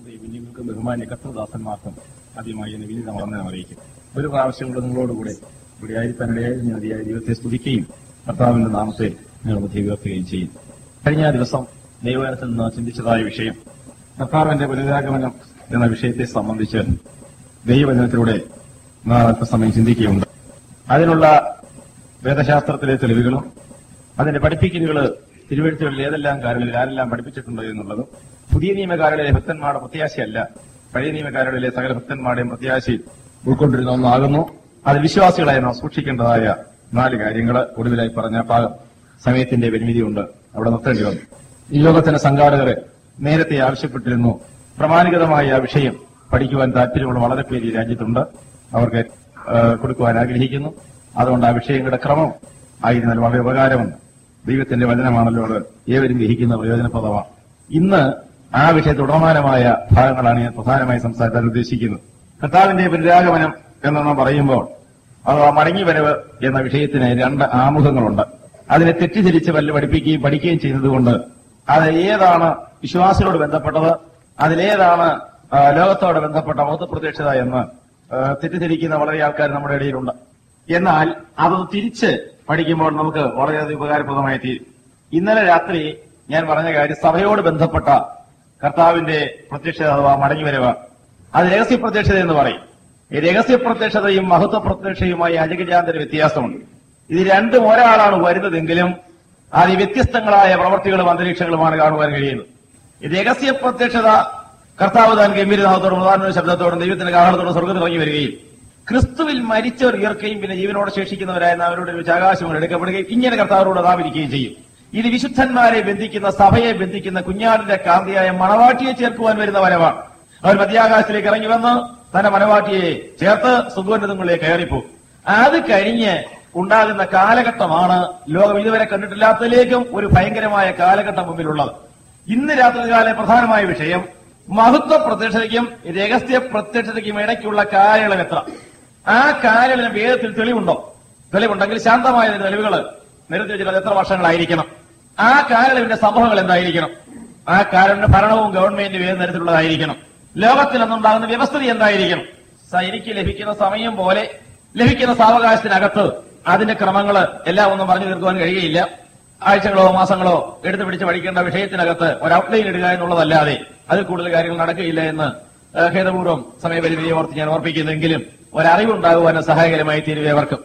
കുഞ്ഞുങ്ങൾക്കും ബഹുമാന്യ കർത്തദാസന്മാർക്കും ആദ്യമായി എന്നെ വിനീത വന്ദനം അറിയിക്കും ഒരു പ്രാവശ്യം കൂടെ നിങ്ങളോടുകൂടെ ഇവിടെ ആയിരിക്കാനിടയായി ഞാൻ അതിയായ ദൈവത്തെ സ്തുതിക്കുകയും കർത്താവിന്റെ നാമത്തെ നിങ്ങൾ ബുദ്ധി ഉയർത്തുകയും ചെയ്യും കഴിഞ്ഞ ദിവസം ദൈവത്തിൽ നിന്ന് ചിന്തിച്ചതായ വിഷയം കർത്താവിന്റെ പുനരാഗമനം എന്ന വിഷയത്തെ സംബന്ധിച്ച് ദൈവവചനത്തിലൂടെ നാം അല്പസമയം ചിന്തിക്കുകയുണ്ട് അതിനുള്ള വേദശാസ്ത്രത്തിലെ തെളിവുകളും അതിന്റെ പഠിപ്പിക്കലുകൾ തിരുവഴുത്തുകളിൽ ഏതെല്ലാം കാര്യങ്ങളിൽ ആരെല്ലാം പഠിപ്പിച്ചിട്ടുണ്ട് എന്നുള്ളതും പുതിയ നിയമകാരങ്ങളിലെ ഭക്തന്മാരുടെ പ്രത്യാശയല്ല പഴയ നിയമകാരങ്ങളിലെ സകല ഭക്തന്മാരുടെയും പ്രത്യാശയിൽ ഉൾക്കൊണ്ടിരുന്ന ഒന്നാകുന്നു അത് വിശ്വാസികളായി നാം സൂക്ഷിക്കേണ്ടതായ നാല് കാര്യങ്ങൾ ഒടുവിലായി പറഞ്ഞ ഭാഗം സമയത്തിന്റെ പരിമിതിയുണ്ട് അവിടെ നിർത്തേണ്ടി വന്നു ഈ ലോകത്തിന്റെ സംഘാടകരെ നേരത്തെ ആവശ്യപ്പെട്ടിരുന്നു പ്രമാണികതമായ ആ വിഷയം പഠിക്കുവാൻ താല്പര്യമുള്ള വളരെ പേര് ഈ രാജ്യത്തുണ്ട് അവർക്ക് ആ, കൊടുക്കുവാൻ ആഗ്രഹിക്കുന്നു അതുകൊണ്ട് ആ വിഷയങ്ങളുടെ ക്രമം ആയിരുന്നാൽ വളരെ ഉപകാരമുണ്ട് ദൈവത്തിന്റെ വചനമാണല്ലോ അത് ഏവരും ഗ്രഹിക്കുന്ന പ്രയോജനപ്രദമാണ് ഇന്ന് ആ വിഷയ തുടർമാനമായ ഭാഗങ്ങളാണ് ഞാൻ പ്രധാനമായി സംസാരിക്കാൻ ഉദ്ദേശിക്കുന്നത് കർത്താവിന്റെ പുനരാഗമനം എന്ന് നാം പറയുമ്പോൾ അഥവാ മടങ്ങിവരവ് എന്ന വിഷയത്തിന് രണ്ട് ആമുഖങ്ങളുണ്ട് അതിനെ തെറ്റിദ്ധരിച്ച് വല്ല പഠിപ്പിക്കുകയും പഠിക്കുകയും ചെയ്യുന്നതുകൊണ്ട് അത് ഏതാണ് വിശ്വാസികളോട് ബന്ധപ്പെട്ടത് അതിലേതാണ് ആ, ലോകത്തോട് ബന്ധപ്പെട്ട മഹത്വപ്രത്യക്ഷത എന്ന് ആ, തെറ്റിദ്ധരിക്കുന്ന വളരെ ആൾക്കാർ നമ്മുടെ ഇടയിലുണ്ട് എന്നാൽ അത് തിരിച്ച് പഠിക്കുമ്പോൾ നമുക്ക് വളരെയധികം ഉപകാരപ്രദമായി തീരും ഇന്നലെ രാത്രി ഞാൻ പറഞ്ഞ കാര്യം സഭയോട് ബന്ധപ്പെട്ട കർത്താവിന്റെ പ്രത്യക്ഷത അഥവാ മടങ്ങിവരവ് അത് രഹസ്യ പ്രത്യക്ഷത എന്ന് പറയും ഈ രഹസ്യ പ്രത്യക്ഷതയും മഹത്വ പ്രത്യക്ഷയുമായി അജഗജാന്തര വ്യത്യാസമുണ്ട് ഇത് രണ്ടും ഒരാളാണ് വരുന്നതെങ്കിലും അത് ഈ വ്യത്യസ്തങ്ങളായ പ്രവർത്തികളും അന്തരീക്ഷങ്ങളുമാണ് കാണുവാൻ കഴിയുന്നത് ഈ രഹസ്യ പ്രത്യക്ഷത കർത്താവ് താൻ ഗംഭീരനാഥത്തോടും പ്രധാന ശബ്ദത്തോടും ദൈവത്തിന്റെ കാരണത്തോടും സ്വർഗത്തിൽ ഇറങ്ങി വരികയും ക്രിസ്തുവിൽ മരിച്ചവർ ഉയർക്കുകയും പിന്നെ ജീവനോടെ ശേഷിക്കുന്നവരായ അവരുടെ ആകാശങ്ങൾ എടുക്കപ്പെടുകയും ഇങ്ങനെ കർത്താവിനോട് നാമിരിക്കുകയും ചെയ്യും ഇത് വിശുദ്ധന്മാരെ ബന്ധിക്കുന്ന സഭയെ ബന്ധിക്കുന്ന കുഞ്ഞാടിന്റെ കാന്തിയായ മണവാട്ടിയെ ചേർക്കുവാൻ വരുന്ന വരവാണ് അവർ മധ്യാകാശത്തിലേക്ക് ഇറങ്ങി വന്ന് തന്റെ മണവാട്ടിയെ ചേർത്ത് സുഖോന്നതങ്ങളിലേക്ക് കയറിപ്പോകും അത് കഴിഞ്ഞ് ഉണ്ടാകുന്ന കാലഘട്ടമാണ് ലോകം ഇതുവരെ കണ്ടിട്ടില്ലാത്തതിലേക്കും ഒരു ഭയങ്കരമായ കാലഘട്ടം മുമ്പിലുള്ളത് ഇന്ന് രാത്രികാല പ്രധാനമായ വിഷയം മഹത്വ പ്രത്യക്ഷതയ്ക്കും രഹസ്യ പ്രത്യക്ഷതയ്ക്കും ഇടയ്ക്കുള്ള കാലയളവ് എത്ര ആ കാലയളവിന് വേദത്തിൽ തെളിവുണ്ടോ തെളിവുണ്ടെങ്കിൽ ശാന്തമായ തെളിവുകൾ നിരത്തി വെച്ചിട്ട് അത് എത്ര വർഷങ്ങളായിരിക്കണം ആ കാലയളവിന്റെ സംഭവങ്ങൾ എന്തായിരിക്കണം ആ കാലത്തിന്റെ ഭരണവും ഗവൺമെന്റും ഏത് തരത്തിലുള്ളതായിരിക്കണം ലോകത്തിൽ അന്നുണ്ടാകുന്ന വ്യവസ്ഥിതി എന്തായിരിക്കണം സ- എനിക്ക് ലഭിക്കുന്ന സമയം പോലെ ലഭിക്കുന്ന സാവകാശത്തിനകത്ത് അതിന്റെ ക്രമങ്ങൾ എല്ലാം ഒന്നും പറഞ്ഞു തീർക്കുവാൻ കഴിയുകയില്ല ആഴ്ചകളോ മാസങ്ങളോ എടുത്തു പിടിച്ച് പഠിക്കേണ്ട വിഷയത്തിനകത്ത് ഒരു ഔട്ട്ലൈൻ ഇടുക എന്നുള്ളതല്ലാതെ അതിൽ കൂടുതൽ കാര്യങ്ങൾ നടക്കുകയില്ല എന്ന് ഏഹ്, ഖേദപൂർവ്വം സമയപരിധിയെ ഓർത്ത് ഞാൻ ഓർപ്പിക്കുന്നെങ്കിലും ഒരറിവുണ്ടാകുവാൻ സഹായകരമായി തീരുവവർക്കും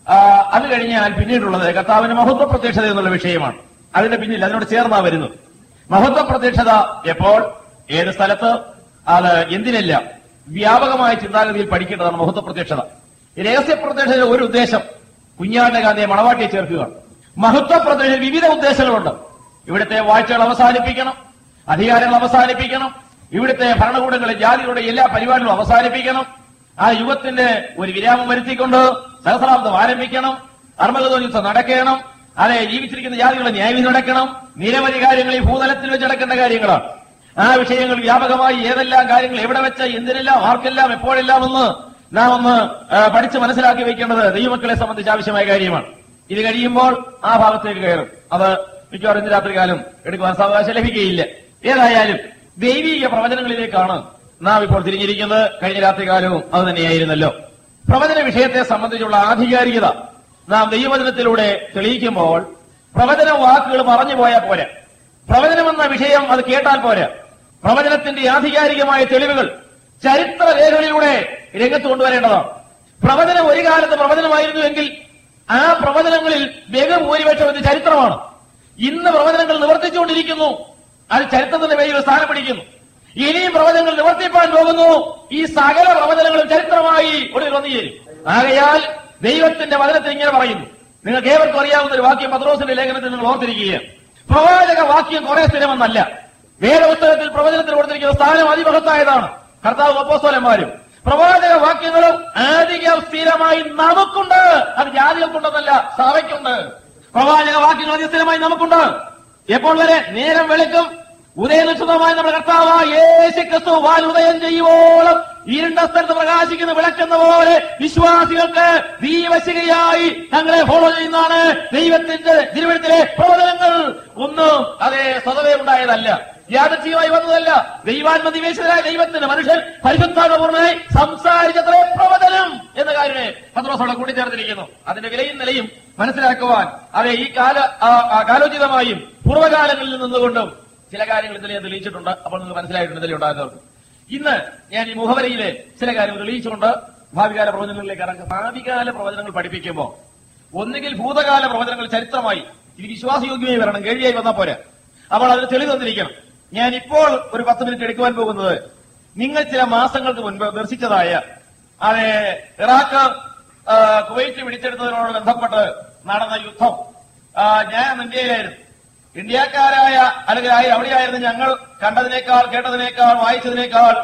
അത് കഴിഞ്ഞാൽ പിന്നീടുള്ളത് കർത്താവിന്റെ മഹത്വ പ്രത്യക്ഷത എന്നുള്ള വിഷയമാണ് അതിന്റെ പിന്നിൽ അതിനോട് ചേർന്നാ വരുന്നത് മഹത്വ പ്രത്യക്ഷത എപ്പോൾ ഏത് സ്ഥലത്ത് അത് എന്തിനെല്ലാം വ്യാപകമായ ചിന്താഗതിയിൽ പഠിക്കേണ്ടതാണ് മഹത്വ പ്രത്യക്ഷത ഈ രഹസ്യ പ്രത്യക്ഷതയുടെ ഒരു ഉദ്ദേശം കുഞ്ഞാണ്ട ഗാന്ധിയെ മണവാട്ടിയെ ചേർക്കുക മഹത്വ പ്രത്യക്ഷ വിവിധ ഉദ്ദേശങ്ങളുണ്ട് ഇവിടുത്തെ വാഴ്ചകൾ അവസാനിപ്പിക്കണം അധികാരങ്ങൾ അവസാനിപ്പിക്കണം ഇവിടുത്തെ ഭരണകൂടങ്ങളെ ജാതികളുടെ എല്ലാ പരിപാടികളും അവസാനിപ്പിക്കണം ആ യുഗത്തിന്റെ ഒരു വിരാമം വരുത്തിക്കൊണ്ട് സഹസ്രാബ്ദം ആരംഭിക്കണം അർമ്മഗതോ യുദ്ധം നടക്കണം അതെ ജീവിച്ചിരിക്കുന്ന ജാതികളെ ന്യായവിധി നടക്കണം നിരവധി കാര്യങ്ങൾ ഈ ഭൂതലത്തിൽ വെച്ച് നടക്കേണ്ട കാര്യങ്ങളാണ് ആ വിഷയങ്ങൾ വ്യാപകമായി ഏതെല്ലാം കാര്യങ്ങൾ എവിടെ വെച്ച് എന്തിനെല്ലാം ആർക്കെല്ലാം എപ്പോഴെല്ലാം എന്ന് നാം ഒന്ന് ആ, പഠിച്ച് മനസ്സിലാക്കി വെക്കേണ്ടത് ദൈവമക്കളെ സംബന്ധിച്ച് ആവശ്യമായ കാര്യമാണ് ഇത് കഴിയുമ്പോൾ ആ ഭാഗത്തേക്ക് കയറും അത് മിക്കവാറും ഇന്ന് രാത്രികാലം എടുക്കുവാൻ സാവകാശം ലഭിക്കുകയില്ല ഏതായാലും ദൈവീക പ്രവചനങ്ങളിലേക്കാണ് നാം ഇപ്പോൾ തിരിഞ്ഞിരിക്കുന്നത് കഴിഞ്ഞ രാത്രികാലവും അത് തന്നെയായിരുന്നല്ലോ പ്രവചന വിഷയത്തെ സംബന്ധിച്ചുള്ള ആധികാരികത നാം ദൈവവചനത്തിലൂടെ തെളിയിക്കുമ്പോൾ പ്രവചന വാക്കുകൾ പറഞ്ഞു പോയാൽ പോരാ പ്രവചനമെന്ന വിഷയം അത് കേട്ടാൽ പോരാ പ്രവചനത്തിന്റെ ആധികാരികമായ തെളിവുകൾ ചരിത്ര രേഖകളിലൂടെ രംഗത്ത് കൊണ്ടുവരേണ്ടതാണ് പ്രവചനം ഒരു കാലത്ത് പ്രവചനമായിരുന്നുവെങ്കിൽ ആ പ്രവചനങ്ങളിൽ ബഹുഭൂരിപക്ഷം ഇത് ചരിത്രമാണ് ഇന്ന് പ്രവചനങ്ങൾ നിവർത്തിച്ചുകൊണ്ടിരിക്കുന്നു അത് ചരിത്രത്തിന്റെ പേരിൽ ഒരു സ്ഥാനം പിടിക്കുന്നു ഇനിയും പ്രവചനങ്ങൾ നിവർത്തിപ്പാൻ പോകുന്നു ഈ സകല പ്രവചനങ്ങളും ചരിത്രമായി ഒടുവിൽ വന്നു ചേരും ആകയാൽ ദൈവത്തിന്റെ വചനത്തിൽ ഇങ്ങനെ പറയുന്നു നിങ്ങൾക്ക് ഏവർക്കും അറിയാവുന്ന ഒരു വാക്യം പത്രോസിന്റെ ലേഖനത്തിൽ നിങ്ങൾ ഓർത്തിരിക്കുകയാണ് പ്രവാചക വാക്യം കുറെ സ്ഥിരമെന്നല്ല വേദപുസ്തകത്തിൽ പ്രവചനത്തിൽ കൊടുത്തിരിക്കുന്ന സ്ഥാനം അതിമഹത്തായതാണ് കർത്താവ് അപ്പോസ്തലന്മാരും പ്രവാചക വാക്യങ്ങളും അധികം സ്ഥിരമായി നമുക്കുണ്ട് അത് ജാതികൾക്കുണ്ടെന്നല്ല സഭയ്ക്കുണ്ട് പ്രവാചക വാക്യങ്ങൾ അതിസ്ഥിരമായി നമുക്കുണ്ട് എപ്പോൾ വരെ നേരം വെളുക്കും ഉദയനിശ്ചിതമായി നമ്മുടെ കർത്താവായ യേശു ക്രിസ്തു വാൽ ഉദയം ചെയ്യുവോളം ഇരുണ്ട സ്ഥലത്ത് പ്രകാശിക്കുന്ന വിളക്കെന്ന പോലെ വിശ്വാസികൾക്ക് ദീവശികയായി തങ്ങളെ ഫോളോ ചെയ്യുന്നതാണ് ദൈവത്തിന്റെ തിരുവഴുത്തിലെ പ്രവചനങ്ങൾ ഒന്നും അതേ സ്വതവേ ഉണ്ടായതല്ല യാദൃച്ഛികമായി വന്നതല്ല ദൈവാത്മ നിവേശനായ ദൈവത്തിന് മനുഷ്യൻ പരിശുദ്ധാത്മപൂർണ്ണനായി സംസാരിച്ചത്രേ പ്രവചനം എന്ന കാര്യനെ പത്രോസോടെ കൂട്ടിച്ചേർത്തിരിക്കുന്നു അതിന്റെ വിലയും നിലയും മനസ്സിലാക്കുവാൻ അതെ ഈ കാല ആ, ആ, കാലോചിതമായും പൂർവ്വകാലങ്ങളിൽ നിന്നുകൊണ്ടും ചില കാര്യങ്ങൾ ഇതിലെ തെളിയിച്ചിട്ടുണ്ട് അപ്പോൾ നിങ്ങൾക്ക് മനസ്സിലായിട്ടുണ്ട് ഇതിലെ ഉണ്ടാകുന്നവർക്ക് ഇന്ന് ഞാൻ ഈ മുഖവരയിലെ ചില കാര്യങ്ങൾ തെളിയിച്ചുകൊണ്ട് ഭാവികാല പ്രവചനങ്ങളിലേക്ക് ഇറങ്ങും ഭാവികാല പ്രവചനങ്ങൾ പഠിപ്പിക്കുമ്പോൾ ഒന്നുകിൽ ഭൂതകാല പ്രവചനങ്ങൾ ചരിത്രമായി ഇത് വിശ്വാസയോഗ്യമായി വരണം കേഴിയായി വന്നാൽ പോരാ അപ്പോൾ അതിന് തെളിവ് തന്നിരിക്കണം ഞാൻ ഇപ്പോൾ ഒരു പത്ത് മിനിറ്റ് എടുക്കുവാൻ പോകുന്നത് നിങ്ങൾ ചില മാസങ്ങൾക്ക് മുൻപ് ദർശിച്ചതായ അതെ ഇറാഖ് ആ, കുവൈറ്റ് പിടിച്ചെടുത്തതിനോട് ബന്ധപ്പെട്ട് നടന്ന യുദ്ധം ആ, ഞാൻ അന്ന് ഇന്ത്യയിലായിരുന്നു ഇന്ത്യക്കാരായ അല്ലെങ്കിൽ ആയി- അവിടെയായിരുന്നു ഞങ്ങൾ കണ്ടതിനേക്കാൾ കേട്ടതിനേക്കാൾ വായിച്ചതിനേക്കാൾ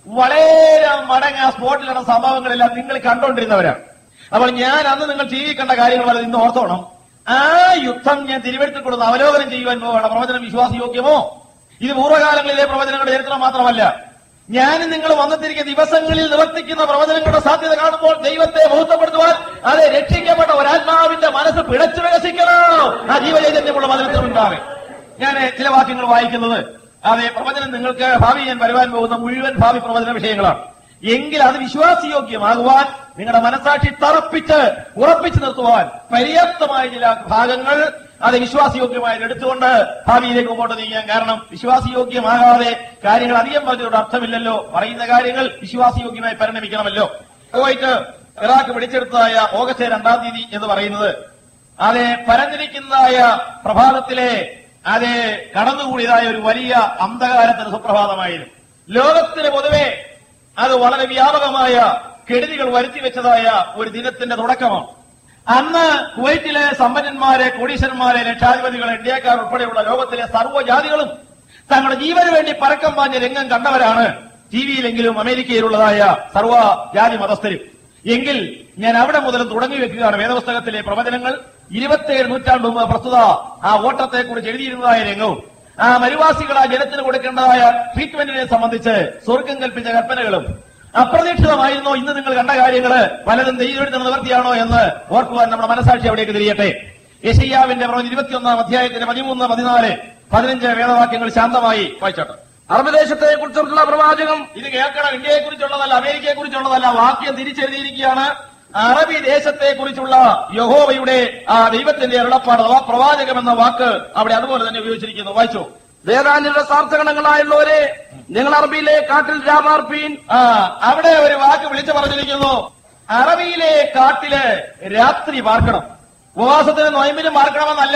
വളരെ മടങ്ങ് ആ സ്പോട്ടിൽ നടന്ന സംഭവങ്ങളെല്ലാം നിങ്ങൾ കണ്ടുകൊണ്ടിരുന്നവരാണ് അപ്പോൾ ഞാൻ അന്ന് നിങ്ങൾ ടി വി കണ്ട കാര്യങ്ങൾ വരെ ഇന്ന് ഓർത്തോണം ആ യുദ്ധം ഞാൻ തിരുവഴുത്തിൽ കൊടുത്ത് അവലോകനം ചെയ്യുവാൻ പോവാണ് പ്രവചനം വിശ്വാസയോഗ്യമോ ഇത് പൂർവ്വകാലങ്ങളിലെ പ്രവചനങ്ങളുടെ ചരിത്രം മാത്രമല്ല ഞാനും നിങ്ങൾ വന്നെത്തിരിക്കുന്ന ദിവസങ്ങളിൽ നിവർത്തിക്കുന്ന പ്രവചനങ്ങളുടെ സാധ്യത കാണുമ്പോൾ ദൈവത്തെ ബോധപ്പെടുത്തുവാൻ അതെ രക്ഷിക്കപ്പെട്ട ഒരാത്മാവിന്റെ മനസ്സ് പിടച്ചു വികസിക്കണോ ആ ജീവചൈതന്യമുള്ള മതത്തിനുണ്ടാവേ ഞാൻ ചില വാക്യങ്ങൾ വായിക്കുന്നത് അതെ പ്രവചനം നിങ്ങൾക്ക് ഭാവി ഞാൻ വരുവാൻ പോകുന്ന മുഴുവൻ ഭാവി പ്രവചന വിഷയങ്ങളാണ് എങ്കിൽ അത് വിശ്വാസയോഗ്യമാകുവാൻ നിങ്ങളുടെ മനസാക്ഷി തറപ്പിച്ച് ഉറപ്പിച്ചു നിർത്തുവാൻ പര്യാപ്തമായ ചില ഭാഗങ്ങൾ അത് വിശ്വാസയോഗ്യമായി എടുത്തുകൊണ്ട് ഭാവിയിലേക്ക് മുമ്പോട്ട് നീങ്ങാൻ കാരണം വിശ്വാസയോഗ്യമാകാതെ കാര്യങ്ങൾ അധികം പറഞ്ഞതുകൊണ്ട് അർത്ഥമില്ലല്ലോ പറയുന്ന കാര്യങ്ങൾ വിശ്വാസയോഗ്യമായി പരിണമിക്കണമല്ലോ പോയിട്ട് ഇറാഖ് പിടിച്ചെടുത്തതായ ഓഗസ്റ്റ് രണ്ടാം തീയതി എന്ന് പറയുന്നത് അതെ പരന്നിരിക്കുന്നതായ പ്രഭാതത്തിലെ അതെ കടന്നുകൂടിയതായ ഒരു വലിയ അന്ധകാരത്തിന് സുപ്രഭാതമായിരുന്നു ലോകത്തിന് പൊതുവെ അത് വളരെ വ്യാപകമായ കെടുതികൾ വരുത്തി വെച്ചതായ ഒരു ദിനത്തിന്റെ തുടക്കമാണ് അന്ന് കുവൈറ്റിലെ സമ്പന്നന്മാരെ കോടീശ്വരന്മാരെ ലക്ഷാധിപതികളെ ഇന്ത്യക്കാർ ഉൾപ്പെടെയുള്ള ലോകത്തിലെ സർവ്വജാതികളും തങ്ങളുടെ ജീവന് വേണ്ടി പരക്കം പാഞ്ഞ രംഗം കണ്ടവരാണ് ടി വിയിലെങ്കിലും അമേരിക്കയിലുള്ളതായ സർവ്വജാതി മതസ്ഥരും എങ്കിൽ ഞാൻ അവിടെ മുതൽ തുടങ്ങി വെക്കുകയാണ് വേദപുസ്തകത്തിലെ പ്രവചനങ്ങൾ ഇരുപത്തിയേഴ് നൂറ്റാണ്ട് മുമ്പ് പ്രസ്തുത ആ ഓട്ടത്തെ കുറിച്ച് എഴുതിയിരുന്നതായ രംഗവും ആ മരുവാസികൾ ആ ജനത്തിന് കൊടുക്കേണ്ടതായ ട്രീറ്റ്മെന്റിനെ സംബന്ധിച്ച് സ്വർഗം കൽപ്പിച്ച കൽപ്പനകളും അപ്രതീക്ഷിതമായിരുന്നോ ഇന്ന് നിങ്ങൾ കണ്ട കാര്യങ്ങള് പലതും ദൈവത്തിന് നിവർത്തിയാണോ എന്ന് ഓർക്കുവാൻ നമ്മുടെ മനസാക്ഷി അവിടേക്ക് തിരിയട്ടെ യശയ്യാവിന്റെ പ്രവചനം ഇരുപത്തിയൊന്നാം അധ്യായത്തിന്റെ പതിമൂന്ന് പതിനാല് പതിനഞ്ച് വേദവാക്യങ്ങൾ ശാന്തമായി വായിച്ചോട്ടെ അറബ് ദേശത്തെ കുറിച്ചുള്ള പ്രവാചകം ഇത് കേൾക്കണം ഇന്ത്യയെ കുറിച്ചുള്ളതല്ല അമേരിക്കയെ കുറിച്ചുള്ളതല്ല വാക്യം തിരിച്ചെഴുതിയിരിക്കുകയാണ് അറബി ദേശത്തെ കുറിച്ചുള്ള യഹോവയുടെ ആ ദൈവത്തിന്റെ അരുളപ്പാട് അഥവാ പ്രവാചകം എന്ന വാക്ക് അവിടെ അതുപോലെ തന്നെ ഉപയോഗിച്ചിരിക്കുന്നു വായിച്ചു വേദാന്യരുടെ സാർത്ഥഗണങ്ങളായുള്ളവരെ നിങ്ങൾ അറബിയിലെ കാട്ടിൽ രാമാർപ്പീൻ ആ അവിടെ ഒരു വാക്ക് വിളിച്ചു പറഞ്ഞിരിക്കുന്നു അറബിയിലെ കാട്ടില് രാത്രി പാർക്കണം ഉപവാസത്തിന് നൊയമ്പിനും പാർക്കണമെന്നല്ല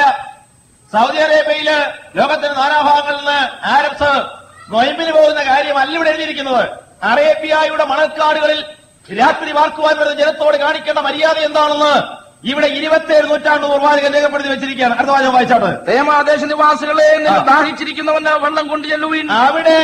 സൗദി അറേബ്യയില് ലോകത്തിന്റെ നാനാഭാഗങ്ങളിൽ നിന്ന് ആരബ്സ് നൊയമ്പിന് പോകുന്ന കാര്യമല്ല ഇവിടെ എഴുതിയിരിക്കുന്നത് അറേബ്യയുടെ മണൽക്കാടുകളിൽ രാത്രി പാർക്കുവാൻ വരുന്ന ജനത്തോട് കാണിക്കേണ്ട മര്യാദ എന്താണെന്ന് ഇവിടെ ഇരുപത്തിയേഴ് നൂറ്റാണ്ട് പൂർവാധികം രേഖപ്പെടുത്തി വെച്ചിരിക്കുകയാണ് അടുത്ത വാചകം വായിച്ചാട്ട് തേമാദേശ നിവാസികളെ നിങ്ങൾ ആ. ദാഹിച്ചിരിക്കുന്നവന് വെള്ളം കൊണ്ടു ചെല്ലുവിൻ അവിടെ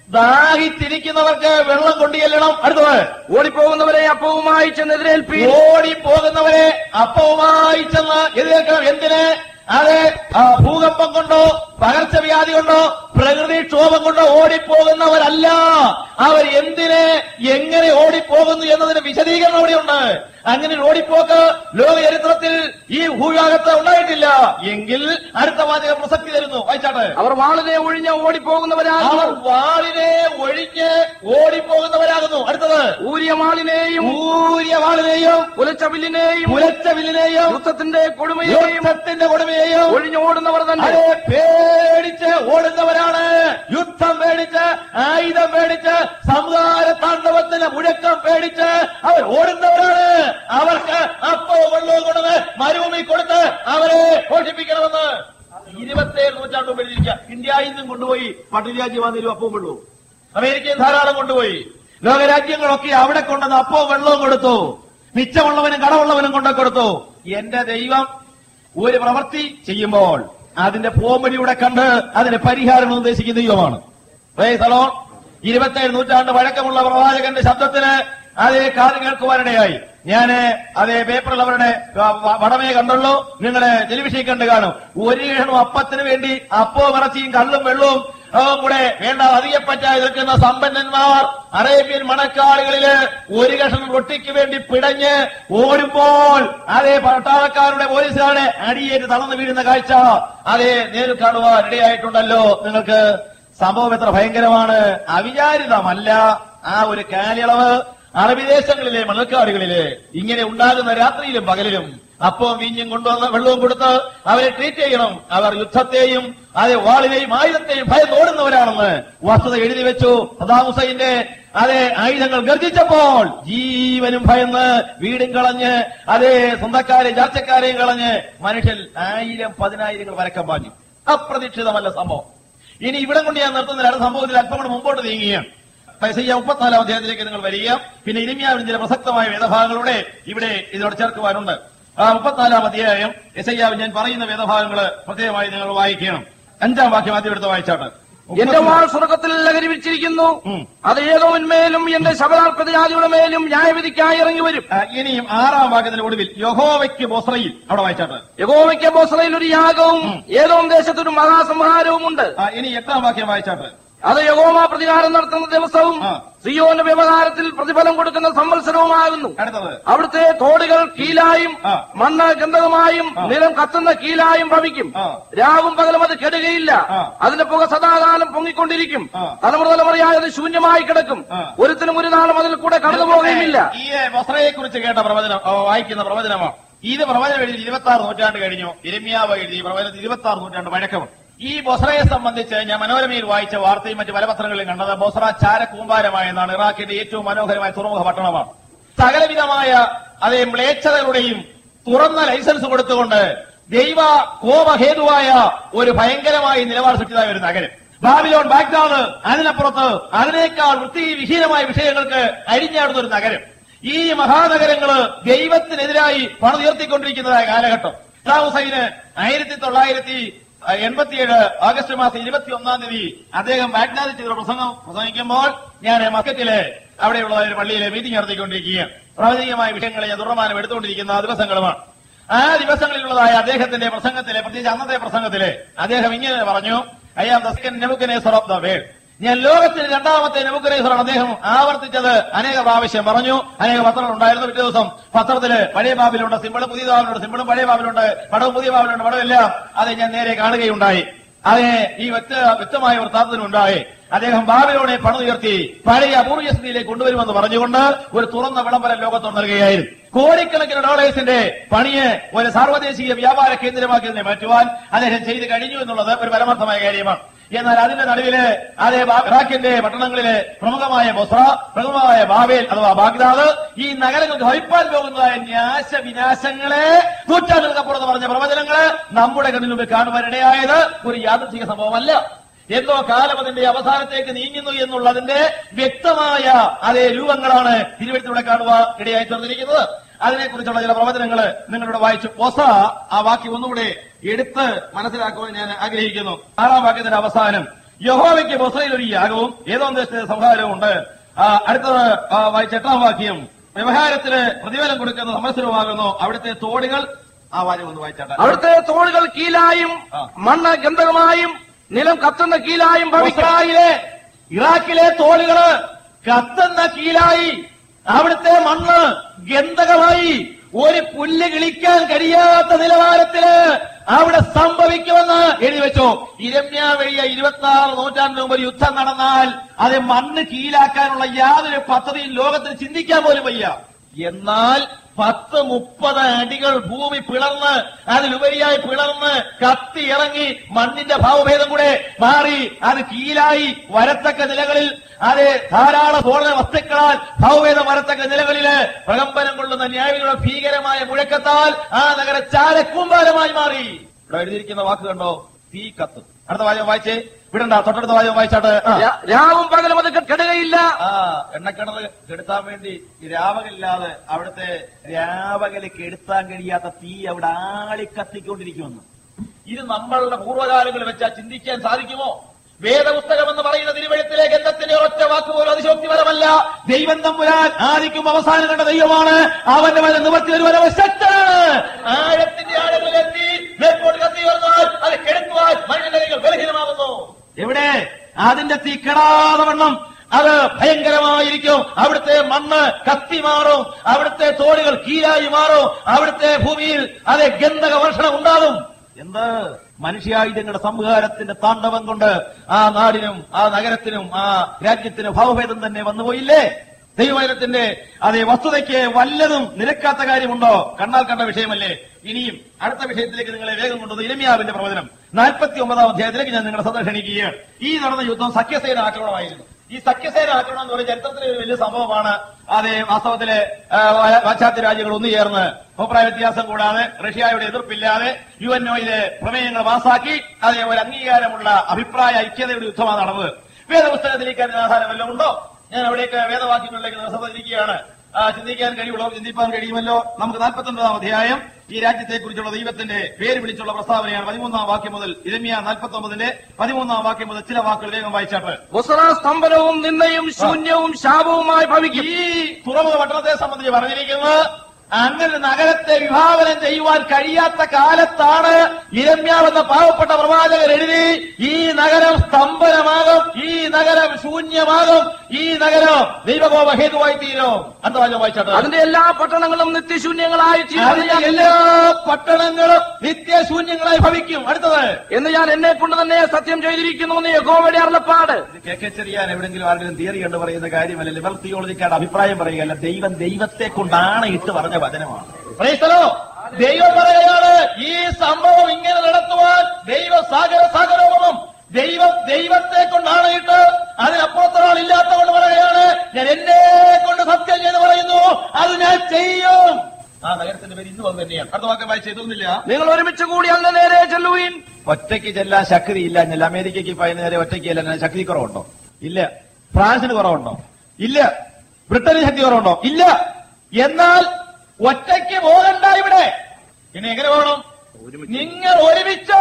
ദാഹിത്തിരിക്കുന്നവർക്ക് വെള്ളം കൊണ്ടു ചെല്ലണം അടുത്തത് ഓടിപ്പോകുന്നവരെ അപ്പവുമായി ചെന്നെതിരേൽപ്പീൻ ഓടി പോകുന്നവരെ അപ്പവുമായി ചെന്ന് എതിരേൽക്കണം എന്തിന് അത് ആ, ഭൂകമ്പം കൊണ്ടോ പകർച്ചവ്യാധി കൊണ്ടോ പ്രകൃതിക്ഷോഭം കൊണ്ടോ ഓടിപ്പോകുന്നവരല്ല അവർ എന്തിന് എങ്ങനെ ഓടിപ്പോകുന്നു എന്നതിന് വിശദീകരണം അവിടെയുണ്ട് അങ്ങനെ ഒരു ഓടിപ്പോക്ക് ലോക ചരിത്രത്തിൽ ഈ ഭൂവിഭാഗത്ത് ഉണ്ടായിട്ടില്ല എങ്കിൽ അടുത്ത വാചക പ്രസക്തി തരുന്നു വായിച്ചാട്ടെ അവർ വാളിനെ ഒഴിഞ്ഞ് ഓടിപ്പോകുന്നവരാകുന്നു അവർ വാളിനെ ഒഴിഞ്ഞ് ഓടിപ്പോകുന്നവരാകുന്നു അടുത്തത് ഊരിയ വാളിനെയും ഊരിയ വാളിനെയും പുലച്ച വില്ലിനെയും പുലച്ച വില്ലിനെയും യുദ്ധത്തിന്റെ കൊടുമയെയും യുദ്ധത്തിന്റെ കൊടുമയെയും ഒഴിഞ്ഞോടുന്നവർ തന്നെ അതെ പേടിച്ച് ഓടുന്നവരാണ് യുദ്ധം പേടിച്ച് ആയുധം പേടിച്ച് സംഹാര താണ്ഡവത്തിന്റെ മുഴക്കം പേടിച്ച് അവർ ഓടുന്നവരാണ് അവർക്ക് അപ്പവും വെള്ളവും കൊടുത്ത് മരുഭൂമി കൊടുത്ത് അവരെ പോഷിപ്പിക്കണമെന്ന് ഇരുപത്തേഴ് നൂറ്റാണ്ട് മുമ്പ് എഴുതിയിരിക്കുക ഇന്ത്യ ഇന്നും കൊണ്ടുപോയി പട്ടിരാജ്യമാണെങ്കിലും അപ്പവും വെള്ളവും അമേരിക്കയും ധാരാളം കൊണ്ടുപോയി ലോകരാജ്യങ്ങളൊക്കെ അവിടെ കൊണ്ടുവന്ന് അപ്പവും വെള്ളവും കൊടുത്തു മിച്ചമുള്ളവനും കടമുള്ളവനും കൊണ്ടു കൊടുത്തു എന്റെ ദൈവം ഒരു പ്രവൃത്തി ചെയ്യുമ്പോൾ അതിന്റെ പോംവഴിയുടെ കണ്ട് അതിന് പരിഹാരം നിർദ്ദേശിക്കുന്ന ദൈവമാണ് Praise the Lord. ഇരുപത്തേഴ് നൂറ്റാണ്ട് പഴക്കമുള്ള പ്രവാചകന്റെ ശബ്ദത്തിന് അതേ കാത് കേൾക്കുവാനിടയായി ഞാന് അതേ പേപ്പറിൽ അവരുടെ വ- വ- വടമേ കണ്ടുള്ളൂ നിങ്ങള് ടെലിവിഷനിൽ കണ്ട് കാണും ഒരു കിഴണും അപ്പത്തിന് വേണ്ടി അപ്പവും ഇറച്ചിയും കള്ളും വെള്ളവും ആ, കൂടെ വേണ്ട അധികപ്പറ്റായി നിൽക്കുന്ന സമ്പന്നന്മാർ അറേബ്യൻ മണക്കാടുകളില് ഒരു കഷ്ണം റൊട്ടിക്ക് വേണ്ടി പിടഞ്ഞ് ഓടുമ്പോൾ അതേ പട്ടാളക്കാരുടെ പോലീസുകാരുടെ അടിയേറ്റ് തളർന്നു വീഴുന്ന കാഴ്ച അതേ നേരിൽ കാണുവാൻ ഇടയായിട്ടുണ്ടല്ലോ നിങ്ങൾക്ക് സംഭവം എത്ര ഭയങ്കരമാണ് അവിചാരിതമല്ല ആ ഒരു കാലയളവ് അറബി ദേശങ്ങളിലെ മണൽക്കാടുകളിലെ ഇങ്ങനെ ഉണ്ടാകുന്ന രാത്രിയിലും പകലിലും അപ്പവും വീഞ്ഞും കൊണ്ടുവന്ന് വെള്ളവും കൊടുത്ത് അവരെ ട്രീറ്റ് ചെയ്യണം അവർ യുദ്ധത്തെയും അതെ വാളിനെയും ആയുധത്തെയും ഭയം ഓടുന്നവരാണെന്ന് വസ്തുത എഴുതി വെച്ചു സദാം ഹുസൈന്റെ അതെ ആയുധങ്ങൾ ഗർജിച്ചപ്പോൾ ജീവനും ഭയന്ന് വീടും കളഞ്ഞ് അതേ സ്വന്തക്കാരെയും ചർച്ചക്കാരെയും കളഞ്ഞ് മനുഷ്യൻ ആയിരം പതിനായിരങ്ങൾ വരക്കം പാഞ്ഞു അപ്രതീക്ഷിതമല്ല സംഭവം ഇനി ഇവിടെ കൊണ്ട് ഞാൻ നിർത്തുന്നില്ല സംഭവത്തിൽ അല്പം കൂടെ മുമ്പോട്ട് നീങ്ങുകയാണ് പൈസയ്യ മുപ്പത്തിനാലാം അധ്യായത്തിലേക്ക് നിങ്ങൾ വരിക പിന്നെ ഇരിമിയാവിന് ചില പ്രസക്തമായ വേദഭാഗങ്ങളുടെ ഇവിടെ ഇതിനോട് ചേർക്കുവാനുണ്ട് ആ മുപ്പത്തിനാലാം അധ്യായം എസയ്യാവ് ഞാൻ പറയുന്ന വേദഭാഗങ്ങൾ പ്രത്യേകമായി നിങ്ങൾ വായിക്കണം അഞ്ചാം വാക്യം ആദ്യം എടുത്ത് വായിച്ചാട്ട് എന്റെ വാൾ സ്വർഗത്തിൽ ലഹരിവിച്ചിരിക്കുന്നു ഉം. അത് ഏതോന്മേലും എന്റെ ശബരാൽപ്രതിജാതിയുടെ മേലും ന്യായവിധിക്കായി ഇറങ്ങി വരും ആ, ഇനിയും ആറാം വാക്യത്തിന്റെ ഒടുവിൽ യഹോവയ്ക്ക് ബോസ്രയിൽ അവിടെ വായിച്ചാട്ട് യഗോവയ്ക്ക് ബോസറയിൽ ഒരു യാഗവും ഏതോ ദേശത്തൊരു മഹാസംഹാരവും ഉണ്ട് ആ, ഇനി എട്ടാം വാക്യം വായിച്ചാട്ട് അത് യഗോമ പ്രതികാരം നടത്തുന്ന ദിവസവും ആ. സിയോന്റെ വ്യവഹാരത്തിൽ പ്രതിഫലം കൊടുക്കുന്ന സംവത്സരവുമാകുന്നു അടുത്തത് അവിടുത്തെ തോടുകൾ കീലായും ആ. മണ്ണ് ഗന്ധകമായും ആ. നിലം കത്തുന്ന കീലായും ഭവിക്കും ആ. രാവും പകലും അത് കെടുകയില്ല ആ. അതിന്റെ പുക സദാകാലം പൊങ്ങിക്കൊണ്ടിരിക്കും ആ. തലമുറ തലമുറയായി അത് ശൂന്യമായി കിടക്കും ആ. ഒരുത്തിനും ഒരു നാളും അതിൽ കൂടെ കടന്നു പോകുകയുമില്ല ഈ ബൊസ്രയെ കുറിച്ച് കേട്ട പ്രവചനം ഓ, വായിക്കുന്ന പ്രവചനമാണ് ഇത് പ്രവചനം എഴുതി ഇരുപത്തി ആറ് നൂറ്റാണ്ട് കഴിഞ്ഞു ഇരമ്യാവ് എഴുതി പ്രവചനത്തിൽ ഇരുപത്തി ആറ് നൂറ്റാണ്ട് വഴക്കമുണ്ട് ഈ ബൊസ്രയെ സംബന്ധിച്ച് ഞാൻ മനോരമയിൽ വായിച്ച വാർത്തയും മറ്റ് പല പത്രങ്ങളിലും കണ്ടത് ബൊസ്ര ചാരക്കൂമ്പാരമായെന്നാണ് ഇറാഖിന്റെ ഏറ്റവും മനോഹരമായ തുറമുഖ പട്ടണമാണ് സകലവിധമായ അതേ മ്ലേച്ഛതകളുടെയും തുറന്ന ലൈസൻസ് കൊടുത്തുകൊണ്ട് ദൈവ കോപഹേതുവായ ഒരു ഭയങ്കരമായ നിലപാട് സൃഷ്ടിതായ ഒരു നഗരം ബാബിലോൺ ബാഗ്ദാദ് അതിനപ്പുറത്ത് അതിനേക്കാൾ വൃത്തിവിഹീനമായ വിഷയങ്ങൾക്ക് അരിഞ്ഞാടുന്ന ഒരു നഗരം ഈ മഹാനഗരങ്ങള് ദൈവത്തിനെതിരായി പണുയർത്തിക്കൊണ്ടിരിക്കുന്നതായ കാലഘട്ടം സദാം ഹുസൈന് ആയിരത്തി തൊള്ളായിരത്തി എൺപത്തിയേഴ് ആഗസ്റ്റ് മാസം ഇരുപത്തി ഒന്നാം തീയതി അദ്ദേഹം ബാഗ്ദാദിൽ ചെയ്ത പ്രസംഗം പ്രസംഗിക്കുമ്പോൾ ഞാൻ മസ്കറ്റിലെ അവിടെയുള്ള ഒരു പള്ളിയിലെ മീറ്റിംഗ് നടത്തിക്കൊണ്ടിരിക്കുകയാണ് പ്രാഥമികമായ വിഷയങ്ങളെ ഞാൻ ദുർമാനം എടുത്തുകൊണ്ടിരിക്കുന്ന ആ ദിവസങ്ങളുമാണ് ആ ദിവസങ്ങളിലുള്ളതായ അദ്ദേഹത്തിന്റെ പ്രസംഗത്തിലെ പ്രത്യേകിച്ച് അന്നത്തെ പ്രസംഗത്തിലെ അദ്ദേഹം ഇങ്ങനെ പറഞ്ഞു I am the second Nebuchadnezzar of the world ഞാൻ ലോകത്തിന് രണ്ടാമത്തെ നെബുക്കനേസറാണ് അദ്ദേഹം ആവർത്തിച്ചത് അനേക പ്രാവശ്യം പറഞ്ഞു അനേക പത്രങ്ങൾ ഉണ്ടായിരുന്നു പിറ്റേ ദിവസം പത്രത്തില് പഴയ ബാബിലുണ്ട് സിമ്പിളും പുതിയ ബാബിലുണ്ട് സിമ്പിളും പഴയ ബാബിലുണ്ട് പടവും പുതിയ ബാബിലുണ്ട് പടവും എല്ലാം അത് ഞാൻ നേരെ കാണുകയുണ്ടായി അതെ ഈ വ്യക്ത വ്യക്തമായ വൃത്താന്തത്തിനുണ്ടായി അദ്ദേഹം ബാബിലോണെ പണുയർത്തി പഴയ അപൂർവ സ്ഥിതിയിലേക്ക് കൊണ്ടുവരുമെന്ന് പറഞ്ഞുകൊണ്ട് ഒരു തുറന്ന വിളംബരം ലോകത്തോട് നൽകുകയായിരുന്നു കോടിക്കണക്കിന് ഡോളേഴ്സിന്റെ പണിയെ ഒരു സാർവദേശീയ വ്യാപാര കേന്ദ്രമാക്കിയതിനെ മാറ്റുവാൻ അദ്ദേഹം ചെയ്തു കഴിഞ്ഞു എന്നുള്ളത് ഒരു പരമാർത്ഥമായ കാര്യമാണ് എന്നാൽ അതിന്റെ നടുവില് അതേ ബാ- ഇറാഖിന്റെ പട്ടണങ്ങളിലെ പ്രമുഖമായ ബൊസ്ര പ്രമുഖമായ ബാബേൽ അഥവാ ബാഗ്ദാദ് ഈ നഗരങ്ങൾക്ക് ഭരിപ്പാൻ പോകുന്നതായ ന്യാശ വിനാശങ്ങളെ നൂറ്റാണ്ടുകൾക്കപ്പുറത്ത് പറഞ്ഞ പ്രവചനങ്ങള് നമ്മുടെ കണ്ണിൽ മുമ്പിൽ കാണുവാനിടയായത് ഒരു യാദൃച്ഛിക സംഭവമല്ല എന്തോ കാലം അതിന്റെ അവസാനത്തേക്ക് നീങ്ങുന്നു എന്നുള്ളതിന്റെ വ്യക്തമായ അതേ രൂപങ്ങളാണ് തിരുവഴുത്തിലൂടെ കാണുവാൻ ഇടയായി തീർന്നിരിക്കുന്നത് അതിനെക്കുറിച്ചുള്ള ചില പ്രവചനങ്ങൾ നിങ്ങളിവിടെ വായിച്ചു ഒസ ആ വാക്യം ഒന്നുകൂടെ എടുത്ത് മനസ്സിലാക്കുവാൻ ഞാൻ ആഗ്രഹിക്കുന്നു ആറാം വാക്യത്തിന്റെ അവസാനം യഹോവയ്ക്ക് ബൊസയിൽ ഒരു യാഗവും ഏതോ ദേശത്തെ സംഹാരവും ഉണ്ട് ആ, അടുത്തത് ആ, വായിച്ച എട്ടാം വാക്യം വ്യവഹാരത്തിന് പ്രതിഫലം കൊടുക്കുന്ന സംവത്സരമാകുന്നു അവിടുത്തെ തോടുകൾ ആ വാചകം ഒന്ന് വായിച്ചാട്ടെ അവിടുത്തെ തോടുകൾ കീലായും ആ. മണ്ണ് ഗന്ധകമായും നിലം കത്തുന്ന കീലായും ഭവിക്കും ഇസ്രായേലിലെ ഇറാഖിലെ തോളുകള് കത്തുന്ന കീലായി അവിടുത്തെ മണ്ണ് ഗന്ധകമായി ഒരു പുല്ല് കിളിക്കാൻ കഴിയാത്ത നിലവാരത്തില് അവിടെ സംഭവിക്കുമെന്ന് എഴുതി വെച്ചു ഇരമ്യ വഴിയ ഇരുപത്തി ആറ് നൂറ്റാണ്ടിന് മുമ്പ് ഒരു യുദ്ധം നടന്നാൽ അത് മണ്ണ് കീലാക്കാനുള്ള യാതൊരു പദ്ധതിയും ലോകത്തിന് ചിന്തിക്കാൻ പോലും വയ്യ എന്നാൽ പത്ത് മുപ്പത് അടികൾ ഭൂമി പിളർന്ന് അതിലുപരിയായി പിളർന്ന് കത്തി ഇറങ്ങി മണ്ണിന്റെ ഭാവഭേദം കൂടെ മാറി അത് കീലായി വരത്തക്ക നിലകളിൽ അത് ധാരാളം സ്ഫോടന വസ്തുക്കളാൽ ഭാവഭേദം വരത്തക്ക നിലകളില് പ്രകമ്പനം കൊള്ളുന്ന ന്യായങ്ങളുടെ ഭീകരമായ മുഴക്കത്താൽ ആ നഗര ചാരക്കൂമ്പാരമായി മാറി ഇവിടെ എഴുതിയിരിക്കുന്ന വാക്ക് കണ്ടോ തീ കത്ത് അടുത്ത വാചകം വായിച്ചേ വിടണ്ട തൊട്ടടുത്ത വാചകം വായിച്ചാട്ട് ആ. രാ- രാവും പകലും അത് കെടുകയില്ല ആ എണ്ണക്കിണർ കെടുത്താൻ വേണ്ടി രാവകല്ലാതെ അവിടുത്തെ രാവകല് കെടുത്താൻ കഴിയാത്ത തീ അവിടെ ആളിക്കത്തിക്കൊണ്ടിരിക്കുമെന്ന് ഇത് നമ്മളുടെ പൂർവ്വകാലങ്ങളിൽ വെച്ചാൽ ചിന്തിക്കാൻ സാധിക്കുമോ വേദപുസ്തകം എന്ന് പറയുന്ന തിരുവഴുത്തിലെ ഗന്ധത്തിന്റെ ഒറ്റ വാക്കുപോലും അതിശോക്തിപരമല്ല ദൈവം തമ്പുരാൻ ആദിക്കും അവസാനം കണ്ട ദൈവമാണ് അവന്റെ മേലെ നിവർത്തി വരുവാൻ അവൻ ശക്തനാണ് ആഴത്തിന്റെ ആഴങ്ങളിലെത്തി മേൽപോട്ട് കത്തി വരുന്നാൽ അത് കെടുക്കുവാൻ മനുഷ്യന്റെ കൈകൾ ബലഹീനമാകുന്നു എവിടെ അതിന്റെ തീ കെടാതെ വണ്ണം അത് ഭയങ്കരമായിരിക്കും അവിടുത്തെ മണ്ണ് കത്തി മാറും അവിടുത്തെ തോടുകൾ കീഴായി മാറും അവിടുത്തെ ഭൂമിയിൽ അത് ഗന്ധക വർഷണം ഉണ്ടാകും എന്ത് മനുഷ്യായുധങ്ങളുടെ സംഹാരത്തിന്റെ താണ്ഡവം കൊണ്ട് ആ നാടിനും ആ നഗരത്തിനും ആ രാജ്യത്തിനും ഭാവഭേദം തന്നെ വന്നുപോയില്ലേ ദൈവവചനത്തിന്റെ അതേ വസ്തുതയ്ക്ക് വല്ലതും നിരക്കാത്ത കാര്യമുണ്ടോ കണ്ടാൽ കണ്ട വിഷയമല്ലേ ഇനിയും അടുത്ത വിഷയത്തിലേക്ക് നിങ്ങളെ വേഗം കൊണ്ടുവന്ന് ഇരമ്യാവിന്റെ പ്രവചനം നാൽപ്പത്തി ഒമ്പതാം അധ്യായത്തിലേക്ക് ഞാൻ നിങ്ങളെ ശ്രദ്ധ ക്ഷണിക്കുകയാണ് ഈ നടന്ന യുദ്ധം സഖ്യസേന ആക്രമണമായിരുന്നു ഈ സഖ്യസേന ആക്രമണം എന്ന് പറയുന്ന ചരിത്രത്തിലെ ഒരു വലിയ സംഭവമാണ് അതേ വാസ്തവത്തിലെ ആ, പാശ്ചാത്യ രാജ്യങ്ങൾ ഒന്നു ചേർന്ന് അഭിപ്രായ വ്യത്യാസം കൂടാതെ റഷ്യയുടെ എതിർപ്പില്ലാതെ യു എൻ ഒയിലെ പ്രമേയങ്ങൾ പാസാക്കി അതേ ഒരു അംഗീകാരമുള്ള അഭിപ്രായ ഐക്യതയുടെ യുദ്ധമാണ് നടന്നത് വേദപുസ്തകത്തിലേക്ക് അതിന് ആധാരം വല്ലതും ഉണ്ടോ ഞാൻ അവിടേക്ക് വേദവാക്യങ്ങളിലേക്ക് നിർസന്നിരിക്കുകയാണ് ആ, ചിന്തിക്കാൻ കഴിയുള്ളൂ ചിന്തിപ്പാൻ കഴിയുമല്ലോ നമുക്ക് നാൽപ്പത്തൊൻപതാം അധ്യായം ഈ രാജ്യത്തെക്കുറിച്ചുള്ള ദൈവത്തിന്റെ പേര് വിളിച്ചുള്ള പ്രസ്താവനയാണ് പതിമൂന്നാം വാക്യം മുതൽ ഇരമ്യ നാൽപ്പത്തൊമ്പതിന്റെ പതിമൂന്നാം വാക്യം മുതൽ ചില വാക്കുകൾ വേഗം വായിച്ചാട്ട് ബുസറ സ്തംഭനവും നിന്നയും ശൂന്യവും ശാപവുമായി ഭവിക്കും ഈ തുറമുഖ പട്ടണത്തെ സംബന്ധിച്ച് പറഞ്ഞിരിക്കുന്നത് അങ്ങനെ നഗരത്തെ വിഭാവനം ചെയ്യുവാൻ കഴിയാത്ത കാലത്താണ് ഇരമ്യാവെന്ന പാവപ്പെട്ട പ്രവാചകർ എഴുതി ഈ നഗരം സ്തംഭനമാകും ഈ നഗരം ശൂന്യമാകും ഈ നഗരം ദൈവകോപ ഹേതുവായി തീരും അടുത്ത വാചകം വായിച്ചാട്ട് അതിന്റെ എല്ലാ പട്ടണങ്ങളും നിത്യശൂന്യങ്ങളായി അതിന്റെ തീരുമെന്ന് എല്ലാ പട്ടണങ്ങളും നിത്യശൂന്യങ്ങളായി ഭവിക്കും അടുത്തത് എന്ന് ഞാൻ എന്നെ കൊണ്ട് തന്നെ സത്യം ചെയ്തിരിക്കുന്നു എന്ന് യഹോവയുടെ അരുളപ്പാട് ഇത് കെ കെ ചെറിയാൻ എവിടെങ്കിലും ആരെങ്കിലും തിയറി കണ്ട് പറയുന്ന കാര്യമല്ല ലിബർ തിയോളജിക്കാരുടെ അഭിപ്രായം പറയുകയല്ല ദൈവം ദൈവത്തെ കൊണ്ടാണ് ഇട്ട് പറഞ്ഞ വചനമാണ് പ്രൈസ്തലോ ദൈവം പറയുകയാണ് ഈ സംഭവം ഇങ്ങനെ നടത്തുവാൻ ദൈവ സാഗര സാഗരോപമം ദൈവം ദൈവത്തെ കൊണ്ടാണ് ഇട്ട് അതിനപ്പുറത്തൊരാൾ ഇല്ലാത്തതുകൊണ്ട് പറയുകയാണ് ഞാൻ എന്നെ കൊണ്ട് സത്യം ചെയ്ത് പറയുന്നു അത് ഞാൻ ചെയ്യും ആ നഗരത്തിന്റെ പേര് ഇന്ന് അത് തന്നെയാണ് അടുത്ത വാക്യം വായിച്ച് എഴുതുന്നില്ല നിങ്ങൾ ഒരുമിച്ച് കൂടി അങ്ങ് നേരെ ചെല്ലുവീൻ ഒറ്റയ്ക്ക് ചെല്ലാൻ ശക്തിയില്ല ഞാൻ അമേരിക്കയ്ക്ക് ഇപ്പൊ അതിന് നേരെ ഒറ്റയ്ക്ക് ചെല്ലാൻ ശക്തി കുറവുണ്ടോ ഇല്ല ഫ്രാൻസിന് കുറവുണ്ടോ ഇല്ല ബ്രിട്ടന് ശക്തി കുറവുണ്ടോ ഇല്ല എന്നാൽ ഒറ്റയ്ക്ക് പോകണ്ട ഇവിടെ പിന്നെ എങ്ങനെ പോകണം നിങ്ങൾ ഒരുമിച്ച്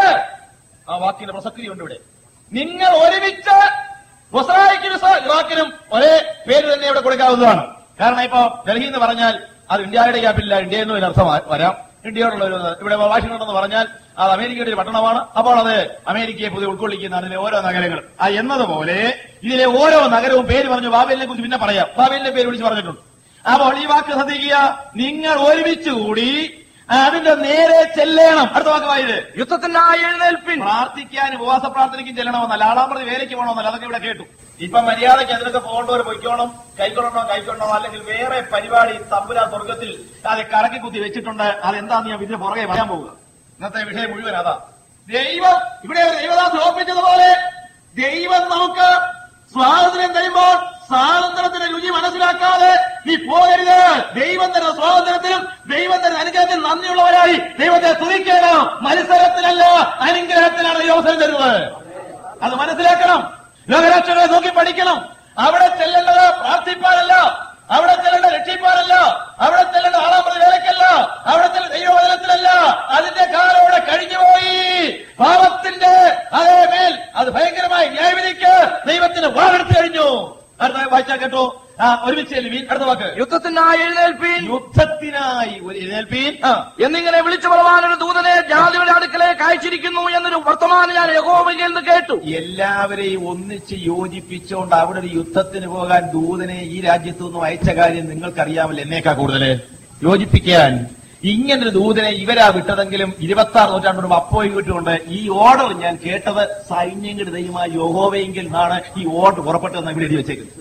ആ വാക്കിന്റെ പ്രസക്തി ഉണ്ട് ഇവിടെ നിങ്ങൾ ഒരുമിച്ച് ബൊസറായിക്കും ഇറാഖിനും ഒരേ പേര് തന്നെ ഇവിടെ കൊടുക്കാവുന്നതാണ് കാരണം ഇപ്പൊ ഡൽഹി എന്ന് പറഞ്ഞാൽ അത് ഇന്ത്യയുടെ ക്യാപിറ്റല ഇന്ത്യ എന്ന് ഒരു അർത്ഥം വരാം ഇന്ത്യയോടുള്ള ഒരു ഇവിടെ വാഷിംഗ്ടൺ എന്ന് പറഞ്ഞാൽ അത് അമേരിക്കയുടെ ഒരു പട്ടണമാണ് അപ്പോൾ അത് അമേരിക്കയെ പുതിയ ഉൾക്കൊള്ളിക്കുന്ന അതിലെ ഓരോ നഗരങ്ങളും ആ എന്നതുപോലെ ഇതിലെ ഓരോ നഗരവും പേര് പറഞ്ഞു ബാബേലിനെ കുറിച്ച് പിന്നെ പറയാം ബാബേലിന്റെ പേര് വിളിച്ച് പറഞ്ഞിട്ടുണ്ട് അപ്പോൾ ഈ വാക്ക് ശ്രദ്ധിക്കുക നിങ്ങൾ ഒരുമിച്ച് കൂടി അതിന്റെ നേരെ ചെല്ലണം അടുത്ത വാക്ക് വായത് യുദ്ധത്തിനായി എഴുന്നേൽപ്പിൻ പ്രാർത്ഥിക്കാൻ ഉപവാസ പ്രാർത്ഥനയ്ക്കും ചെല്ലണമെന്നല്ല ആളാം പ്രതി വേലയ്ക്ക് പോകണമെന്നല്ല അതൊക്കെ ഇവിടെ കേട്ടു ഇപ്പൊ മര്യാദയ്ക്ക് അതിനൊക്കെ പോകേണ്ടവർ പൊയ്ക്കോണം കൈക്കൊള്ളണോ കൈക്കൊള്ളണോ അല്ലെങ്കിൽ വേറെ പരിപാടി തമ്പുരാ സ്വർഗത്തിൽ അത് കറക്കി കുത്തി വെച്ചിട്ടുണ്ട് അതെന്താന്ന് ഞാൻ ഇതിന് പുറകെ പറയാൻ പോവുക ഇന്നത്തെ വിഷയം മുഴുവൻ അതാ ദൈവം ഇവിടെ ഒരു ദൈവദാസ് ഓർപ്പിച്ചതുപോലെ ദൈവം നമുക്ക് സ്വാതന്ത്ര്യം തരുമ്പോൾ സ്വാതന്ത്ര്യത്തിന്റെ രുചി മനസ്സിലാക്കാതെ നീ പോകരുത് ദൈവം തരുന്ന സ്വാതന്ത്ര്യത്തിലും ദൈവം തരുന്ന അനുഗ്രഹത്തിൽ നന്ദിയുള്ളവരായി ദൈവത്തെ സ്തുതിക്കണം മത്സരത്തിലല്ല അനുഗ്രഹത്തിലാണ് ഈ അവസരം തരുന്നത് അത് മനസ്സിലാക്കണം ലോകരാഷ്ട്രങ്ങളെ നോക്കി പഠിക്കണം അവിടെ ചെല്ലേണ്ടത് പ്രാർത്ഥിപ്പാനല്ല അവിടെ ചെല്ലേണ്ട രക്ഷിപ്പാനല്ല അവിടെ ചെല്ലേണ്ട ആളാമത് വേലക്കല്ല അവിടെ ചെല്ലേണ്ട ദൈവവചനത്തിലല്ല അതിന്റെ കാലം അവിടെ കഴിഞ്ഞുപോയി പാപത്തിന്റെ അതേ മേൽ അത് ഭയങ്കരമായി ന്യായവിധിക്ക് ദൈവത്തിന് വാടെടുത്തു കഴിഞ്ഞു അടുത്ത വായിച്ചാൽ കേട്ടോ ആ ഒരുമിച്ച് ചെല്ലുവീൻ അടുത്ത വാക്ക് യുദ്ധത്തിനായി എഴുന്നേൽപ്പീൻ യുദ്ധത്തിനായി ഒരു എഴുന്നേൽപ്പീൻ ആ എന്നിങ്ങനെ വിളിച്ചു പറവാൻ ഒരു ദൂതനെ ജാതിയുടെ അടുക്കലേക്ക് അയച്ചിരിക്കുന്നു എന്നൊരു വർത്തമാനം ഞാൻ യഹോവയിൽ നിന്ന് കേട്ടു എല്ലാവരെയും ഒന്നിച്ച് യോജിപ്പിച്ചുകൊണ്ട് അവിടെ ഒരു യുദ്ധത്തിന് പോകാൻ ദൂതനെ ഈ രാജ്യത്തു നിന്നും അയച്ച കാര്യം നിങ്ങൾക്കറിയാമല്ലോ എന്നേക്കാ കൂടുതല് യോജിപ്പിക്കാൻ ഇങ്ങനൊരു ദൂതനെ ഇവരാ വിട്ടതെങ്കിലും ഇരുപത്തി ആറ് നൂറ്റാണ്ട് മുമ്പ് അപ്പോയി വിട്ടുകൊണ്ട് ഈ ഓർഡർ ഞാൻ കേട്ടത് സൈന്യങ്ങളുടെ ദൈവമായ യോഹോവയെങ്കിൽ നിന്നാണ് ഈ ഓർഡർ പുറപ്പെട്ടതെന്ന് ഇവിടെ എഴുതി വെച്ചേക്കുന്നത്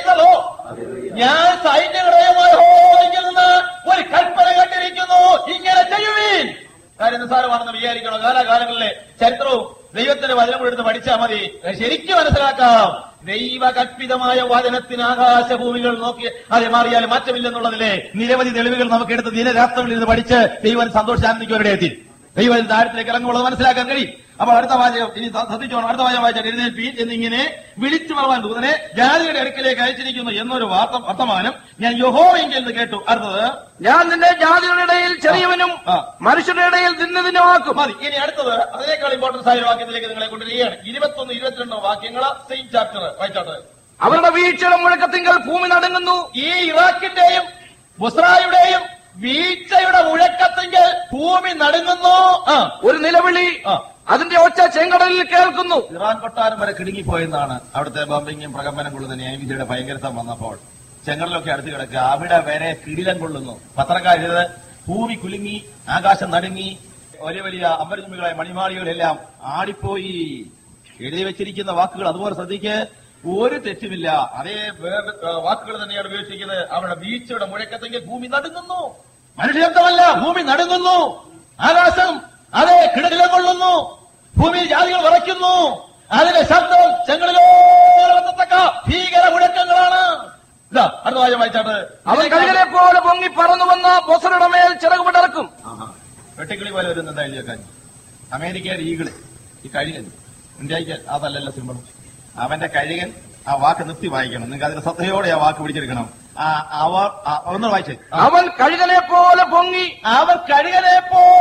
ഞാൻ സൈന്യങ്ങളുടെ ദൈവമായ യഹോവയെങ്കിൽ നിന്ന് ഒരു കൽപ്പന കണ്ടിരിക്കുന്നു ഇങ്ങനെ ചെയ്യുവീൻ കാര്യം നിസ്സാരമാണെന്ന് വിചാരിക്കണം കാലാകാലങ്ങളിലെ ചരിത്രവും ദൈവത്തിന്റെ വചനം കൂടെ എടുത്ത് പഠിച്ചാൽ മതി ശരിക്കും മനസ്സിലാക്കാം ദൈവകൽപ്പിതമായ വചനത്തിന് ആകാശഭൂമികൾ നോക്കി അത് മാറിയാലും മാറ്റമില്ലെന്നുള്ളതിലെ നിരവധി തെളിവുകൾ നമുക്ക് എടുത്ത് ദിനരാത്രങ്ങളിൽ നിന്ന് പഠിച്ച് ദൈവം സന്തോഷാനന്ദിക്കവരുടെ എത്തി ദൈവം താരത്തിലേക്ക് ഇറങ്ങുള്ളത് മനസ്സിലാക്കാൻ കഴിയും അപ്പോൾ അടുത്ത വാചകം ഇനി ശ്ര- ശ്രദ്ധിച്ചോണം അടുത്ത വാചകം വായിച്ചാൽ എഴുന്നേൽപ്പീൻ എന്നിങ്ങനെ വിളിച്ചു പറവാൻ ദൂതനെ ജാതിയുടെ അടുക്കിലേക്ക് അയച്ചിരിക്കുന്നു എന്നൊരു വാർത്ത വർത്തമാനം ഞാൻ യഹോവെങ്കിൽ എന്ന് കേട്ടു അടുത്തത് ഞാൻ നിന്നെ ജാതിയുടെ ഇടയിൽ ചെറിയവനും ആ. മനുഷ്യരുടെ ഇടയിൽ നിന്നതിനുമാക്കും മതി ഇനി അടുത്തത് അതിനേക്കാൾ ഇമ്പോർട്ടൻസ് ആയ ഒരു വാക്യത്തിലേക്ക് നിങ്ങളെ കൊണ്ടുവരികയാണ് ഇരുപത്തൊന്ന് ഇരുപത്തിരണ്ടോ വാക്യങ്ങൾ സെയിം ചാപ്റ്റർ വായിച്ചോട്ടെ അവരുടെ വീഴ്ചയുടെ മുഴക്കത്തിങ്കൽ ഭൂമി നടുങ്ങുന്നു ഈ ഇറാഖിന്റെയും ബുസ്രായുടെയും വീഴ്ചയുടെ മുഴക്കത്തെങ്കിൽ ഭൂമി നടുങ്ങുന്നു ആ ഒരു നിലവിളി ആ. അതിന്റെ ഒച്ച ചെങ്കടലിൽ കേൾക്കുന്നു ഇറാൻ കൊട്ടാരം വരെ കിടുങ്ങിപ്പോയെന്നാണ് അവിടുത്തെ ബോംബിങ്ങും പ്രകമ്പനം കൊള്ളുന്ന ന്യായവിധിയുടെ ഭയങ്കരത്വം വന്നപ്പോൾ ചെങ്കടലൊക്കെ അടുത്ത് കിടക്കുക അവിടെ വരെ കിടിലം കൊള്ളുന്നു പത്രക്കാരിത് ഭൂമി കുലുങ്ങി ആകാശം നടുങ്ങി വലിയ വലിയ അമ്പരചുമ്പികളായ മണിമാളികളെല്ലാം ആടിപ്പോയി എഴുതി വെച്ചിരിക്കുന്ന വാക്കുകൾ അതുപോലെ ശ്രദ്ധിക്ക് ഒരു തെറ്റുമില്ല അതേ വേറെ ഏ, വാക്കുകൾ തന്നെയാണ് ഉപയോഗിച്ചിരിക്കുന്നത് അവരുടെ വീഴ്ചയുടെ മുഴക്കത്തെങ്കിൽ ഭൂമി നടുങ്ങുന്നു മനുഷ്യബ്ദമല്ല ഭൂമി നടുങ്ങുന്നു ആകാശം അതെ കിടകില കൊള്ളുന്നു ഭൂമിയിൽ ജാതികൾ വിറയ്ക്കുന്നു അതിന്റെ ശബ്ദം ചെങ്ങളിലോത്തക്ക ഭീകര മുഴക്കങ്ങളാണ് ഇതാ അടുത്ത വാചകം വായിച്ചാട്ട് അവൻ കഴുകനെ പോലെ പൊങ്ങി പറന്നു വന്ന ബൊസറുടെ മേൽ ചിറക് വിടർക്കും ആഹാ. വെട്ടിക്കിളി പോലെ വരുന്ന എന്താ എഴുതി വെക്കാൻ അമേരിക്കയുടെ ഈകള് ഈ കഴുകൻ ഇന്ത്യക്ക് അതല്ലല്ലോ സിമ്പിൾ അവന്റെ കഴുകൻ ആ വാക്ക് നിർത്തി വായിക്കണം നിങ്ങൾക്ക് അതിന്റെ ശ്രദ്ധയോടെ ആ വാക്ക് പിടിച്ചെടുക്കണം ആ അവർ ആ, ഒന്ന് വായിച്ചേ ആ. അവൻ കഴുകനെ പോലെ പൊങ്ങി അവർ കഴുകനെ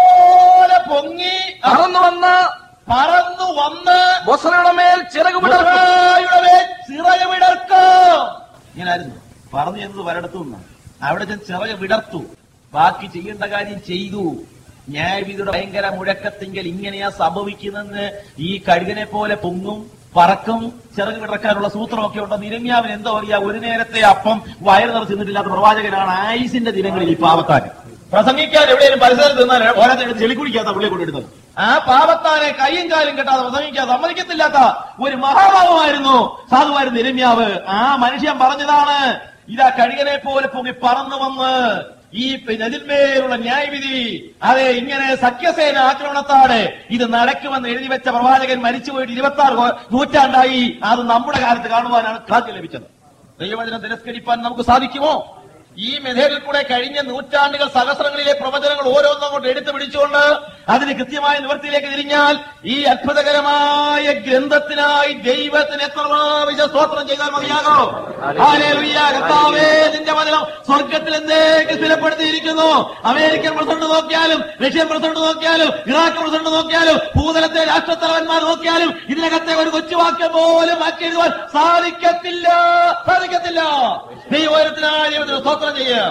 പോലെ പൊങ്ങി പറന്നു വന്ന് പറന്നു വന്ന് ബൊസറുടെ മേൽ ചിറക് വിടർക്കും മുസായുടെ മേൽ ചിറക് വിടർക്കും ഇങ്ങനായിരുന്നു പറഞ്ഞു ചെന്നത് വരടത്തു നിന്നാണ് അവിടെ ചെന്ന് ചിറക് വിടർത്തു ബാക്കി ചെയ്യേണ്ട കാര്യം ചെയ്തു ന്യായവിധിയുടെ ഭയങ്കര മുഴക്കത്തിങ്കൽ ഇങ്ങനെയാ സംഭവിക്കുന്നെന്ന് ഈ കഴുകനെ പോലെ പൊങ്ങും പറക്കും ചിറക് വിടർക്കാനുള്ള സൂത്രമൊക്കെ ഉണ്ടെന്ന് ഇരമ്യാവിന് എന്തോ അറിയാ ഒരു നേരത്തെ അപ്പം വയറ് നിറച്ച് നിന്നിട്ടില്ലാത്ത പ്രവാചകനാണ് ആയുസിന്റെ ദിനങ്ങളിൽ ഈ പാവത്താൻ പ്രസംഗിക്കാൻ എവിടെയും പരിസരത്ത് നിന്നാൽ ഓരോരുത്തരും ചെളി കുടിക്കാത്ത പുള്ളിയെ കൊണ്ടിടുന്നത് ആ പാപത്താനെ കൈയും കാലും കെട്ടാതെ പ്രസംഗിക്കാതെ സമ്മതിക്കത്തില്ലാത്ത ഒരു മഹാഭാവമായിരുന്നു സാധുവായിരുന്നു ഇരമ്യാവ് ആ മനുഷ്യൻ പറഞ്ഞതാണ് ഇതാ കഴുകനെ പോലെ പൊങ്ങി പറന്നു വന്ന് ഈ നദിന്മേലുള്ള ന്യായവിധി അതെ ഇങ്ങനെ സഖ്യസേന ആക്രമണത്താടെ ഇത് നടക്കുമെന്ന് എഴുതി വെച്ച പ്രവാചകൻ മരിച്ചുപോയിട്ട് ഇരുപത്തി ആറ് നൂറ്റാണ്ടായി അത് നമ്മുടെ കാലത്ത് കാണുവാനാണ് കാറ്റ് ലഭിച്ചത് ദൈവവചനം തിരസ്കരിപ്പാൻ നമുക്ക് സാധിക്കുമോ ഈ മെഥേഡിൽ കൂടെ കഴിഞ്ഞ നൂറ്റാണ്ടുകൾ സഹസ്രങ്ങളിലെ പ്രവചനങ്ങൾ ഓരോന്നും കൊണ്ട് എടുത്തു പിടിച്ചുകൊണ്ട് അതിന് കൃത്യമായ നിവൃത്തിയിലേക്ക് തിരിഞ്ഞാൽ ഈ അത്ഭുതകരമായ ഗ്രന്ഥത്തിനായി ദൈവത്തിന് എത്ര പ്രാവശ്യം സ്തോത്രം ചെയ്താൽ മതിയാകോ ഹല്ലേലൂയ, കർത്താവേ നിന്റെ വചനം സ്വർഗത്തിൽ എന്തേക്ക് സ്ഥിരപ്പെടുത്തിയിരിക്കുന്നു അമേരിക്കൻ പ്രസിഡന്റ് നോക്കിയാലും റഷ്യൻ പ്രസിഡന്റ് നോക്കിയാലും ഇറാഖ് പ്രസിഡന്റ് നോക്കിയാലും ഭൂതലത്തെ രാഷ്ട്രത്തലവന്മാർ നോക്കിയാലും ഇതിനകത്തെ ഒരു കൊച്ചുവാക്യം പോലും മാറ്റി എഴുതുവാൻ സാധിക്കത്തില്ല സാധിക്കത്തില്ല ദൈവത്തിനായ ദൈവത്തിന് സ്തോത്രം ചെയ്യാം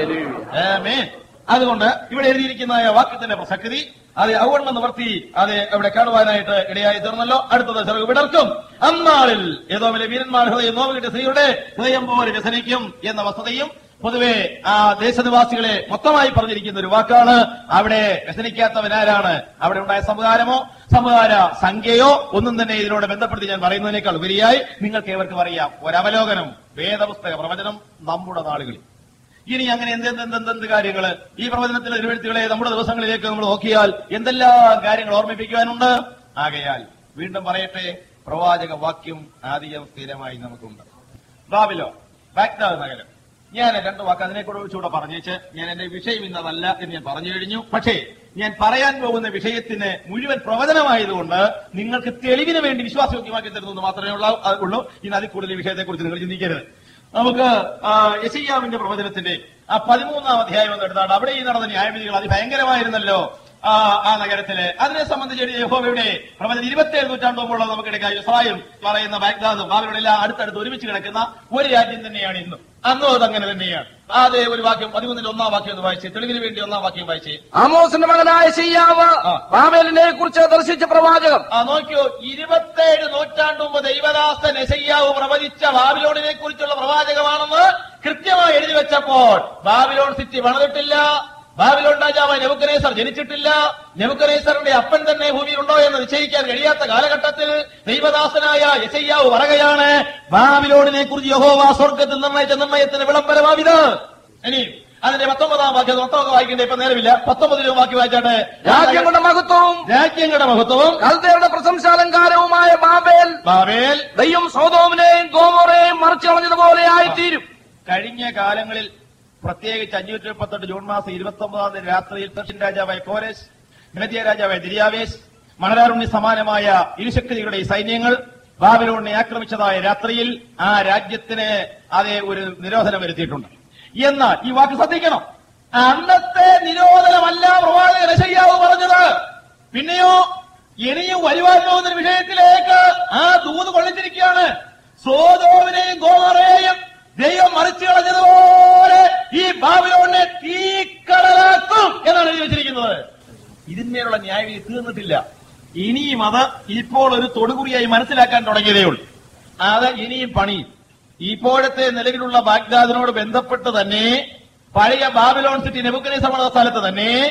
ആമേൻ. അതുകൊണ്ട് ഇവിടെ എഴുതിയിരിക്കുന്ന ആ വാക്യത്തിന്റെ പ്രസക്തി അത് ഔവണ്ണം നിവർത്തി അത് അവിടെ കാണുവാനായിട്ട് ഇടയായി തീർന്നല്ലോ അടുത്തത് ചെറുക് വിടർക്കും അന്നാളിൽ ഏതോ വലിയ വീരന്മാർ ഹൃദയം നോവ് കിട്ടിയ സ്ത്രീയുടെ ഹൃദയം പോലെ വ്യസനിക്കും എന്ന വസ്തുതയും പൊതുവെ ആ ദേശനിവാസികളെ മൊത്തമായി പറഞ്ഞിരിക്കുന്ന ഒരു വാക്കാണ് അവിടെ വ്യസനിക്കാത്തവനാരാണ് അവിടെ ഉണ്ടായ സമുദാരമോ സമുദാര സംഖ്യയോ ഒന്നും തന്നെ ഇതിനോട് ബന്ധപ്പെടുത്തി ഞാൻ പറയുന്നതിനേക്കാൾ ഉപരിയായി നിങ്ങൾക്ക് ഏവർക്കും അറിയാം ഒരവലോകനം വേദപുസ്തക പ്രവചനം നമ്മുടെ നാളുകളിൽ ഇനി അങ്ങനെ എന്തെന്തെന്തെന്ത് കാര്യങ്ങള് ഈ പ്രവചനത്തിലെ തിരുവഴുത്തുകളെ നമ്മുടെ ദിവസങ്ങളിലേക്ക് നമ്മൾ നോക്കിയാൽ എന്തെല്ലാം കാര്യങ്ങൾ ഓർമ്മിപ്പിക്കുവാനുണ്ട് ആകയാൽ വീണ്ടും പറയട്ടെ പ്രവാചക വാക്യം ആദ്യം സ്ഥിരമായി നമുക്കുണ്ട് ബാബിലോ ബാഗ്ദാദ് നഗരം ഞാൻ രണ്ട് വാക്ക് അതിനെക്കുറിച്ചുകൂടെ പറഞ്ഞേച്ച് ഞാൻ എന്റെ വിഷയം ഇന്നതല്ല എന്ന് ഞാൻ പറഞ്ഞു കഴിഞ്ഞു പക്ഷേ ഞാൻ പറയാൻ പോകുന്ന വിഷയത്തിന് മുഴുവൻ പ്രവചനമായതുകൊണ്ട് നിങ്ങൾക്ക് തെളിവിന് വേണ്ടി വിശ്വാസയോഗ്യമാക്കി തരുന്നത് മാത്രമേ ഉള്ളൂ ഉള്ളൂ ഇന്ന് അതിൽ കൂടുതൽ ഈ വിഷയത്തെക്കുറിച്ച് നിങ്ങൾ ചിന്തിക്കരുത് നമുക്ക് യശയ്യാവിന്റെ പ്രവചനത്തിന്റെ ആ പതിമൂന്നാം അധ്യായം എന്ന് എടുത്താണ് അവിടെ ഈ നടന്ന ന്യായവിധികൾ അതിഭയങ്കരമായിരുന്നല്ലോ ആ ആ നഗരത്തില് അതിനെ സംബന്ധിച്ച് യഹോവയുടെ പ്രവചനം ഇരുപത്തിയേഴ് നൂറ്റാണ്ട് മുമ്പുള്ള നമുക്ക് എടുക്കാം ഇസ്രായേൽ പറയുന്ന ബാഗ്ദാദും അവരുടെ എല്ലാം അടുത്തടുത്ത് ഒരുമിച്ച് കിടക്കുന്ന ഒരു രാജ്യം തന്നെയാണ് ഇന്നും അന്നും അത് അങ്ങനെ തന്നെയാണ് അതെ ഒരു വാക്യം പതിമൂന്നിൽ ഒന്നാം വാക്യം ഒന്ന് വായിച്ചേ തെളിവിന് വേണ്ടി ഒന്നാം വാക്യം വായിച്ചേ ആമോസിന്റെ മകനായ ശയ്യാവ് ആ. ബാബേലിനെ കുറിച്ച് ദർശിച്ച പ്രവാചകം ആ നോക്കിയോ ഇരുപത്തേഴ് നൂറ്റാണ്ട് മുമ്പ് ദൈവദാസൻ എസയ്യാവ് പ്രവചിച്ച ബാബിലോണിനെ കുറിച്ചുള്ള പ്രവാചകമാണെന്ന് കൃത്യമായി എഴുതി വെച്ചപ്പോൾ ബാബിലോൺ സിറ്റി പണിതിട്ടില്ല ബാബിലോൺ രാജാവ് നെബുക്കനേസർ ജനിച്ചിട്ടില്ല നെബുക്കനേസറിന്റെ അപ്പൻ തന്നെ ഭൂമിയിലുണ്ടോ എന്ന് നിശ്ചയിക്കാൻ കഴിയാത്ത കാലഘട്ടത്തിൽ ദൈവദാസനായ യശയ്യാവ് പറയുകയാണ് ബാബിലോണിനെ കുറിച്ച് യഹോവ സ്വർഗത്തിൽ നിർണയിച്ച നിർണയത്തിന് വിളംബരമാവിത് ഇനി അതിന്റെ പത്തൊമ്പതാം വാക്യം മൊത്തമൊക്കെ വായിക്കണ്ടേ ഇപ്പൊ നേരമില്ല പത്തൊമ്പതിലും വാക്യം വായിച്ചാട്ടെ രാജ്യങ്ങളുടെ മഹത്വവും രാജ്യങ്ങളുടെ മഹത്വവും കൽദയുടെ പ്രശംസാലങ്കാരവുമായ ബാബേൽ ബാബേൽ ദൈവം സോതോമിനെയും ഗോമോറെയും മറിച്ചു കളഞ്ഞതുപോലെ ആയിത്തീരും കഴിഞ്ഞ കാലങ്ങളിൽ പ്രത്യേകിച്ച് അഞ്ഞൂറ്റി മുപ്പത്തെട്ട് ജൂൺ മാസം ഇരുപത്തി ഒമ്പതാം തീയതി രാത്രിയിൽ പെർഷ്യൻ രാജാവായ കോരേസ് മേദ്യ രാജാവായ ദിരിയാവേശ് മണലാറുണ്ണി സമാനമായ ഇരുശക്തികളുടെ ഈ സൈന്യങ്ങൾ ബാബിലോണിനെ ആക്രമിച്ചതായ രാത്രിയിൽ ആ രാജ്യത്തിന് അതേ ഒരു നിരോധനം വരുത്തിയിട്ടുണ്ട് എന്നാൽ ഈ വാക്ക് ശ്രദ്ധിക്കണം അന്നത്തെ നിരോധനമല്ല പ്രവാചകൻ യശയ്യാവ് പറഞ്ഞത് പിന്നെയോ ഇനിയും വരുവാൻ പോകുന്ന ഒരു വിഷയത്തിലേക്ക് ആ ദൂത് കൊള്ളിച്ചിരിക്കുകയാണ് സോതോവിനെയും ഗോമറയെയും ദൈവം മറിച്ചു കളഞ്ഞതുപോലെ ഈ ബാബിലോണിനെ തീക്കടലാക്കും എന്നാണ് എഴുതി വെച്ചിരിക്കുന്നത് ഇതിന്മേലുള്ള ന്യായവിധി തീർന്നിട്ടില്ല ഇനിയും അത് ഇപ്പോൾ ഒരു തൊടുകുറിയായി മനസ്സിലാക്കാൻ തുടങ്ങിയതേ ഉള്ളൂ അത് ഇനിയും പണി ഇപ്പോഴത്തെ നിലവിലുള്ള ബാഗ്ദാദിനോട് ബന്ധപ്പെട്ട് തന്നെ പഴയ ബാബിലോൺ സിറ്റി നെബുക്കനേസർ എന്ന സ്ഥലത്ത് തന്നെ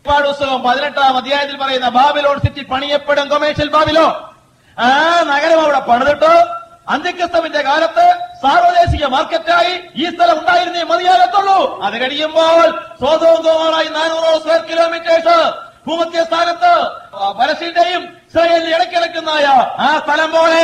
വെളിപ്പാട് പുസ്തകം പതിനെട്ടാം അധ്യായത്തിൽ പറയുന്ന ബാബിലോൺ സിറ്റി പണിയപ്പെടും കൊമേഴ്ഷ്യൽ ബാബിലോ ആ നഗരം അവിടെ പണിതിട്ട് അന്ത്യക്രിസ്തവിന്റെ കാലത്ത് സാർവദേശിക മാർക്കറ്റായി ഈ സ്ഥലം ഉണ്ടായിരുന്നേ മതിയാകത്തുള്ളൂ അത് കഴിയുമ്പോൾ സ്വതന്ത്രമായി നാനൂറോ സ്ക്വയർ കിലോമീറ്റേഴ്സ് ഭൂമധ്യ സ്ഥാനത്ത് പലസ്തീന്റെയും ഇസ്രായേലിന്റെ ഇടയ്ക്കിടക്കുന്നതായ ആ സ്ഥലം പോലെ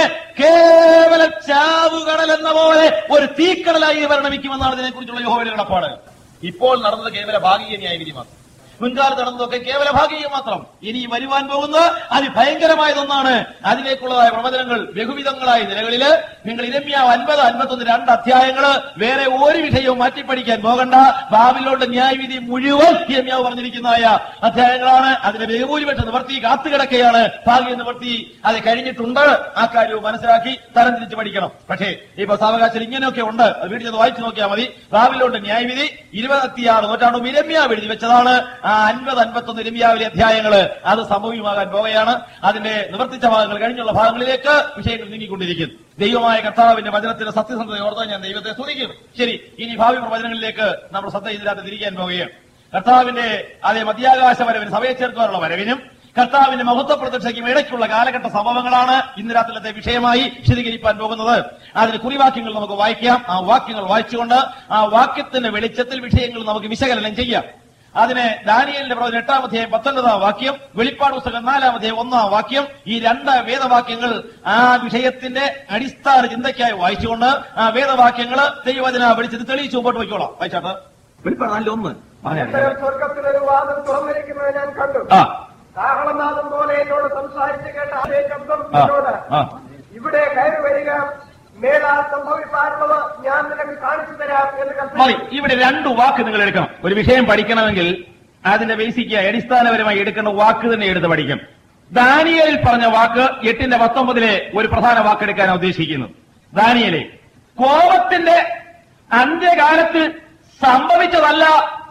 കേവല ചാവുകടൽ എന്ന പോലെ ഒരു തീക്കടലായി പരിണമിക്കുമെന്നാണ് ഇതിനെക്കുറിച്ചുള്ള യോഹോയുടെ കിടപ്പാട് ഇപ്പോൾ നടന്നത് കേവല ഭാഗിക ന്യായവിധി മാത്രം മുൻകാലത്ത് നടന്നതൊക്കെ കേവല ഭാഗിക മാത്രം ഇനി വരുവാൻ പോകുന്ന അതിഭയങ്കരമായതൊന്നാണ് അതിലേക്കുള്ളതായ പ്രവചനങ്ങൾ ബഹുവിധങ്ങളായ നിലകളില് നിങ്ങൾ ഇരമ്യാവ് അൻപത് അൻപത്തൊന്ന് രണ്ട് അധ്യായങ്ങള് വേറെ ഒരു വിഷയവും മാറ്റി പഠിക്കാൻ പോകണ്ട ബാബിലോട്ട് ന്യായവിധി മുഴുവൻ ഇരമ്യാവ് പറഞ്ഞിരിക്കുന്നതായ അധ്യായങ്ങളാണ് അതിന്റെ ബഹുഭൂരിപക്ഷ നിവർത്തി കാത്തുകിടക്കുകയാണ് ഭാഗ്യ നിവർത്തി അത് കഴിഞ്ഞിട്ടുണ്ട് ആ കാര്യവും മനസ്സിലാക്കി തരംതിരിച്ച് പഠിക്കണം പക്ഷേ ഇപ്പൊ സാവകാശം ഇങ്ങനെയൊക്കെ ഉണ്ട് അത് വീട്ടിൽ ചെന്ന് വായിച്ചു നോക്കിയാൽ മതി ബാബിലോട്ട് ന്യായവിധി ഇരുപത്തിയാറ് നൂറ്റാണ്ടും ഇരമ്യാവ് എഴുതി വെച്ചതാണ് ആ അൻപത് അൻപത്തൊന്ന് ഇരമ്യാവിലെ അധ്യായങ്ങള് അത് സംഭവ്യമാകാൻ പോവുകയാണ് അതിന്റെ നിവർത്തിച്ച ഭാഗങ്ങൾ കഴിഞ്ഞുള്ള ഭാഗങ്ങളിലേക്ക് വിഷയങ്ങൾ നീങ്ങിക്കൊണ്ടിരിക്കുന്നു ദൈവമായ കർത്താവിന്റെ വചനത്തിന്റെ സത്യസന്ധത ഓർത്താൻ ഞാൻ ദൈവത്തെ സ്തുതിക്കും ശരി ഇനി ഭാവി പ്രവചനങ്ങളിലേക്ക് നമ്മൾ ശ്രദ്ധ ഇതിനകത്ത് തിരിക്കാൻ പോവുകയാണ് കർത്താവിന്റെ അതേ മധ്യാകാശ വരവിന് സഭയെ ചേർക്കാനുള്ള വരവിനും കർത്താവിന്റെ മഹത്വ പ്രതീക്ഷയ്ക്കും ഇടയ്ക്കുള്ള കാലഘട്ട സംഭവങ്ങളാണ് ഇന്ന് രാത്രിയിലത്തെ വിഷയമായി വിശദീകരിക്കാൻ പോകുന്നത് അതിന് കുറിവാക്യങ്ങൾ നമുക്ക് വായിക്കാം ആ വാക്യങ്ങൾ വായിച്ചുകൊണ്ട് ആ വാക്യത്തിന്റെ വെളിച്ചത്തിൽ വിഷയങ്ങൾ നമുക്ക് വിശകലനം ചെയ്യാം അതിന് ദാനിയലിന്റെ പ്രവചനം എട്ടാം അധ്യായം പത്തൊൻപതാം വാക്യം വെളിപ്പാട് പുസ്തകം നാലാം അധ്യായം ഒന്നാം വാക്യം ഈ രണ്ട് വേദവാക്യങ്ങൾ ആ വിഷയത്തിന്റെ അടിസ്ഥാന ചിന്തയ്ക്കായി വായിച്ചുകൊണ്ട് ആ വേദവാക്യങ്ങൾ ദൈവവചന വെളിച്ചത്തിൽ തെളിയിച്ചു മുമ്പോട്ട് പോയിക്കോളാം വായിച്ചാട്ട് വെളിപ്പാട് നാലിൽ ഒന്ന് പറഞ്ഞാ അനന്തരം സ്വർഗത്തിലൊരു വാതിൽ തുറന്നിരിക്കുന്നത് ഞാൻ കണ്ടു ആ കാഹളനാദം പോലെ എന്നോട് സംസാരിച്ച് കേട്ട അതേ ശബ്ദം ആ എന്നോട് ആ ഇവിടെ കയറി വരിക മേലാൽ സംഭവിക്കാറുള്ളത് ഞാൻ നിനക്ക് കാണിച്ചു തരാം എന്ന് മതി കൽപ്പിച്ചു ഇവിടെ രണ്ട് വാക്ക് നിങ്ങൾ എടുക്കണം ഒരു വിഷയം പഠിക്കണമെങ്കിൽ അതിന്റെ ബേസിക് അടിസ്ഥാനപരമായി എടുക്കേണ്ട വാക്ക് തന്നെ എടുത്ത് പഠിക്കും ദാനിയലിൽ പറഞ്ഞ വാക്ക് എട്ടിന്റെ പത്തൊമ്പതിലെ ഒരു പ്രധാന വാക്കെടുക്കാനാണ് ഉദ്ദേശിക്കുന്നത് ദാനിയലെ കോപത്തിന്റെ അന്ത്യകാലത്ത് സംഭവിച്ചതല്ല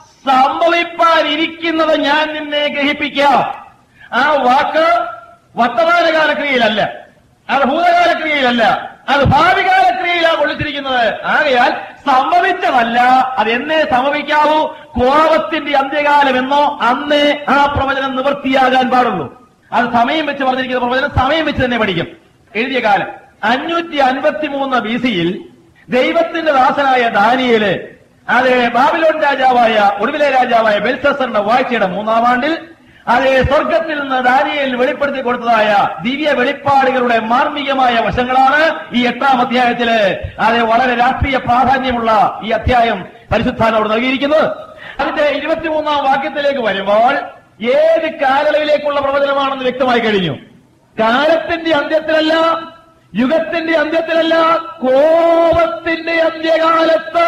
സംഭവിപ്പാനിരിക്കുന്നത് ഞാൻ നിന്നെ ഗ്രഹിപ്പിക്കാം ആ വാക്ക് വർത്തമാനകാല ക്രിയയിലല്ല അത് ഭൂതകാല ക്രിയയിലല്ല അത് ഭാവികാല ക്രിയയിലാണ് കൊള്ളിച്ചിരിക്കുന്നത് ആകയാൽ സംഭവിച്ചതല്ല അത് എന്നേ സംഭവിക്കാവൂ കോപത്തിന്റെ അന്ത്യകാലം എന്നോ അന്നേ ആ പ്രവചനം നിവൃത്തിയാകാൻ പാടുള്ളൂ അത് സമയം വെച്ച് പറഞ്ഞിരിക്കുന്ന പ്രവചനം സമയം വെച്ച് തന്നെ പഠിക്കും എഴുതിയ കാലം അഞ്ഞൂറ്റി അൻപത്തിമൂന്ന് ബി സിയിൽ ദൈവത്തിന്റെ ദാസനായ ദാനിയേല് അത് ബാബിലോൺ രാജാവായ ഒടുവിലെ രാജാവായ ബെൽസസറിന്റെ വാഴ്ചയുടെ മൂന്നാം ആണ്ടിൽ അത് സ്വർഗത്തിൽ നിന്ന് ദാനിയേലിന് വെളിപ്പെടുത്തി കൊടുത്തതായ ദിവ്യ വെളിപ്പാടുകളുടെ മാർമികമായ വശങ്ങളാണ് ഈ എട്ടാം അധ്യായത്തില് അത് വളരെ രാഷ്ട്രീയ പ്രാധാന്യമുള്ള ഈ അധ്യായം പരിശുദ്ധാനോട് നൽകിയിരിക്കുന്നത് അതിന്റെ ഇരുപത്തിമൂന്നാം വാക്യത്തിലേക്ക് വരുമ്പോൾ ഏത് കാലയളവിലേക്കുള്ള പ്രവചനമാണെന്ന് വ്യക്തമായി കഴിഞ്ഞു കാലത്തിന്റെ അന്ത്യത്തിലല്ല യുഗത്തിന്റെ അന്ത്യത്തിലല്ല കോപത്തിന്റെ അന്ത്യകാലത്ത്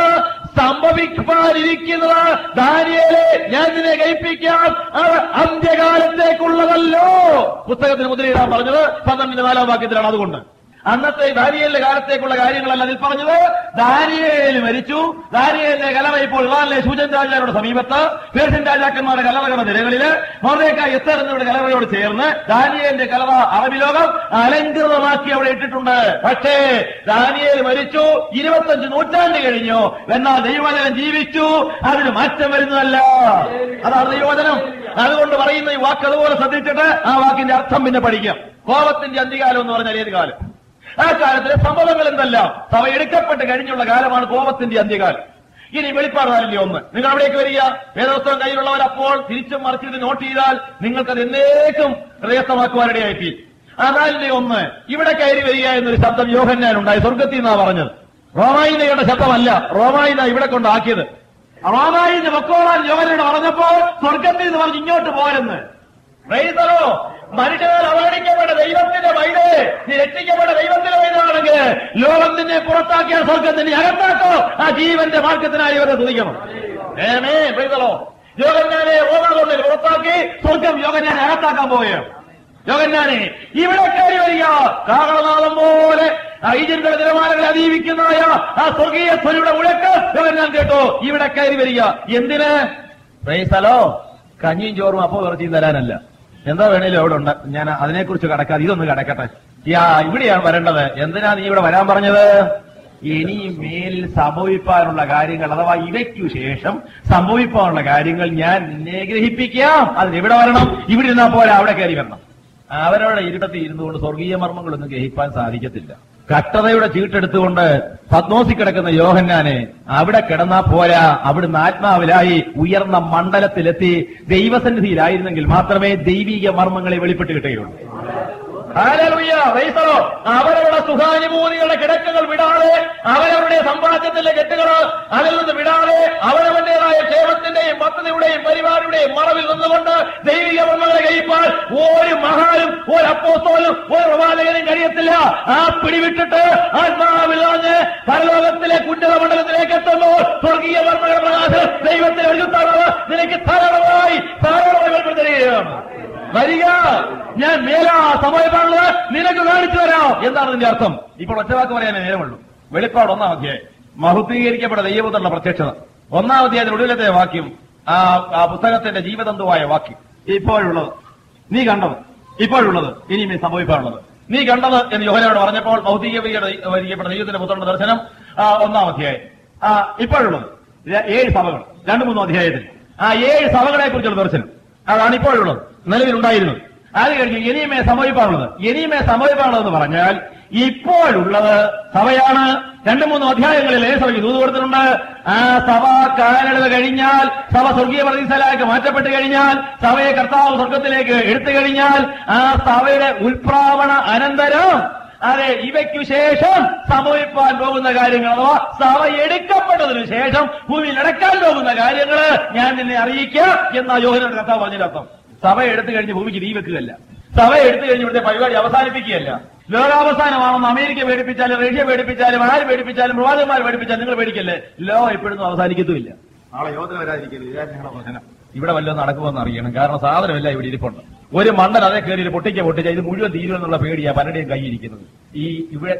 സംഭവിക്കാനിരിക്കുന്നത് ദാനിയേലെ ഞാൻ നിന്നെ കഴിപ്പിക്കാം അത് അന്ത്യകാലത്തേക്കുള്ളതല്ലോ പുസ്തകത്തിന് മുദ്രയിടാൻ പറഞ്ഞത് പന്ത്രണ്ടിന്റെ നാലാം വാക്യത്തിലാണ് അതുകൊണ്ട് അന്നത്തെ ദാനിയേലിന്റെ കാലത്തേക്കുള്ള കാര്യങ്ങളല്ല അതിൽ പറഞ്ഞത് ദാനിയേൽ മരിച്ചു ദാനിയേലിന്റെ കലറ ഇപ്പോൾ ഇറാനിലെ സൂചൻ രാജാവിന്റെ സമീപത്ത് പേർഷ്യൻ രാജാക്കന്മാരുടെ കലറകളുടെ നിരകളില് മോർദേക്ക എസ്തർ എന്നിവരുടെ കലറയോട് ചേർന്ന് ദാനിയേലിന്റെ കലറ അറബി ലോകം അലങ്കൃതമാക്കി അവിടെ ഇട്ടിട്ടുണ്ട് പക്ഷേ ദാനിയേൽ മരിച്ചു ഇരുപത്തഞ്ച് നൂറ്റാണ്ട് കഴിഞ്ഞു എന്നാൽ ദൈവവചനം ജീവിച്ചു അതിന് മാറ്റം വരുന്നതല്ല അതാണ് ദൈവവചനം അതുകൊണ്ട് പറയുന്ന ഈ വാക്ക് അതുപോലെ ശ്രദ്ധിച്ചിട്ട് ആ വാക്കിന്റെ അർത്ഥം പിന്നെ പഠിക്കാം കോപത്തിന്റെ അന്ത്യകാലം എന്ന് പറഞ്ഞാൽ ഏത് കാലം ആ കാലത്തിലെ സംഭവങ്ങൾ എന്തെല്ലാം സഭ എടുക്കപ്പെട്ട് കഴിഞ്ഞുള്ള കാലമാണ് കോപത്തിന്റെ അന്ത്യകാലം ഇനി വെളിപ്പാട് നാലിന്റെ ഒന്ന് നിങ്ങൾ അവിടേക്ക് വരിക വേദോത്സവം കയ്യിലുള്ളവർ അപ്പോൾ തിരിച്ചും മറിച്ചിട്ട് നോട്ട് ചെയ്താൽ നിങ്ങൾക്കത് എന്നേക്കും ഹൃദയസ്ഥമാക്കുവാനിടയായി ആ നാലിന്റെ ഒന്ന് ഇവിടെ കയറി വരിക എന്നൊരു ശബ്ദം യോഹന്നാൻ ഉണ്ടായി സ്വർഗത്തിൽ നിന്നാ പറഞ്ഞത് റോമായിനയുടെ ശബ്ദമല്ല റോമായിന ഇവിടെ കൊണ്ടാക്കിയത് റോമായിന് പൊക്കോളാൻ യോഹനോട് പറഞ്ഞപ്പോൾ സ്വർഗത്തിൽ നിന്ന് പറഞ്ഞ് ഇങ്ങോട്ട് പോരെന്ന് പ്രൈസറോ മനുഷ്യനാൽ അവഗണിക്കപ്പെട്ട ദൈവത്തിന്റെ വൈദേ നീ രക്ഷിക്കപ്പെട്ട ദൈവത്തിന്റെ വൈദാണെങ്കിൽ ലോകം നിന്നെ പുറത്താക്കിയ സ്വർഗം നിന്നെ അകത്താക്കോ ആ ജീവന്റെ മാർഗത്തിനായി ഇവരെ തുതിക്കണം ഏമേ പ്രൈസറോ യോഗന്നാനെ റോമാകൊണ്ടിൽ പുറത്താക്കി സ്വർഗം യോഗന്നാനെ അകത്താക്കാൻ പോവുകയാണ് യോഗന്നാനെ ഇവിടെ കയറി വരിക കാകളനാളം പോലെ ഈജിപ്തിന്റെ നിലവാരങ്ങളെ അതിജീവിക്കുന്നതായ ആ സ്വർഗീയ സ്വരുടെ മുഴക്ക് യോഗന്നാൻ കേട്ടോ ഇവിടെ കയറി വരിക എന്തിന് പ്രൈസലോ കഞ്ഞിയും ചോറും അപ്പോ ഇറച്ചിയും തരാനല്ല എന്താ വേണേലും അവിടെ ഉണ്ട് ഞാൻ അതിനെക്കുറിച്ച് കടക്കാതെ ഇതൊന്ന് കടക്കട്ടെ യാ ഇവിടെയാണ് വരേണ്ടത് എന്തിനാ നീ ഇവിടെ വരാൻ പറഞ്ഞത് ഇനിയും മേലിൽ സംഭവിപ്പാനുള്ള കാര്യങ്ങൾ അഥവാ ഇവയ്ക്കു ശേഷം സംഭവിപ്പാനുള്ള കാര്യങ്ങൾ ഞാൻ നിന്നെ ഗ്രഹിപ്പിക്കാം അതിന് എവിടെ വരണം ഇവിടെ ഇരുന്നാ പോലെ അവിടെ കയറി വരണം അവരവരുടെ ഇരുട്ടത്തിൽ ഇരുന്നുകൊണ്ട് സ്വർഗീയ മർമ്മങ്ങളൊന്നും ഗ്രഹിപ്പാൻ സാധിക്കത്തില്ല കട്ടതയുടെ ചീട്ടെടുത്തുകൊണ്ട് പത്മോസി കിടക്കുന്ന യോഹന്നാനെ അവിടെ കിടന്നാ പോരാ അവിടുന്ന് ആത്മാവിലായി ഉയർന്ന മണ്ഡലത്തിലെത്തി ദൈവസന്നിധിയിലായിരുന്നെങ്കിൽ മാത്രമേ ദൈവീക മർമ്മങ്ങളെ വെളിപ്പെട്ട് കിട്ടുകയുള്ളൂ ഹല്ലേലൂയ, praise the Lord. അവരവരുടെ സുഖാനുഭൂതികളുടെ കിടക്കകൾ വിടാതെ അവരവരുടെ സമ്പാദ്യത്തിന്റെ കെട്ടുകൾ അതിൽ നിന്ന് വിടാതെ അവരവന്റേതായ ക്ഷേമത്തിന്റെയും പദ്ധതിയുടെയും പരിപാടിയുടെയും മറവിൽ നിന്നുകൊണ്ട് ദൈവിക മർമ്മങ്ങളെ കഴിപ്പാൻ ഒരു മഹാനും ഒരു അപ്പോസ്തോലും ഒരു പ്രവാചകനും കഴിയത്തില്ല ആ പിടിവിട്ടിട്ട് ആത്മാവിൽ നിറഞ്ഞ് പരലോകത്തിലെ കുഞ്ഞത മണ്ഡലത്തിലേക്ക് എത്തുമ്പോൾ സ്വർഗീയ മർമ്മങ്ങളുടെ പ്രകാശം ദൈവത്തിന് ഒരുത്താണത് നിനക്ക് ധാരാളമായി ധാരാളമായി വെളിപ്പെടുത്തുകയാണ് വരിക ഞാൻ മേലാ സമയമാണുള്ളത് നിനക്ക് കാണിച്ചു തരാം എന്താണ് ഇതിന്റെ അർത്ഥം ഇപ്പോൾ ഒറ്റവാക്ക് പറയാനേ നേരമുള്ളൂ വെളിപ്പാട് ഒന്നാം അധ്യായം മഹത്വീകരിക്കപ്പെട്ട ദൈവപുത്രന്റെ പ്രത്യക്ഷത ഒന്നാം അധ്യായത്തിന്റെ ഒടുവിലത്തെ വാക്യം ആ ആ പുസ്തകത്തിന്റെ ജീവതന്തുവായ വാക്യം ഇപ്പോഴുള്ളത് നീ കണ്ടത് ഇപ്പോഴുള്ളത് ഇനിയും സംഭവിക്കാനുള്ളത് നീ കണ്ടത് എന്ന് യോഹനോട് പറഞ്ഞപ്പോൾ ഭൗതികീകരിക്കപ്പെട്ട ദൈവത്തിന്റെ പുത്രന്റെ ദർശനം ആ, ഒന്നാം അധ്യായം ആ ഇപ്പോഴുള്ളത് ര- ഏഴ് സഭകൾ രണ്ടു മൂന്നും അധ്യായത്തിൽ ആ ഏഴ് സഭകളെ കുറിച്ചുള്ള ദർശനം അതാണ് ഇപ്പോഴുള്ളത് നിലവിലുണ്ടായിരുന്നത് അത് കഴിഞ്ഞ് ഇനിയുമേ സംഭവിക്കാനുള്ളത് ഇനിയുമേ സംഭവിക്കാനുള്ളതെന്ന് പറഞ്ഞാൽ ഇപ്പോഴുള്ളത് സഭയാണ് രണ്ടു മൂന്ന് അധ്യായങ്ങളിൽ ഏ സഭയ്ക്ക് ദൂത് കൊടുത്തിട്ടുണ്ട് ആ സഭ കാലയളവ് കഴിഞ്ഞാൽ സഭ സ്വർഗീയ പ്രതിസ്ഥലാക്കി മാറ്റപ്പെട്ട് കഴിഞ്ഞാൽ സഭയെ കർത്താവ് സ്വർഗത്തിലേക്ക് എടുത്തു കഴിഞ്ഞാൽ ആ സഭയുടെ ഉൽപ്രാവണ അനന്തരം അതെ ഇവയ്ക്കു ശേഷം സംഭവിപ്പാൻ പോകുന്ന കാര്യങ്ങൾ അഥവാ സഭ എടുക്കപ്പെട്ടതിനു ശേഷം ഭൂമിയിൽ നടക്കാൻ പോകുന്ന കാര്യങ്ങൾ ഞാൻ നിന്നെ അറിയിക്കാം എന്ന യോഹനയുടെ കഥ പറഞ്ഞതിന്റെ അർത്ഥം സഭ എടുത്തു കഴിഞ്ഞ് ഭൂമിക്ക് തീ വെക്കുകയല്ല സഭ എടുത്തു കഴിഞ്ഞ് ഇവിടുത്തെ പരിപാടി അവസാനിപ്പിക്കുകയല്ല ലോകാവസാനമാണെന്ന് അമേരിക്ക പേടിപ്പിച്ചാലും റഷ്യ പേടിപ്പിച്ചാലും ആര് പേടിപ്പിച്ചാലും പ്രവാചകന്മാർ പേടിപ്പിച്ചാലും നിങ്ങൾ പേടിക്കല്ലേ ലോ എപ്പോഴൊന്നും അവസാനിക്കത്തുമില്ല നാളെ യോജന വരാതിരിക്കരുത് ഇതാണ് ഞങ്ങളുടെ പ്രശ്നം ഇവിടെ വല്ലതും നടക്കുമെന്ന് അറിയണം കാരണം സാധനമില്ല ഇവിടെ ഇരിപ്പുണ്ട് ഒരു മണ്ടൻ അതേ കയറി ഒരു പൊട്ടിക്ക പൊട്ടിച്ച ഇത് മുഴുവൻ തീരുമെന്നുള്ള പേടിയാ പലരുടെയും കൈയിരിക്കുന്നത് ഈ ഇവിടെ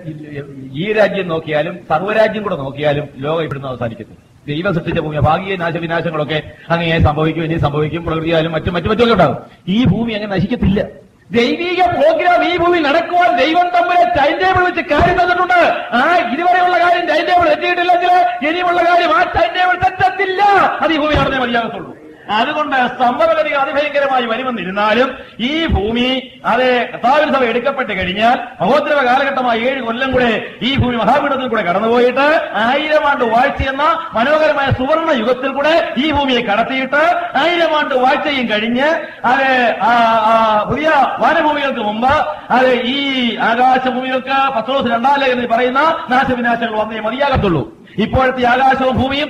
ഈ രാജ്യം നോക്കിയാലും സർവ്വരാജ്യം കൂടെ നോക്കിയാലും ലോകം ഇവിടുന്ന് അവസാനിക്കത്തില്ല ദൈവം സൃഷ്ടിച്ച ഭൂമി ഭാഗിക നാശവിനാശങ്ങളൊക്കെ അങ്ങനെ സംഭവിക്കും ഇനി സംഭവിക്കും പ്രകൃതിയാലും മറ്റും മറ്റു മറ്റൊക്കെ ഉണ്ടാവും ഈ ഭൂമി അങ്ങനെ നശിക്കത്തില്ല ദൈവിക പ്രോഗ്രാം ഈ ഭൂമി നടക്കുവാൻ ദൈവം തമ്മിലെ ടൈം ടേബിൾ വെച്ച് കാര്യം തന്നിട്ടുണ്ട് ആ ഇതുവരെയുള്ള കാര്യം ടൈം ടേബിൾ എത്തിയിട്ടില്ലെങ്കിൽ ഇനിയുമുള്ള കാര്യം ആ ടൈം ടേബിൾ തെറ്റത്തില്ല അത് ഈ ഭൂമി നടന്നേ മതിയാകത്തുള്ളൂ അതുകൊണ്ട് സംഭവഗതികൾ അതിഭയങ്കരമായി വരുമെന്നിരുന്നാലും ഈ ഭൂമി അത് കർത്താവിൻ സഭ എടുക്കപ്പെട്ട് കഴിഞ്ഞാൽ മഹോദ്രവ കാലഘട്ടമായ ഏഴ് കൊല്ലം കൂടെ ഈ ഭൂമി മഹാപീഠത്തിൽ കൂടെ കടന്നുപോയിട്ട് ആയിരം ആണ്ട് വാഴ്ച എന്ന മനോഹരമായ സുവർണ യുഗത്തിൽ കൂടെ ഈ ഭൂമിയെ കടത്തിയിട്ട് ആയിരം ആണ്ട് വാഴ്ചയും കഴിഞ്ഞ് അത് ആ, ആ, പുതിയ വാനഭൂമികൾക്ക് മുമ്പ് അത് ഈ ആകാശഭൂമികൾക്ക് പത്രോസ് രണ്ടാം ലേഖനത്തിൽ പറയുന്ന നാശവിനാശങ്ങൾ വന്നേ മതിയാകത്തുള്ളൂ ഇപ്പോഴത്തെ ആകാശവും ഭൂമിയും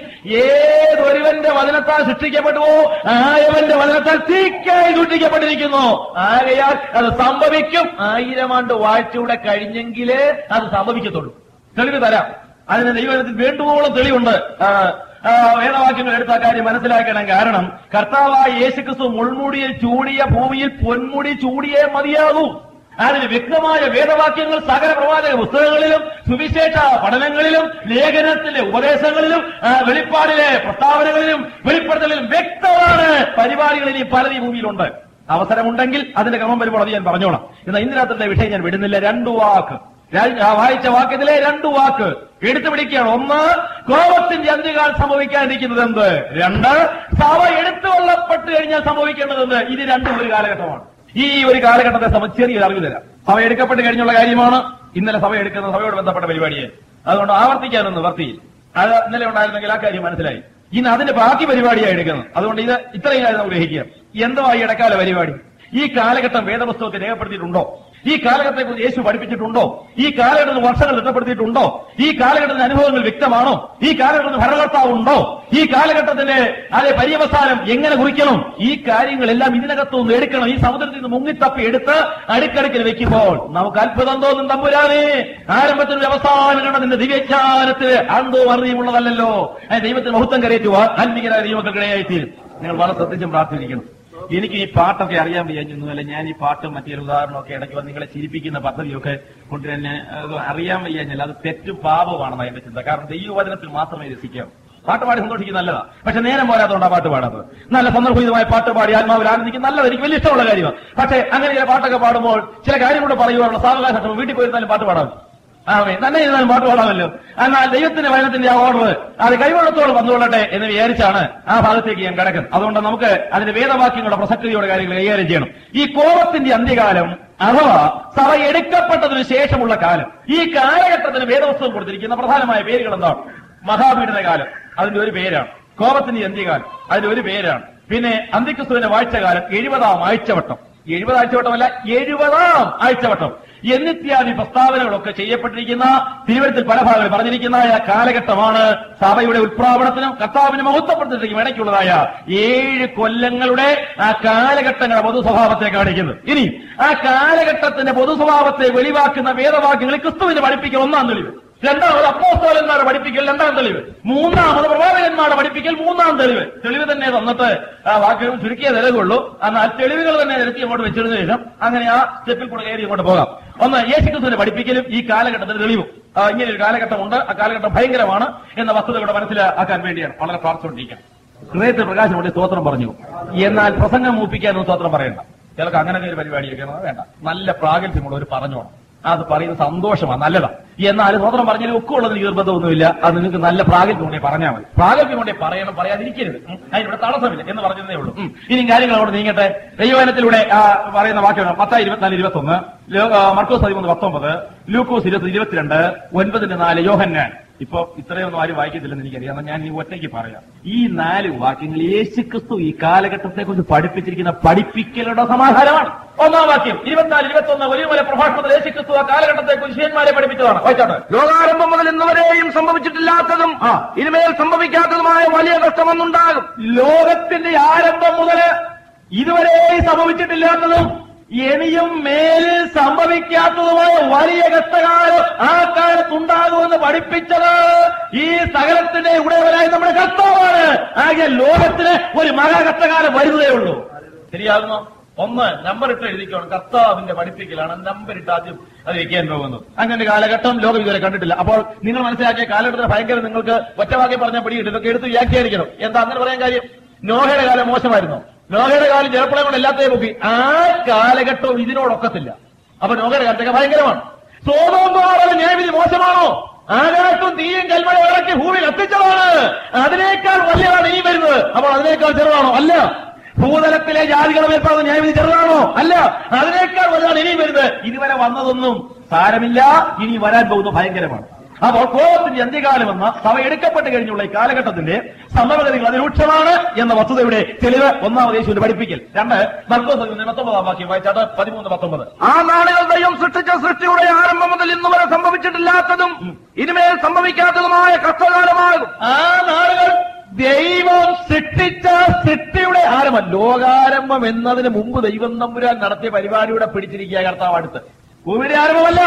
ഏതൊരുവന്റെ വചനത്താൽ സൃഷ്ടിക്കപ്പെട്ടുവോ ആയവന്റെ വചനത്താൽ തീക്കായി സൃഷ്ടിക്കപ്പെട്ടിരിക്കുന്നു ആകയാൽ അത് സംഭവിക്കും ആയിരം ആണ്ട് വാഴ്ചയുടെ കഴിഞ്ഞെങ്കിലേ അത് സംഭവിക്കത്തുള്ളൂ തെളിവ് തരാം അതിന് ദൈവത്തിൽ വേണ്ടുവോളം തെളിവുണ്ട് ആ, ആ, വേദവാക്യങ്ങൾ എടുത്ത കാര്യം മനസ്സിലാക്കണം കാരണം കർത്താവായ യേശുക്രിസ്തു മുൾമുടിയിൽ ചൂടിയ ഭൂമിയിൽ പൊന്മുടി ചൂടിയേ മതിയാകൂ അതിന് വ്യക്തമായ വേദവാക്യങ്ങൾ സകല പ്രവാചക പുസ്തകങ്ങളിലും സുവിശേഷ പഠനങ്ങളിലും ലേഖനത്തിലെ ഉപദേശങ്ങളിലും ആ, വെളിപ്പാടിലെ പ്രസ്താവനകളിലും വെളിപ്പെടുത്തലിലും വ്യക്തമാണ് പരിപാടികളിൽ ഈ പലതി ഭൂമിയിലുണ്ട് അവസരമുണ്ടെങ്കിൽ അതിന്റെ ക്രമം വരുമ്പോൾ അത് ഞാൻ പറഞ്ഞോളാം എന്നാൽ ഇന്ന് രാത്രിയുടെ വിഷയം ഞാൻ വിടുന്നില്ല രണ്ടു വാക്ക് രാ- ആ വായിച്ച വാക്യത്തിലെ രണ്ടു വാക്ക് എടുത്തു പിടിക്കുകയാണ് ഒന്ന് കോപത്തിന്റെ അന്ത്യകാൽ സംഭവിക്കാനിരിക്കുന്നത് എന്ത് രണ്ട് സഭ എടുത്തു കൊള്ളപ്പെട്ട് കഴിഞ്ഞാൽ സംഭവിക്കേണ്ടത് എന്ത് ഇത് രണ്ടും ഒരു കാലഘട്ടമാണ് ഈ ഒരു കാലഘട്ടത്തെ സംബന്ധിച്ച് ചെറിയൊരു അറിവ് തരാം സഭ എടുക്കപ്പെട്ട് കഴിഞ്ഞുള്ള കാര്യമാണ് ഇന്നലെ സഭ എടുക്കുന്ന സഭയോട് ബന്ധപ്പെട്ട പരിപാടിയെ അതുകൊണ്ട് ആവർത്തിക്കാനൊന്നും വർത്തിയിൽ അത് ഇന്നലെ ഉണ്ടായിരുന്നെങ്കിൽ ആ കാര്യം മനസ്സിലായി ഇന്ന് അതിന്റെ ബാക്കി പരിപാടിയാണ് എടുക്കുന്നത് അതുകൊണ്ട് ഇത് ഇത്രയും കാര്യം നമുക്ക് ഗ്രഹിക്കുക എന്തുവാ ഈ ഇടക്കാല പരിപാടി ഈ കാലഘട്ടം വേദപുസ്തകത്തിൽ രേഖപ്പെടുത്തിയിട്ടുണ്ടോ ഈ കാലഘട്ടത്തെ കുറിച്ച് യേശു പഠിപ്പിച്ചിട്ടുണ്ടോ ഈ കാലഘട്ടത്തിൽ വർഷങ്ങൾ തിട്ടപ്പെടുത്തിയിട്ടുണ്ടോ ഈ കാലഘട്ടത്തിന്റെ അനുഭവങ്ങൾ വ്യക്തമാണോ ഈ കാലഘട്ടത്തിൽ ഭരണകർത്താവ് ഉണ്ടോ ഈ കാലഘട്ടത്തിന്റെ അതേ പര്യവസാനം എങ്ങനെ കുറിക്കണം ഈ കാര്യങ്ങളെല്ലാം ഇതിനകത്തുനിന്ന് എടുക്കണം ഈ സമുദ്രത്തിൽ നിന്ന് മുങ്ങിത്തപ്പി എടുത്ത് അടുക്കടുക്കിൽ വെക്കുമ്പോൾ നമുക്ക് അത്ഭുതം തോന്നും തമ്പുരാനെ ആരംഭത്തിൽ ഒരു അവസാനം കണ്ട നിന്റെ ദിവ്യജ്ഞാനത്തിന് അന്തോ അറിയുമുള്ളതല്ലോ ആ ദൈവത്തിന് മഹത്വം കരയറ്റുവാൻ ആത്മീകരായ ദൈവങ്ങൾക്കിടയായി തീരും നിങ്ങൾ വളരെ ശ്രദ്ധിച്ചും പ്രാർത്ഥിക്കണം എനിക്ക് ഈ പാട്ടൊക്കെ അറിയാൻ വയ്യാഞ്ഞൊന്നുമല്ല ഞാൻ ഈ പാട്ടും മറ്റൊരു ഉദാഹരണമൊക്കെ ഇടയ്ക്ക് വന്ന് നിങ്ങളെ ചിരിപ്പിക്കുന്ന പദ്ധതിയൊക്കെ കൊണ്ട് തന്നെ അത് അറിയാൻ വയ്യാഞ്ഞല്ല അത് തെറ്റു പാപമാണെന്ന് എന്റെ ചിന്ത കാരണം ദൈവവചനത്തിൽ മാത്രമേ രസിക്കാവൂ പാട്ട് പാടി സന്തോഷിക്കുന്ന നല്ലതാ പക്ഷെ നേരം പോരാത്തതുകൊണ്ട് ആ പാട്ട് പാടാത്തത് നല്ല സന്ദർഭോചിതമായ പാട്ട് പാടി ആത്മാവിൽ ആനന്ദിക്കും നല്ലത് എനിക്ക് വലിയ ഇഷ്ടമുള്ള കാര്യമാണ് പക്ഷെ അങ്ങനെ ചില പാട്ടൊക്കെ പാടുമ്പോൾ ചില കാര്യം കൂടെ പറയുവാനുള്ള സാവകാശം വീട്ടിൽ പോയിരുന്നാലും പാട്ട് പാടാം ആമേ തന്നെ ഇരുന്നാലും പാട്ട് പാടാമല്ലോ എന്നാൽ ദൈവത്തിന്റെ വചനത്തിന്റെ ആ ഓർഡർ അത് കൈവള്ളത്തോട് വന്നുകൊള്ളട്ടെ എന്ന് വിചാരിച്ചാണ് ആ ഭാഗത്തേക്ക് ഞാൻ കിടക്കുന്നത് അതുകൊണ്ട് നമുക്ക് അതിന്റെ വേദവാക്യങ്ങളുടെ പ്രസക്തിയോടെ കാര്യങ്ങൾ കൈകാര്യം ചെയ്യണം ഈ കോപത്തിന്റെ അന്ത്യകാലം അഥവാ സഭ എടുക്കപ്പെട്ടതിന് ശേഷമുള്ള കാലം ഈ കാലഘട്ടത്തിന് വേദവസ്തുവും കൊടുത്തിരിക്കുന്ന പ്രധാനമായ പേരുകൾ എന്താണ് മഹാപീഡന കാലം അതിന്റെ ഒരു പേരാണ് കോപത്തിന്റെ അന്ത്യകാലം അതിന്റെ ഒരു പേരാണ് പിന്നെ അന്ത്യക്രിസ്തുവിന്റെ വാഴ്ചകാലം എഴുപതാം ആഴ്ചവട്ടം എഴുപത് ആഴ്ചവട്ടമല്ല എഴുപതാം ആഴ്ചവട്ടം എന്നിത്യാദി പ്രസ്താവനകളൊക്കെ ചെയ്യപ്പെട്ടിരിക്കുന്ന തിരുവനന്തപുരത്തിൽ പല ഭാഗങ്ങളിൽ പറഞ്ഞിരിക്കുന്ന ആ കാലഘട്ടമാണ് സഭയുടെ ഉത്പ്രാപണത്തിനും കർത്താവിന് മഹത്വപ്പെടുത്തിയിരിക്കും ഇടയ്ക്കുള്ളതായ ഏഴ് കൊല്ലങ്ങളുടെ ആ കാലഘട്ടങ്ങളുടെ പൊതുസ്വഭാവത്തെ കാണിക്കുന്നത് ഇനി ആ കാലഘട്ടത്തിന്റെ പൊതുസ്വഭാവത്തെ വെളിവാക്കുന്ന വേദവാക്യങ്ങളിൽ ക്രിസ്തുവിന്റെ പഠിപ്പിക്കൽ ഒന്നാം തെളിവ് രണ്ടാമത് അപ്പോസ്തോലന്മാരുടെ പഠിപ്പിക്കൽ രണ്ടാം തെളിവ് മൂന്നാമത് പ്രവാചകന്മാരുടെ പഠിപ്പിക്കൽ മൂന്നാം തെളിവ് തെളിവ് തന്നെ തന്നിട്ട് ആ വാക്കുകൾ ചുരുക്കിയ തെളിവുള്ളൂ എന്നാൽ തെളിവുകൾ തന്നെ നിരത്തി അങ്ങോട്ട് വെച്ചതിന് ശേഷം അങ്ങനെ ആ സ്റ്റെപ്പിൽ കൂടെ കയറി അങ്ങോട്ട് പോകാം ഒന്ന് യേശുക്രിസ്തുവിന്റെ പഠിപ്പിക്കലും ഈ കാലഘട്ടത്തിന് തെളിവും ആ, ഇങ്ങനെ ഒരു കാലഘട്ടമുണ്ട് ആ കാലഘട്ടം ഭയങ്കരമാണ് എന്ന വസ്തുത ഇവിടെ മനസ്സിലാക്കാൻ വേണ്ടിയാണ് വളരെ പ്രാർത്ഥിച്ചുകൊണ്ടിരിക്കുന്നത് ഹൃദയത്തിൽ പ്രകാശം കൊണ്ട് സ്തോത്രം പറഞ്ഞു എന്നാൽ പ്രസംഗം മൂപ്പിക്കാനൊന്നും സ്തോത്രം പറയണ്ട ചിലർക്ക് അങ്ങനെ ഒരു പരിപാടിയൊക്കെ വേണ്ട നല്ല പ്രാഗൽഭ്യമുള്ള ഒരു പറഞ്ഞോണം അത് പറയുന്നത് സന്തോഷമാണ് നല്ലതാ എന്നാൽ സ്വതന്ത്രം പറഞ്ഞാൽ ഒക്കെ ഉള്ളത് എനിക്ക് നിർബന്ധമൊന്നുമില്ല അത് നിങ്ങൾക്ക് നല്ല പ്രാഗൽഭ്യം കൊണ്ടേ പറഞ്ഞാൽ മതി പ്രാഗൽഭ്യം കൊണ്ടേ പറയണം പറയാതിരിക്കരുത് ഉം. അതിനിവിടെ തടസ്സമില്ല എന്ന് പറഞ്ഞതേ ഉള്ളൂ ഉം. ഇനി കാര്യങ്ങൾ അവിടെ നീങ്ങട്ടെ ദൈവവനത്തിലൂടെ ആ, പറയുന്ന വാക്യമാണ് പത്തായി ഇരുപത്തിനാല് ഇരുപത്തൊന്ന് ലോ- ആ, മർക്കോസ് പതിമൂന്ന് പത്തൊമ്പത് ലൂക്കോസ് ഇരുപത്തി ഇരുപത്തിരണ്ട് ഒൻപതിന്റെ നാല് യോഹന്നാൻ ഇപ്പൊ ഇത്രയൊന്നും ആരും വായിക്കത്തില്ലെന്ന് എനിക്കറിയാം എന്നാൽ ഞാൻ ഈ ഒറ്റയ്ക്ക് പറയാം ഈ നാല് വാക്യങ്ങൾ യേശുക്രിസ്തു ഈ കാലഘട്ടത്തെ കുറിച്ച് പഠിപ്പിച്ചിരിക്കുന്ന പഠിപ്പിക്കലുടെ സമാധാനമാണ് ഒന്നാം വാക്യം ഇരുപത്തിനാല് ഇരുപത്തൊന്ന് വലിയ പ്രഭാഷണത്തിൽ യേശുക്രിസ്തു ആ കാലഘട്ടത്തെ കുറിച്ച് ശിഷ്യന്മാരെ പഠിപ്പിച്ചതാണ് വായിച്ചാട്ടെ ലോകാരംഭം മുതൽ ഇന്നുവരെയും സംഭവിച്ചിട്ടില്ലാത്തതും ആ. ഇനിമേൽ സംഭവിക്കാത്തതുമായ വലിയ കഷ്ടമൊന്നുണ്ടാകും ലോകത്തിന്റെ ആരംഭം മുതൽ ഇതുവരെ സംഭവിച്ചിട്ടില്ലാത്തതും ഇനിയും മേലിൽ സംഭവിക്കാത്തതുമായ വലിയ കഷ്ടകാലം ആ കാലത്തുണ്ടാകുമെന്ന് പഠിപ്പിച്ചത് ഈ സകലത്തിന്റെ ഉടയവനായ നമ്മുടെ കർത്താവാണ് ആകെ ലോകത്തിന് ഒരു മഹാകഷ്ടകാലം വരുന്നതേ ഉള്ളൂ ശരിയാകുന്നു ഒന്ന് നമ്പർ ഇട്ട് എഴുതിക്കണം കർത്താവിന്റെ പഠിപ്പിക്കലാണ് നമ്പർ ഇട്ട് ആദ്യം അത് വെക്കാൻ പോകുന്നത് അങ്ങനെ ഒരു കാലഘട്ടം ലോകം ഇതുവരെ കണ്ടിട്ടില്ല അപ്പോൾ നിങ്ങൾ മനസ്സിലാക്കിയ കാലഘട്ടത്തിന് ഭയങ്കര നിങ്ങൾക്ക് ഒറ്റവാക്കി പറഞ്ഞ പിടിയിട്ട് ഇതൊക്കെ എടുത്ത് വ്യാഖ്യാനിക്കണം എന്താ അങ്ങനെ പറയാൻ കാര്യം നോഹയുടെ കാലം മോശമായിരുന്നു നോഹയുടെ കാലം ജലപ്രളയം കൊണ്ട് എല്ലാത്തെയും നോക്കി ആ കാലഘട്ടവും ഇതിനോടൊക്കത്തില്ല അപ്പൊ നോഹയുടെ കാലത്തൊക്കെ ഭയങ്കരമാണ് സോതോന്തോളം ന്യായവിധി മോശമാണോ ആകാശവും തീയും കൽമഴ ഇറക്കി ഭൂമി കത്തിച്ചതാണ് അതിനേക്കാൾ വലിയതാണ് ഈ വരുന്നത് അപ്പോൾ അതിനേക്കാൾ ചെറുതാണോ അല്ല ഭൂതലത്തിലെ ജാതികളെ മേൽപ്പാകുന്ന ന്യായവിധി ചെറുതാണോ അല്ല അതിനേക്കാൾ വലുതാണ് ഇനിയും വരുന്നത് ഇതുവരെ വന്നതൊന്നും സാരമില്ല ഇനി വരാൻ പോകുന്നത് ഭയങ്കരമാണ് അപ്പോൾ കോപത്തിന്റെ അന്ത്യകാലം എന്ന സഭ എടുക്കപ്പെട്ട് കഴിഞ്ഞുള്ള ഈ കാലഘട്ടത്തിന്റെ സംഭവഗതികൾ അതിരൂക്ഷമാണ് എന്ന വസ്തുതയുടെ തെളിവ് ഒന്നാമത് യേശുവിന്റെ പഠിപ്പിക്കൽ രണ്ട് മർക്കോസ് പത്തൊമ്പതാം വാക്യം വായിച്ചാട്ട് പതിമൂന്ന് പത്തൊമ്പത് ആ നാളുകൾ ദൈവം സൃഷ്ടിച്ച സൃഷ്ടിയുടെ ആരംഭം മുതൽ ഇന്നുവരെ സംഭവിച്ചിട്ടില്ലാത്തതും ഇനിമേൽ സംഭവിക്കാത്തതുമായ കഷ്ടകാലമാകും ആ നാളുകൾ ദൈവം സൃഷ്ടിച്ച സൃഷ്ടിയുടെ ആരംഭം ലോകാരംഭം എന്നതിന് മുമ്പ് ദൈവം തമ്പുരാൻ നടത്തിയ പരിപാടിയുടെ പിടിച്ചിരിക്കുക കർത്താവ് അടുത്ത് ഭൂമിയുടെ ആരംഭമല്ല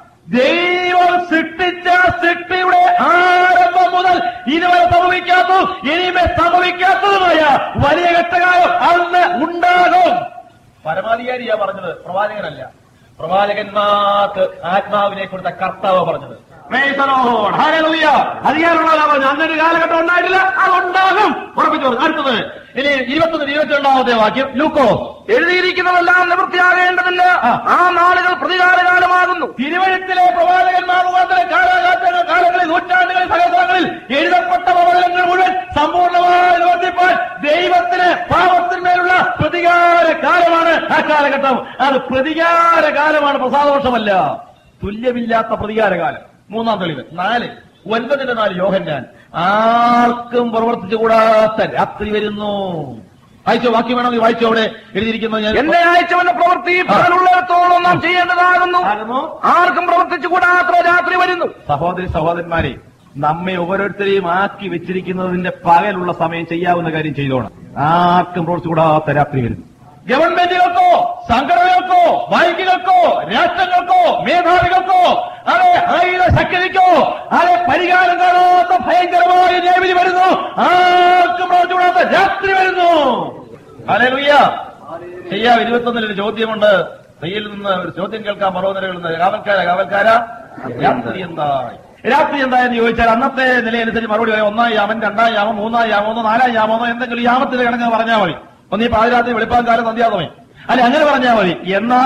ദൈവം സൃഷ്ടിച്ച സൃഷ്ടിയുടെ ആരംഭം മുതൽ ഇതുവരെ സംഭവിക്കാത്തതും ഇനിമേ സംഭവിക്കാത്തതുമായ വലിയ ഘട്ടകാലം അന്ന് ഉണ്ടാകും പരമാധികാരിയാ പറഞ്ഞത് പ്രവാചകനല്ല പ്രവാചകന്മാർക്ക് ആത്മാവിനെ കൊടുത്ത കർത്താവ് പറഞ്ഞത് Praise the Lord. Hallelujah. അധികാരമുള്ളതാ പറഞ്ഞു അങ്ങനെ ഒരു കാലഘട്ടം ഉണ്ടായിട്ടില്ല അതുണ്ടാകും ഉറപ്പിച്ചു പറഞ്ഞു അടുത്തത് ഇനി ഇരുപത്തൊന്ന് ഇരുപത്തിരണ്ടാമത്തെ വാക്യം ലൂക്കോ എഴുതിയിരിക്കുന്നതെല്ലാം നിവൃത്തിയാകേണ്ടതിന് ആ. ആ നാളുകൾ പ്രതികാരകാലമാകുന്നു തിരുവഴുത്തിലെ പ്രവാചകന്മാർ മുഖാന്തരം കാലാകാലങ്ങൾ കാലങ്ങളിൽ നൂറ്റാണ്ടുകളിൽ സഹസ്രങ്ങളിൽ എഴുതപ്പെട്ട പ്രവചനങ്ങൾ മുഴുവൻ സമ്പൂർണ്ണമായി നിവർത്തിപ്പാൻ ദൈവത്തിന് പാപത്തിന്മേലുള്ള പ്രതികാര കാലമാണ് ആ കാലഘട്ടം അത് പ്രതികാര കാലമാണ് പ്രസാദോഷമല്ല തുല്യമില്ലാത്ത പ്രതികാര കാലം മൂന്നാം തെളിവ് നാല് ഒൻപതിന്റെ നാല് യോഹന്നാൻ ആർക്കും പ്രവർത്തിച്ചുകൂടാത്ത രാത്രി വരുന്നു വായിച്ചോ വാക്യം വേണമെങ്കിൽ വായിച്ചോ അവിടെ എഴുതിയിരിക്കുന്നത് ഞാൻ എന്റെ അയച്ചവന്റെ പ്രവൃത്തി പകലുള്ളിടത്തോളം നാം ചെയ്യേണ്ടതാകുന്നു ആകുന്നു ആർക്കും പ്രവർത്തിച്ചുകൂടാത്ത രാത്രി വരുന്നു സഹോദരി സഹോദരന്മാരെ നമ്മെ ഓരോരുത്തരെയും ആക്കി വെച്ചിരിക്കുന്നതിന്റെ പകലുള്ള സമയം ചെയ്യാവുന്ന കാര്യം ചെയ്തോണം ആർക്കും പ്രവർത്തിച്ചുകൂടാത്ത രാത്രി വരുന്നു ഗവൺമെന്റുകൾക്കോ സംഘടനകൾക്കോ ബാങ്കുകൾക്കോ രാഷ്ട്രങ്ങൾക്കോ മേധാവികൾക്കോ അതെ ആയുധ ശക്തിക്കോ അതെ പരിഹാരം കാണാത്ത ഭയങ്കരമായ ന്യായവിധി വരുന്നു ആർക്കും പ്രവർത്തിച്ചുകൂടാത്ത രാത്രി വരുന്നു അലലുയ്യ ചെയ്യാം ഇരുപത്തൊന്നിലൊരു ചോദ്യമുണ്ട് കയ്യിൽ നിന്ന് ഒരു ചോദ്യം കേൾക്കാൻ മറോന്നരകളിൽ നിന്ന് കാവൽക്കാര കാവൽക്കാര രാത്രി എന്തായി രാത്രി എന്തായെന്ന് ചോദിച്ചാൽ അന്നത്തെ നിലയനുസരിച്ച് മറുപടി പറയാം ഒന്നാം യാമം രണ്ടാം യാമം മൂന്നാം യാമോന്നോ നാലാം യാമോന്നോ എന്തെങ്കിലും യാമത്തിന്റെ കണക്ക് പറഞ്ഞാൽ മതി ഒന്ന് ഈ പാതിരാത്രി വെളുപ്പാൻ കാലം സന്ധ്യാസമയം അല്ലെ അങ്ങനെ പറഞ്ഞാൽ മതി എന്നാൽ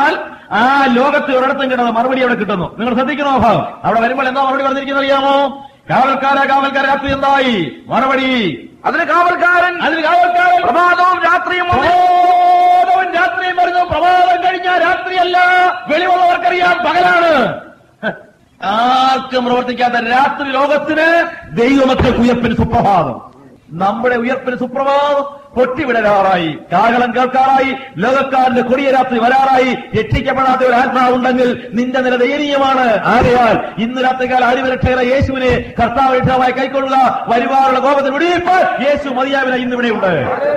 ആ ലോകത്ത് ഒരിടത്തും കിട്ടുന്ന മറുപടി അവിടെ കിട്ടുന്നു നിങ്ങൾ ശ്രദ്ധിക്കണോ ഭാഗം അവിടെ വരുമ്പോൾ എന്താ മറുപടി പറഞ്ഞിരിക്കുന്നത് അറിയാമോ കാവൽക്കാര കാവൽക്കാര രാത്രി എന്തായി മറുപടി അതിന് കാവൽക്കാരൻ അതിന് കാവൽക്കാരൻ പ്രഭാതവും രാത്രിയും വന്നു. പ്രഭാതവും രാത്രിയും വരുന്നു പ്രഭാതം കഴിഞ്ഞ രാത്രിയല്ല വെളിവുള്ളവർക്കറിയാം പകലാണ് ഹ, ആർക്കും പ്രവർത്തിക്കാത്ത രാത്രി ലോകത്തിന് ദൈവമക്കൾക്ക് ഉയർപ്പിന് സുപ്രഭാതം നമ്മുടെ ഉയർപ്പിന് സുപ്രഭാതം പൊട്ടിവിടരാറായി കാഹളം കേൾക്കാറായി ലോകക്കാരന്റെ കൊടിയ രാത്രി വരാറായി രക്ഷിക്കപ്പെടാത്ത ഒരു ആത്മാവുണ്ടെങ്കിൽ നിന്റെ നില ദയനീയമാണ് ആകയാൽ ഇന്ന് രാത്രികാല അടിവരക്ഷകര യേശുവിനെ കർത്താവ് രക്ഷമായി കൈക്കൊള്ളുക വരുവാനുള്ള കോപത്തിന് വിടിയിപ്പ് യേശു മതിയാവിന ഇന്ന് ഇവിടെയുണ്ട്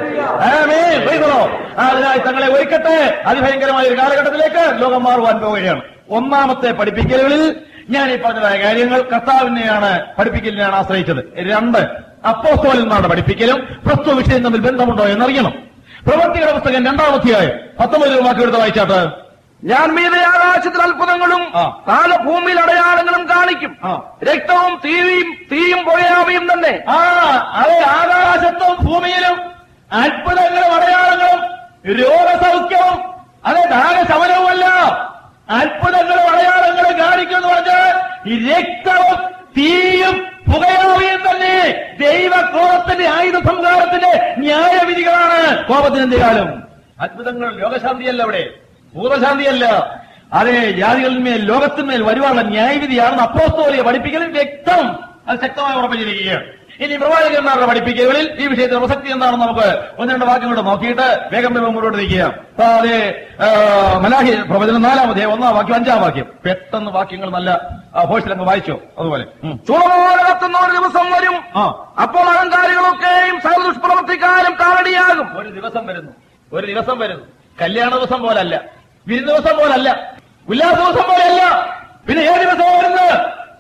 ആമേൻ. വൈകുന്നോ? അതിനായി തങ്ങളെ ഒരുക്കട്ടെ അതിഭയങ്കരമായ ഒരു കാലഘട്ടത്തിലേക്ക് ലോകം മാറുവാൻ പോവുകയാണ് ഒന്നാമത്തെ പഠിപ്പിക്കലുകളിൽ ഞാൻ ഈ പറഞ്ഞതായ കാര്യങ്ങൾ കർത്താവിനെയാണ് പഠിപ്പിക്കലിനെയാണ് ആശ്രയിച്ചത് രണ്ട് അപ്പോസ്തോലന്മാരുടെ പഠിപ്പിക്കലും പ്രസ്തുത വിഷയം തമ്മിൽ ബന്ധമുണ്ടോ എന്നറിയണം പ്രവർത്തികളുടെ പുസ്തകം രണ്ടാം അധ്യായം പത്തൊമ്പത് വാക്ക് എടുത്ത് വായിച്ചാട്ട് ഞാൻ മീതെ ആകാശത്തിൽ അത്ഭുതങ്ങളും ആ. താഴെ ഭൂമിയിൽ അടയാളങ്ങളും കാണിക്കും ആ. രക്തവും തീയും തീയും പുകയാവിയും തന്നെ ആ അത് ആകാശത്തും ഭൂമിയിലും അത്ഭുതങ്ങളും അടയാളങ്ങളും രോഗസൗഖ്യവും അത് ദാനശമനവുമല്ല അത്ഭുതങ്ങളും അടയാളങ്ങളും കാണിക്കുമെന്ന് പറഞ്ഞാൽ ഈ രക്തവും തീയും പുകയാവിയും തന്നെ ദൈവകോപത്തിന്റെ ആയുധ സംഹാരത്തിന്റെ ന്യായവിധികളാണ് കോപത്തിന് എന്തെയാലും അത്ഭുതങ്ങൾ രോഗശാന്തിയല്ല അവിടെ പൂർവ്വശാന്തിയല്ല അതെ ജാതികളിന്മേൽ ലോകത്തിന്മേൽ വരുവാനുള്ള ന്യായവിധിയാണെന്ന് അപ്പോസ്തോലിയ പഠിപ്പിക്കലും വ്യക്തം അത് ശക്തമായി ഉറപ്പിച്ചിരിക്കുകയാണ് ഇനി പ്രവാചകന്മാരുടെ പഠിപ്പിക്കലുകളിൽ ഈ വിഷയത്തിൽ പ്രസക്തി എന്താണെന്ന് നമുക്ക് ഒന്ന് രണ്ട് വാക്യങ്ങളോട് നോക്കിയിട്ട് വേഗം വേഗം മുന്നോട്ട് നിൽക്കുക അപ്പൊ അതെ ആ, മലാഹി പ്രവചനം നാലാമതേ ഒന്നാം വാക്യം അഞ്ചാം വാക്യം പെട്ടെന്ന് വാക്യങ്ങൾ നല്ല ഭോഷത്തിൽ അങ്ങ് വായിച്ചോ അതുപോലെ ഉം. ചുളപോലെ കത്തുന്ന ഒരു ദിവസം വരും ആ അപ്പോൾ അഹങ്കാരികളൊക്കെയും സകല ദുഷ്പ്രവർത്തിക്കാരും കാലടിയാകും ഒരു ദിവസം വരുന്നു ഒരു ദിവസം വരുന്നു കല്യാണ ദിവസം പോലല്ല വിരുന്ന് ദിവസം പോലല്ല ഉല്ലാസ ദിവസം പോലെയല്ല പിന്നെ ഏത് ദിവസം വരുന്നത്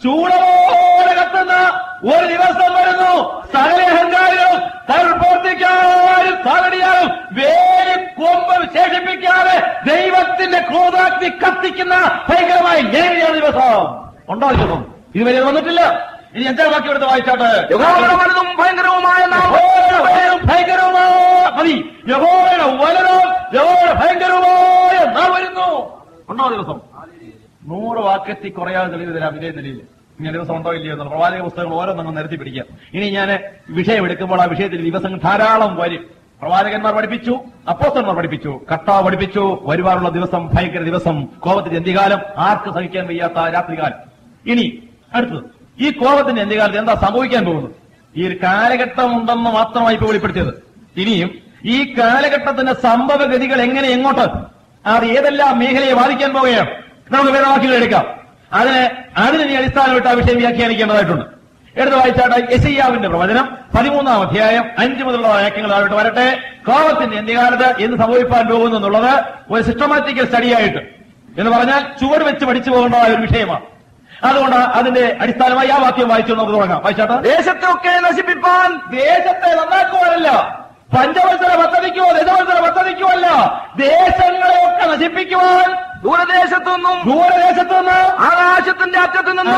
ചൂടോടെ കത്തുന്ന ഒരു ദിവസം വരുന്നു സകല അഹങ്കാരികളും പ്രവർത്തിക്കാനും സാലടിയാലും വേലി കൊമ്പ് വിശേഷിപ്പിക്കാതെ ദൈവത്തിന്റെ ക്രോധാഗ്നി കത്തിക്കുന്ന ഭയങ്കരമായ നേരിയ ദിവസം ഉണ്ടോ ഈ ദിവസം ഇതുവരെ ഇത് വന്നിട്ടില്ല ഇനി എന്താ ബാക്കി എടുത്ത് വായിച്ചാട്ട് യഹോവയുടെ വലുതും ഭയങ്കരവുമായ നാമം യഹോവയുടെ വലുതും ഭയങ്കരവുമായ മതി യഹോവയുടെ വലതും യഹോവയുടെ ഭയങ്കരവുമായ നാൾ വരുന്നു ഉണ്ടോ ദിവസം നൂറ് വാക്യത്തിൽ കുറയാതെ തെളിവ് തരാം ഇതേ നിലയിൽ ഇങ്ങനെ ദിവസം ഉണ്ടോ ഇല്ലയോ എന്നുള്ള പ്രവാചക പുസ്തകങ്ങൾ ഓരോന്നും നിരത്തി പിടിക്കാം ഇനി ഞാൻ വിഷയം എടുക്കുമ്പോൾ ആ വിഷയത്തിൽ ദിവസങ്ങൾ ധാരാളം വരും പ്രവാചകന്മാർ പഠിപ്പിച്ചു അപ്പോസ്തന്മാർ പഠിപ്പിച്ചു കർത്താവ് പഠിപ്പിച്ചു വരുവാനുള്ള ദിവസം ഭയങ്കര ദിവസം കോപത്തിന്റെ എന്തികാലം ആർക്ക് സഹിക്കാൻ വയ്യാത്ത രാത്രികാലം ഇനി അടുത്തത് ഈ കോപത്തിന്റെ എന്തികാലത്ത് എന്താ സംഭവിക്കാൻ പോകുന്നത് ഈ ഒരു കാലഘട്ടം ഉണ്ടെന്ന് മാത്രമായി ഇപ്പൊ വെളിപ്പെടുത്തിയത് ഇനിയും ഈ കാലഘട്ടത്തിന്റെ സംഭവഗതികൾ എങ്ങനെ എങ്ങോട്ട് അത് ഏതെല്ലാം മേഖലയെ ബാധിക്കാൻ പോവുകയാണ് നമുക്ക് വേദവാക്യങ്ങൾ എടുക്കാം അതിന് അതിന് നീ അടിസ്ഥാനമായിട്ട് ആ വിഷയം വ്യാഖ്യാനിക്കേണ്ടതായിട്ടുണ്ട് എടുത്ത് വായിച്ചാട്ട് യശയ്യാവിന്റെ പ്രവചനം പതിമൂന്നാം അധ്യായം അഞ്ച് മുതലുള്ള വാക്യങ്ങൾ താഴോട്ട് വരട്ടെ കോപത്തിന്റെ എന്ത്യകാലത്ത് എന്ത് സംഭവിക്കാൻ പോകുന്നു എന്നുള്ളത് ഒരു സിസ്റ്റമാറ്റിക്കൽ സ്റ്റഡിയായിട്ട് എന്ന് പറഞ്ഞാൽ ചുവട് വെച്ച് പഠിച്ചു പോകേണ്ടതായ ഒരു വിഷയമാണ് അതുകൊണ്ട് അതിന്റെ അടിസ്ഥാനമായി ആ വാക്യം വായിച്ചു നമുക്ക് തുടങ്ങാം വായിച്ചാട്ട് ദേശത്തെയൊക്കെ നശിപ്പിപ്പാൻ ദേശത്തെ നന്നാക്കുവാനല്ല പഞ്ചവത്സര പദ്ധതിക്കോ ദശവത്സര പദ്ധതിക്കോ അല്ല ദേശങ്ങളെയൊക്കെ നശിപ്പിക്കുവാൻ ദൂരദേശത്തു നിന്നും ദൂരദേശത്ത് നിന്ന് ആകാശത്തിന്റെ അറ്റത്തു നിന്നും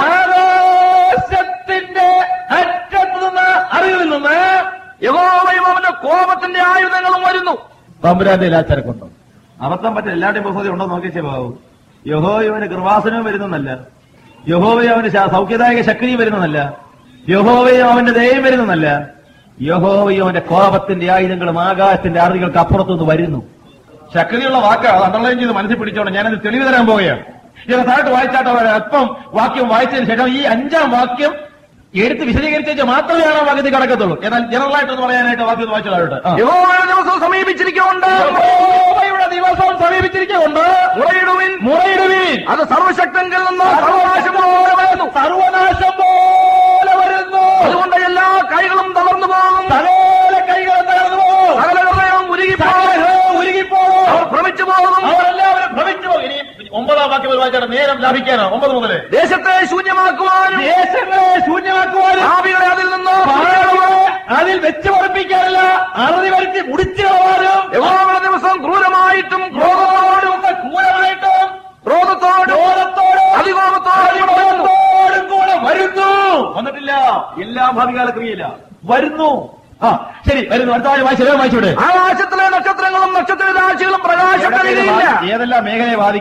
ആകാശത്തിന്റെ അറ്റത്ത് നിന്ന് അറിവിൽ നിന്ന് യഹോവയും അവന്റെ കോപത്തിന്റെ ആയുധങ്ങളും വരുന്നു തമ്പുരാന്റെ ലാച്ചരക്കുണ്ടോ അബദ്ധം പറ്റിയ എല്ലാവരുടെയും ബഹുമതി ഉണ്ടോ നോക്കിച്ചേ ബാബു യഹോവന് കൃപാസനവും വരുന്നല്ല യഹോവയും അവന് ശ- സൗഖ്യദായക ശക്തിയും വരുന്നതല്ല യഹോവയും അവന്റെ ദയം വരുന്നതല്ല യഹോവയും അവന്റെ കോപത്തിന്റെ ആയുധങ്ങളും ആകാശത്തിന്റെ ആറുകൾക്ക് അപ്പുറത്തുനിന്ന് വരുന്നു ശക്തിയുള്ള വാക്ക് അത് അണ്ടർലൈൻ ചെയ്ത് മനസ്സിൽ പിടിച്ചോണം ഞാനത് തെളിവ് തരാൻ പോവുകയാണ് ഇത് താഴോട്ട് വായിച്ചാട്ടോ അല്പം വാക്യം വായിച്ചതിന് ശേഷം ഈ അഞ്ചാം വാക്യം എടുത്ത് വിശദീകരിച്ചു മാത്രമേ ആ വാക്യത്തിൽ കിടക്കത്തുള്ളൂ എന്നാൽ ജനറൽ ആയിട്ടൊന്ന് പറയാനായിട്ട് വാക്യം വായിച്ചു താഴോട്ട് ആ. യഹോവയുടെ ദിവസം സമീപിച്ചിരിക്കുന്നുണ്ട് യഹോവയുടെ ദിവസം സമീപിച്ചിരിക്കുന്നുണ്ട് മുറയിടുവിൻ മുറയിടുവീൻ അത് സർവശക്തങ്കിൽ നിന്ന് സർവനാശം പോലെ വരുന്നു സർവനാശം പോലെ വരുന്നു അതുകൊണ്ട് എല്ലാ കൈകളും തളർന്നു പോകും സകല കൈകളും തകർന്നു പോകും സകല ഹൃദയവും ഉരുകിപ്പോകും സകലവും ഉരുകിപ്പോകും അവർ ഭ്രമിച്ചു പോകും അവരെല്ലാവരും ഭ്രമിച്ചു പോകും ഇനി ഒമ്പതാം വാക്യം ഒരു വായിച്ചാണ് നേരം ലാഭിക്കാനോ ഒമ്പത് മുതല് ദേശത്തെ ശൂന്യമാക്കുവാനും ദേശങ്ങളെ ശൂന്യമാക്കുവാനും ഭാവികളെ അതിൽ നിന്ന് പാറകളെ അതിൽ വെച്ച് ഉറപ്പിക്കാനല്ല അറുതി വരുത്തി മുടിച്ചു കളവാനും യഹോവയുടെ ദിവസം ക്രൂരമായിട്ടും ക്രോധത്തോടും ക്രോധത്തോടും ക്രൂരമായിട്ടും ക്രോധത്തോടും ക്രോധത്തോടും അതികോപത്തോടും വരുന്നു. അതികോപത്തോടും കൂടെ വരുന്നു വന്നിട്ടില്ല എല്ലാ ഭാവികാല ക്രിയയില്ല വരുന്നു ആ ശരി വരുന്നു അടുത്ത ആഴ്ച വായിച്ചു വായിച്ചൂടെ ആകാശത്തിലെ നക്ഷത്രങ്ങളും നക്ഷത്ര രാശികളും പ്രകാശം കഴിയുകയില്ല ഏതെല്ലാം മേഖലയെ ബാധിക്കും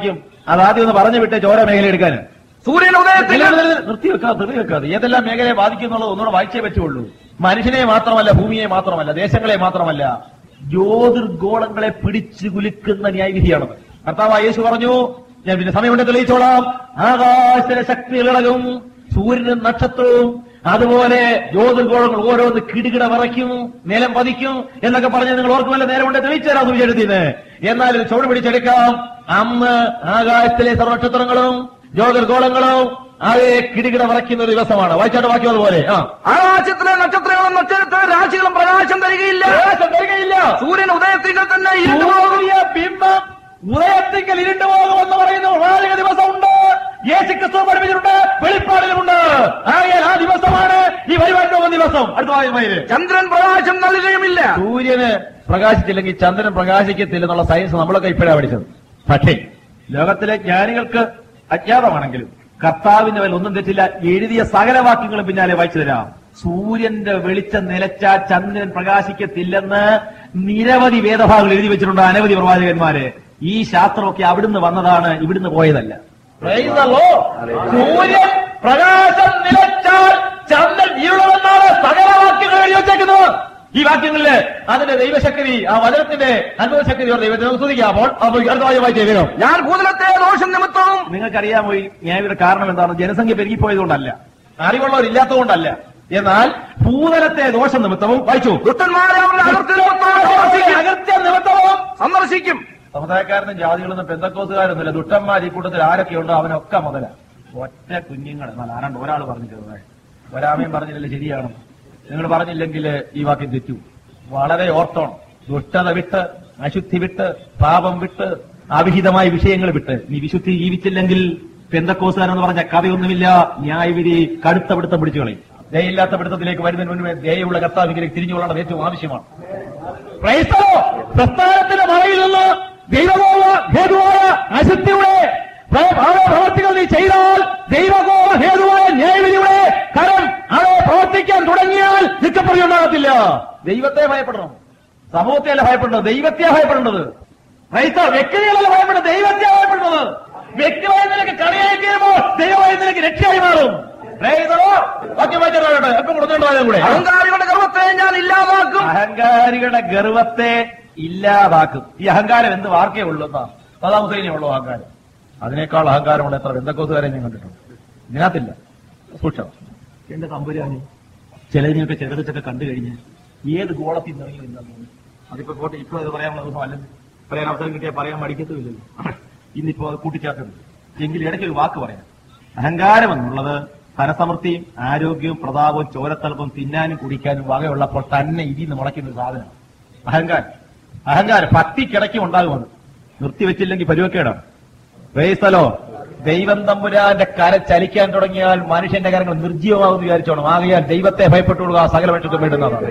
അത് ആദ്യം ഒന്ന് പറഞ്ഞു വിട്ടേ ചോര മേഖല എടുക്കാൻ സൂര്യൻ ഉദയത്തിൽ നിർത്തി വെക്കാതെ നിർത്തി വെക്കാതെ ഏതെല്ലാം മേഖലയെ ബാധിക്കുന്നുള്ളത് ഒന്നുകൂടെ വായിച്ചേ പറ്റുള്ളൂ മനുഷ്യനെ മാത്രമല്ല ഭൂമിയെ മാത്രമല്ല ദേശങ്ങളെ മാത്രമല്ല ജ്യോതിർഗോളങ്ങളെ പിടിച്ചു കുലുക്കുന്ന ന്യായവിധിയാണത് കർത്താവ് യേശു പറഞ്ഞു ഞാൻ പിന്നെ സമയമുണ്ട് തെളിയിച്ചോളാം ആകാശത്തിലെ ശക്തികളിളകും സൂര്യനും നക്ഷത്രവും അതുപോലെ ജ്യോതിർഗോളങ്ങൾ ഓരോന്ന് കിടുകിട വിറയ്ക്കും നിലം പതിക്കും എന്നൊക്കെ പറഞ്ഞ് നിങ്ങൾ ഓർക്കുമല്ല നേരം കൊണ്ട് തെളിയിച്ചു തരാം സുവിശേഷത്തിന് എന്നാൽ ഇത് ചുവട് പിടിച്ചെടുക്കാം അന്ന് ആകാശത്തിലെ സർവനക്ഷത്രങ്ങളും ജ്യോതിർഗോളങ്ങളും ആകെ കിടുകിട വിറയ്ക്കുന്ന ഒരു ദിവസമാണ് വായിച്ചാട്ട് വാക്യം അതുപോലെ ആ ആകാശത്തിലെ നക്ഷത്രങ്ങളും നക്ഷത്ര രാശികളും പ്രകാശം തരികയില്ല പ്രകാശം തരികയില്ല സൂര്യൻ ഉദയത്തിൽ തന്നെ ഇരുണ്ടു പോകും. സൂര്യ ബിംബം ഉദയത്തിങ്കൽ ഇരുണ്ടു പോകുമെന്ന് പറയുന്ന വാഴക ദിവസമുണ്ട് യേശു ക്രിസ്തു പഠിപ്പിച്ചിട്ടുണ്ട് വെളിപ്പാടിലുമുണ്ട് ആകയാൽ ആ ദിവസമാണ് ഈ വരുവാൻ പോകുന്ന ദിവസം അടുത്ത വായനമാര് ചന്ദ്രൻ പ്രകാശം നൽകുകയുമില്ല സൂര്യന് പ്രകാശിച്ചില്ലെങ്കിൽ ചന്ദ്രൻ പ്രകാശിക്കത്തില്ല എന്നുള്ള സയൻസ് നമ്മളൊക്കെ ഇപ്പോഴാണ് പഠിച്ചത് പക്ഷേ ലോകത്തിലെ ജ്ഞാനികൾക്ക് അജ്ഞാതമാണെങ്കിലും കർത്താവിന്റെ മേൽ ഒന്നും തെറ്റില്ല എഴുതിയ സകല വാക്യങ്ങളും പിന്നാലെ വായിച്ചു തരാം സൂര്യന്റെ വെളിച്ചം നിലച്ച ചന്ദ്രൻ പ്രകാശിക്കത്തില്ലെന്ന് നിരവധി വേദഭാഗങ്ങൾ എഴുതി വെച്ചിട്ടുണ്ട് അനവധി പ്രവാചകന്മാര് ഈ ശാസ്ത്രമൊക്കെ അവിടുന്ന് വന്നതാണ് ഇവിടുന്ന് പോയതല്ല Praise the Lord. സൂര്യൻ പ്രകാശം നിലച്ചാൽ ചന്ദ്രൻ ഇരുളുമെന്നാണ് സകല വാക്യങ്ങൾ എഴുതി വെച്ചേക്കുന്നത് ഈ വാക്യങ്ങളില് അതിന്റെ ദൈവശക്തി ആ വചനത്തിന്റെ അനുഭവശക്തി ദൈവത്തെ നമുക്ക് സ്തുതിക്കാം അപ്പോൾ അപ്പോൾ അടുത്ത വായിച്ചേ വേഗം ഞാൻ ഭൂതലത്തെ ദോഷം നിമിത്തവും നിങ്ങൾക്കറിയാമോ ഈ ന്യായയുടെ കാരണം എന്താണ് ജനസംഖ്യ പെരുകിപ്പോയതുകൊണ്ടല്ല അറിവുള്ളവരില്ലാത്തതുകൊണ്ടല്ല എന്നാൽ ഭൂതലത്തെ ദോഷം നിമിത്തവും വായിച്ചു ദുഷ്ടന്മാരെ അവരുടെ അതിർത്തി നിമിത്തവും സന്ദർശിക്കും. അകത്യ നിമിത്തവും സന്ദർശിക്കും സമുദായക്കാരനും ജാതികളൊന്നും പെന്തക്കോസുകാരൊന്നുമില്ല ദുഷ്ടന്മാർ ഈ കൂട്ടത്തിൽ ആരൊക്കെയുണ്ടോ അവനൊക്കെ മുതല ഒറ്റ കുഞ്ഞുങ്ങൾ എന്നാൽ ആരാണ്ട് ഒരാൾ പറഞ്ഞിട്ട് ഒരാമയും പറഞ്ഞില്ല ശരിയാണ് നിങ്ങൾ പറഞ്ഞില്ലെങ്കിൽ ഈ വാക്യം തെറ്റു വളരെ ഓർത്തോണം ദുഷ്ടത വിട്ട് അശുദ്ധി വിട്ട് പാപം വിട്ട് അവിഹിതമായ വിഷയങ്ങൾ വിട്ട് നീ വിശുദ്ധി ജീവിച്ചില്ലെങ്കിൽ പെന്തക്കോസുകാരൻ എന്ന് പറഞ്ഞ കഥയൊന്നുമില്ല ന്യായവിധി കടുത്ത പിടുത്തം പിടിച്ചു കളയും ദയയില്ലാത്ത പിടുത്തത്തിലേക്ക് വരുന്നതിന് മുൻപേ ദയുള്ള കർത്താവിലേക്ക് തിരിഞ്ഞുകൊള്ളേണ്ടത് ഏറ്റവും ആവശ്യമാണ് ക്രൈസ്തവോ പ്രസ്ഥാനത്തിന്റെ മറയിൽ നിന്ന് ദൈവകോപ ഹേതുവായ അശുദ്ധിയുടെ പ്ര- ആ പ്രവർത്തികൾ നീ ചെയ്താൽ ദൈവകോപ ഹേതുവായ ന്യായവിധിയുടെ കരം അത് പ്രവർത്തിക്കാൻ തുടങ്ങിയാൽ നിക്കപ്പതി ഉണ്ടാകത്തില്ല ദൈവത്തെ ഭയപ്പെടണം സമൂഹത്തെയല്ല ഭയപ്പെടേണ്ടത് ദൈവത്തെ ഭയപ്പെടേണ്ടത് ക്രൈസ്തവ വ്യക്തികളല്ല ഭയപ്പെടുന്നത് ദൈവത്തെ ഭയപ്പെടുന്നത് വ്യക്തിമായ നിലക്ക് കടയായി തീരുമ്പോൾ ദൈവമായ നിലക്ക് രക്ഷയായി മാറും ക്രൈസ്തവോ വാക്യം വായിച്ചാൽ അല്പം കൊടുത്തോണ്ടാകും കൂടെ അഹങ്കാരികളുടെ ഗർവത്തെ ഞാൻ ഇല്ലാതാക്കും അഹങ്കാരികളുടെ ഗർവത്തെ ഇല്ലാതാക്കും ഈ അഹങ്കാരം എന്ത് വാർക്കേ ഉള്ളൂ എന്നാ സദാം ഹുസൈനെ ഉള്ളൂ അഹങ്കാരം അതിനേക്കാൾ അഹങ്കാരമുള്ള എത്ര ബന്ധക്കോസുകാരെ ഞാൻ കണ്ടിട്ടുണ്ട് ഇതിനകത്തില്ല സൂക്ഷം എന്റെ തമ്പുരാനി ചിലതിനെയൊക്കെ ചെറുതൊക്കെ കണ്ടു കഴിഞ്ഞ് ഏത് ഗോളത്തിൽ നിന്ന് ഇറങ്ങി നിന്നു അതിപ്പോ പോട്ടെ ഇപ്പൊ ഇത് പറയാനുള്ള ദിവസം അല്ലെങ്കിൽ പറയാൻ അവസരം കിട്ടിയാൽ പറയാൻ മടിക്കത്തുമില്ലല്ലോ ഇന്നിപ്പോ അത് കൂട്ടിച്ചേർക്കുന്നു എങ്കിൽ ഇടയ്ക്ക് ഒരു വാക്ക് പറയാം അഹങ്കാരം എന്നുള്ളത് ധനസമൃദ്ധിയും ആരോഗ്യവും പ്രതാപവും ചോരത്തലപ്പും തിന്നാനും കുടിക്കാനും വകയുള്ളപ്പോൾ തന്നെ ഇതിന്ന് മുളയ്ക്കുന്ന ഒരു സാധനം അഹങ്കാരം അഹങ്കാരം ഭക്തിക്കിടയ്ക്കും ഉണ്ടാകുമെന്ന് നിർത്തിവെച്ചില്ലെങ്കിൽ പരുവക്കേടാണ് വേസ്തലോ ദൈവം തമ്പുരാന്റെ കര ചലിക്കാൻ തുടങ്ങിയാൽ മനുഷ്യന്റെ കരങ്ങൾ നിർജീവമാകുമെന്ന് വിചാരിച്ചോണം ആകയാൽ ദൈവത്തെ ഭയപ്പെട്ടുകൊള്ളുക സകല മനുഷ്യത്വം വേണ്ടുന്നതാണ്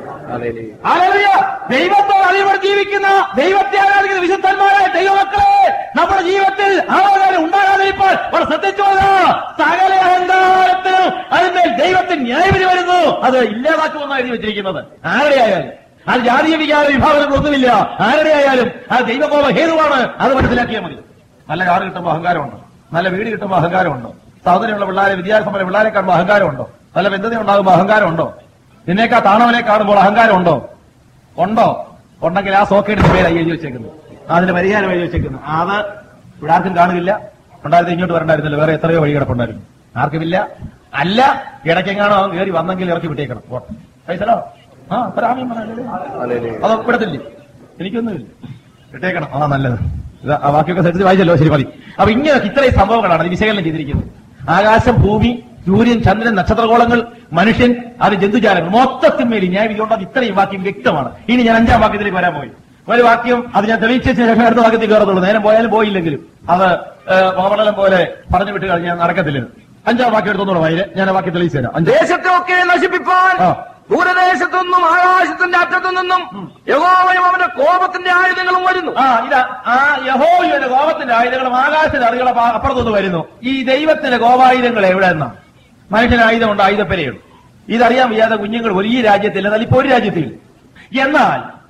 ഹല്ലേലൂയ. ദൈവത്തെ അറിയപ്പെട്ട് ജീവിക്കുന്ന ദൈവത്തെ ആരാധിക്കുന്ന വിശുദ്ധന്മാരായ ദൈവമക്കളെ നമ്മുടെ ജീവിതത്തിൽ ആരാധന ഉണ്ടാകാതിരിപ്പോൾ അവർ ശ്രദ്ധിച്ചോള സകല അഹങ്കാരത്തിനും അതിന്മേൽ ദൈവത്തിന് ന്യായവിധി വരുന്നു അത് ഇല്ലാതാക്കുമെന്നാണ് എഴുതി വെച്ചിരിക്കുന്നത് ആരുടെ ആയാലും അത് ജാതീയ വികാര വിഭാഗങ്ങളൊന്നുമില്ല ആരുടെ ആയാലും അത് ദൈവകോപ ഹേതുവാണ് അത് മനസ്സിലാക്കിയാൽ മതി നല്ല കാറ് കിട്ടുമ്പോൾ അഹങ്കാരമുണ്ടോ നല്ല വീട് കിട്ടുമ്പോൾ അഹങ്കാരമുണ്ടോ സഹോദരിയുള്ള പിള്ളേരെ വിദ്യാഭ്യാസമുള്ള പിള്ളേരെ കാണുമ്പോൾ അഹങ്കാരമുണ്ടോ നല്ല ബന്ധത ഉണ്ടാകുമ്പോൾ അഹങ്കാരമുണ്ടോ നിന്നേക്കാ താണവനെ കാണുമ്പോൾ അഹങ്കാരമുണ്ടോ ഉണ്ടോ ഉണ്ടെങ്കിൽ ആ സോക്കേടിന്റെ പേര് എഴുതി വെച്ചേക്കുന്നു അതിന്റെ പരിഹാരം എഴുതി വെച്ചേക്കുന്നു അത് ഇവിടെ ആർക്കും കാണുകയില്ല ഉണ്ടായിരുന്നു ഇങ്ങോട്ട് വരണ്ടായിരുന്നല്ലോ വേറെ എത്രയോ വഴി കിടപ്പുണ്ടായിരുന്നു ആർക്കുമില്ല അല്ല ഇടയ്ക്കെങ്ങാണോ അവൻ കയറി വന്നെങ്കിൽ ഇറക്കി വിട്ടേക്കണം പോട്ടെ പൈസലോ ആ പരാമയം അത് വിടത്തില്ലേ എനിക്കൊന്നുമില്ല വിട്ടേക്കണം ആ നല്ലത് ഇത് ആ വാക്യൊക്കെ ശ്രദ്ധിച്ച് വായിച്ചല്ലോ ശരി മതി അപ്പൊ ഇങ്ങനെ ഇത്രയും സംഭവങ്ങളാണ് ഇത് വിശകലനം ചെയ്തിരിക്കുന്നത് ആകാശം ഭൂമി സൂര്യൻ ചന്ദ്രൻ നക്ഷത്രകോളങ്ങൾ മനുഷ്യൻ അത് ജന്തുജാലങ്ങൾ മൊത്തത്തിന്മേൽ ന്യായവിധി കൊണ്ട് അത് ഇത്രയും വാക്യം വ്യക്തമാണ് ഇനി ഞാൻ അഞ്ചാം വാക്യത്തിലേക്ക് വരാൻ പോയി ഒരു വാക്യം അത് ഞാൻ തെളിയിച്ച ശേഷം അടുത്ത വാക്യത്തിൽ കയറത്തുള്ളൂ നേരം പോയാലും പോയില്ലെങ്കിലും അത് മോമടലം പോലെ പറഞ്ഞു വിട്ട് കഴിഞ്ഞാൽ നടക്കത്തില്ല അഞ്ചാം വാക്യം എടുത്തോളൂ വൈര് ഞാൻ ആ വാക്യം തെളിയിച്ചു തരാം അഞ്ച് ദേശത്തെയൊക്കെ നശിപ്പിപ്പാൻ ആ. ദൂരദേശത്തുനിന്നും ആകാശത്തിന്റെ അറ്റത്തു നിന്നും യഹോവയും അവന്റെ കോപത്തിന്റെ ആയുധങ്ങളും വരുന്നു ആ ഇതാ ആ യഹോയുടെ കോപത്തിന്റെ ആയുധങ്ങളും ആകാശത്തിന്റെ അറികളെ അപ്പുറത്തുനിന്ന് വരുന്നു ഈ ദൈവത്തിന്റെ കോപായുധങ്ങൾ എവിടെ നിന്നാ മനുഷ്യന് ആയുധമുണ്ട് ആയുധപ്പരയുണ്ട് ഇതറിയാൻ വയ്യാത്ത കുഞ്ഞുങ്ങൾ ഒരു ഈ രാജ്യത്തില്ല എന്നാൽ ഇപ്പൊ ഒരു രാജ്യത്തില്ല എന്നാൽ